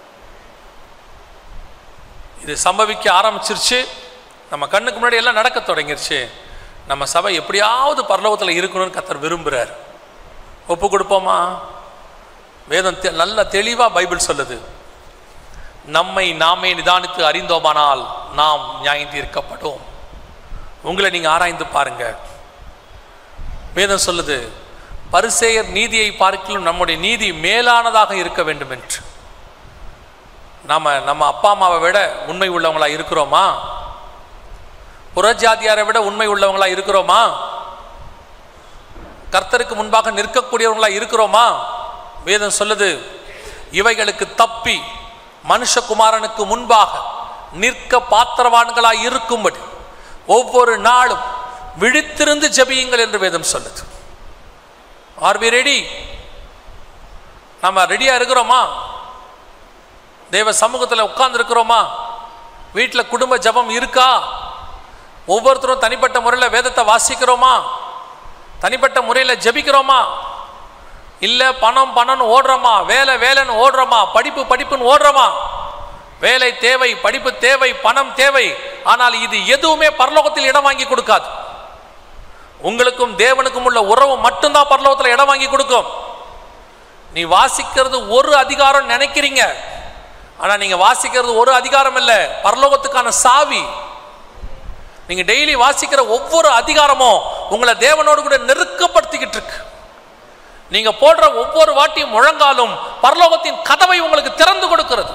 இது சம்பவிக்க ஆரம்பிச்சிருச்சு நம்ம கண்ணுக்கு முன்னாடி எல்லாம் நடக்க தொடங்கிருச்சு நம்ம சபை எப்படியாவது பரலோகத்தில் இருக்கணும்னு கர்த்தர் விரும்புகிறார் ஒப்பு கொடுப்போமா வேதம் தெ- நல்ல தெளிவாக பைபிள் சொல்லுது நம்மை நாமே நிதானித்து அறிந்தோமானால் நாம் நியாயம் தீர்க்கப்படும் உங்களை நீங்கள் ஆராய்ந்து பாருங்க வேதம் சொல்லுது பரிசேயர் நீதியை பார்க்கிலும் நம்முடைய நீதி மேலானதாக இருக்க வேண்டும் என்று நாம நம்ம அப்பா அம்மாவை விட உண்மை உள்ளவங்களா இருக்கிறோமா புறஜாதியாரை விட உண்மை உள்ளவங்களா இருக்கிறோமா கர்த்தருக்கு முன்பாக நிற்கக்கூடியவங்களா இருக்கிறோமா வேதம் சொல்லுது இவைகளுக்கு தப்பி மனுஷகுமாரனுக்கு முன்பாக நிற்க பாத்திரவான்களாய் இருக்கும்படி ஒவ்வொரு நாளும் விழித்திருந்து ஜெபியுங்கள் என்று வேதம் சொல்லுது ஆர் வி ரெடி நம்ம ரெடியா இருக்கிறோமா தேவ சமூகத்தில் உட்கார்ந்து இருக்கிறோமா வீட்டில் குடும்ப ஜெபம் இருக்கா ஒவ்வொருத்தரும் தனிப்பட்ட முறையில் வேதத்தை வாசிக்கிறோமா தனிப்பட்ட முறையில் ஜெபிக்கிறோமா இல்லை பணம் பணம்னு ஓடுறோமா வேலை வேலைன்னு ஓடுறோமா படிப்பு படிப்புன்னு ஓடுறோமா வேலை தேவை படிப்பு தேவை பணம் தேவை ஆனால் இது எதுவுமே பரலோகத்தில் இடம் வாங்கி கொடுக்காது உங்களுக்கும் தேவனுக்கும் உள்ள உறவு மட்டும்தான் பரலோகத்தில் இடம் வாங்கி கொடுக்கும் நீ வாசிக்கிறது ஒரு அதிகாரம் நினைக்கிறீங்க ஆனா நீங்க வாசிக்கிறது ஒரு அதிகாரம் இல்லை பரலோகத்துக்கான சாவி நீங்க டெய்லி வாசிக்கிற ஒவ்வொரு அதிகாரமும் உங்களை தேவனோடு கூட நெருக்கப்படுத்திக்கிட்டு இருக்கு நீங்க போடுற ஒவ்வொரு வாட்டியும் முழங்காலும் பரலோகத்தின் கதவை உங்களுக்கு திறந்து கொடுக்கிறது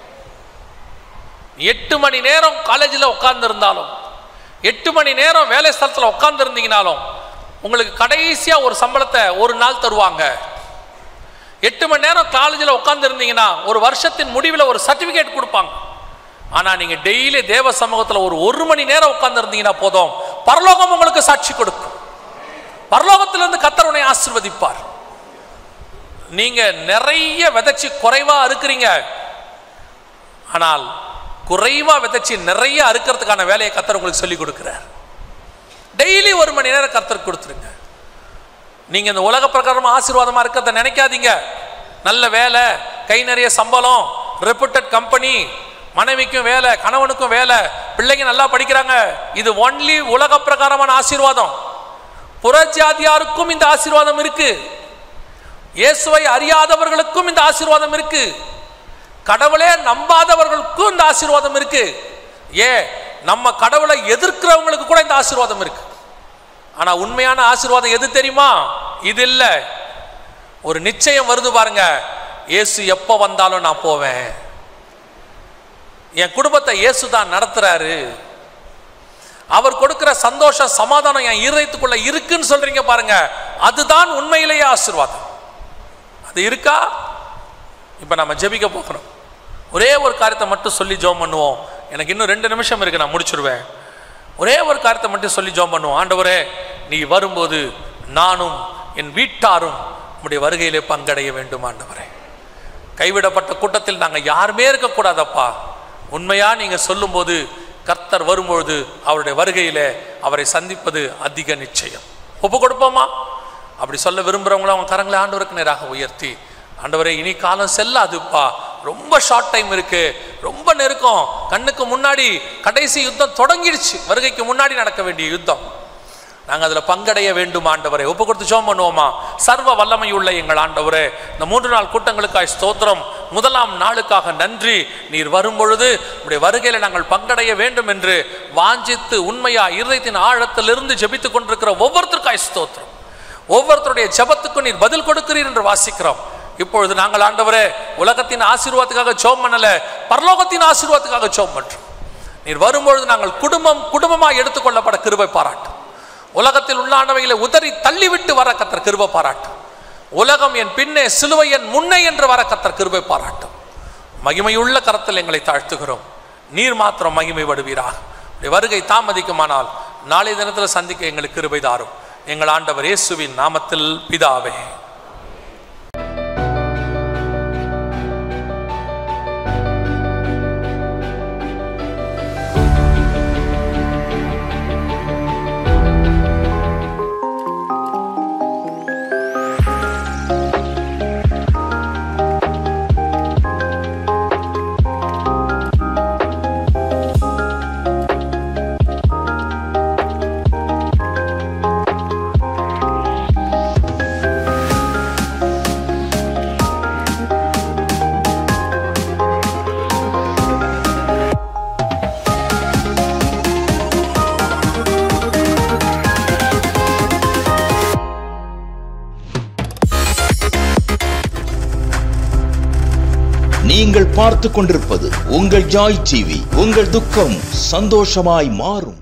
எட்டு மணி நேரம் காலேஜில் உட்கார்ந்து இருந்தாலும் எட்டு மணி நேரம் வேலை ஸ்தலத்தில் உட்கார்ந்து இருந்தீங்கனாலும் உங்களுக்கு கடைசியா ஒரு சம்பளத்தை ஒரு நாள் தருவாங்க எட்டு மணி நேரம் காலேஜில் உட்கார்ந்து இருந்தீங்கன்னா ஒரு வருஷத்தின் முடிவில் ஒரு சர்டிஃபிகேட் கொடுப்பாங்க ஆனால் நீங்கள் டெய்லி தேவ சமூகத்தில் ஒரு ஒரு மணி நேரம் உட்கார்ந்து இருந்தீங்கன்னா போதும் பரலோகம் உங்களுக்கு சாட்சி கொடுக்கும் பரலோகத்திலிருந்து கர்த்தர் உன்னை ஆசீர்வதிப்பார் நீங்க நிறைய விதைச்சு குறைவா இருக்கிறீங்க ஆனால் குறைவா விதைச்சு நிறைய அறுக்கிறதுக்கான வேலையை கர்த்தர் உங்களுக்கு சொல்லி கொடுக்கிறார் டெய்லி ஒரு மணி நேரம் கர்த்தர் கொடுத்துருங்க நீங்க இந்த உலக பிரகாரமா ஆசீர்வாதமா இருக்கிறத நினைக்காதீங்க நல்ல வேலை கை நிறைய சம்பளம் ரெப்யூட்டட் கம்பெனி மனைவிக்கும் வேலை கணவனுக்கும் வேலை பிள்ளைங்க நல்லா படிக்கிறாங்க இது ஒன்லி உலக பிரகாரமான ஆசீர்வாதம் புறஜாதியாருக்கும் இந்த ஆசீர்வாதம் இருக்கு இயேசுவை அறியாதவர்களுக்கும் இந்த ஆசீர்வாதம் இருக்கு கடவுளே நம்பாதவர்களுக்கும் இந்த ஆசீர்வாதம் இருக்கு ஏ நம்ம கடவுளை எதிர்க்கிறவங்களுக்கு கூட இந்த ஆசீர்வாதம் இருக்கு ஆனா உண்மையான ஆசீர்வாதம் எது தெரியுமா இது இல்ல ஒரு நிச்சயம் வருது பாருங்க இயேசு எப்போ வந்தாலும் நான் போவேன் என் குடும்பத்தை இயேசு தான் நடத்துறாரு அவர் கொடுக்கிற சந்தோஷம் சமாதானம் என் இருதயத்துக்குள்ள இருக்குன்னு சொல்றீங்க பாருங்க அதுதான் உண்மையிலேயே ஆசீர்வாதம் அது இருக்கா இப்போ நம்ம ஜெபிக்க போகிறோம் ஒரே ஒரு காரியத்தை மட்டும் சொல்லி ஜெபம் பண்ணுவோம் எனக்கு இன்னும் ரெண்டு நிமிஷம் இருக்கு நான் முடிச்சிருவேன் ஒரே ஒரு காரியத்தை மட்டும் சொல்லி ஜெபம் பண்ணுவோம் ஆண்டவரே நீ வரும்போது நானும் என் வீட்டாரும் உம்முடைய வருகையிலே பங்கடைய வேண்டும் ஆண்டவரே கைவிடப்பட்ட கூட்டத்தில் நாங்கள் யாருமே இருக்கக்கூடாதப்பா உண்மையா நீங்க சொல்லும்போது கர்த்தர் வரும்பொழுது அவருடைய வருகையிலே அவரை சந்திப்பது அதிக நிச்சயம் ஒப்பு கொடுப்போமா அப்படி சொல்ல விரும்புகிறவங்களும் அவங்க கரங்களை ஆண்டவருக்கு நேராக உயர்த்தி ஆண்டவரே இனி காலம் செல்லாதுப்பா ரொம்ப ஷார்ட் டைம் இருக்கு ரொம்ப நெருக்கம் கண்ணுக்கு முன்னாடி கடைசி யுத்தம் தொடங்கிடுச்சு வருகைக்கு முன்னாடி நடக்க வேண்டிய யுத்தம் நாங்கள் அதில் பங்கடைய வேண்டும் ஆண்டவரே ஒப்பு கொடுத்து ஜோம் பண்ணுவோமா சர்வ வல்லமை உள்ள எங்கள் ஆண்டவரே இந்த மூன்று நாள் கூட்டங்களுக்காய் ஸ்தோத்திரம் முதலாம் நாளுக்காக நன்றி நீர் வரும்பொழுது உடைய வருகையில் நாங்கள் பங்கடைய வேண்டும் என்று வாஞ்சித்து உண்மையா இருதயத்தின் ஆழத்திலிருந்து ஜெபித்துக் கொண்டிருக்கிற ஒவ்வொருத்தருக்காய் ஸ்தோத்திரம் ஒவ்வொருத்தருடைய ஜெபத்துக்கும் நீர் பதில் கொடுக்கிறீர் என்று வாசிக்கிறோம் இப்பொழுது நாங்கள் ஆண்டவரே உலகத்தின் ஆசீர்வாதத்துக்காக ஜோம் பண்ணல பரலோகத்தின் ஆசீர்வாதத்துக்காக ஜோம் பண்றோம் நீர் வரும்பொழுது நாங்கள் குடும்பம் குடும்பமாக எடுத்துக்கொள்ளப்பட கிருபை பாராட்டும் உலகத்தில் உள்ளானவைகளை உதறி தள்ளிவிட்டு வர கத்தர் கிருபை பாராட்டும் உலகம் என் பின்னே சிலுவை என் முன்னே என்று வர கத்தர் கிருபை பாராட்டும் மகிமையுள்ள கரத்தில் எங்களை தாழ்த்துகிறோம் நீர் மாத்திரம் மகிமை படுவீராக உடைய வருகை தாமதிக்குமானால் நாளை தினத்தில் சந்திக்க எங்களுக்கு கிருபை தாரும் எங்கள் ஆண்டவர் இயேசுவின் நாமத்தில் பிதாவே நீங்கள் பார்த்துக் கொண்டிருப்பது உங்கள் ஜாய் டிவி உங்கள் துக்கம் சந்தோஷமாய் மாறும்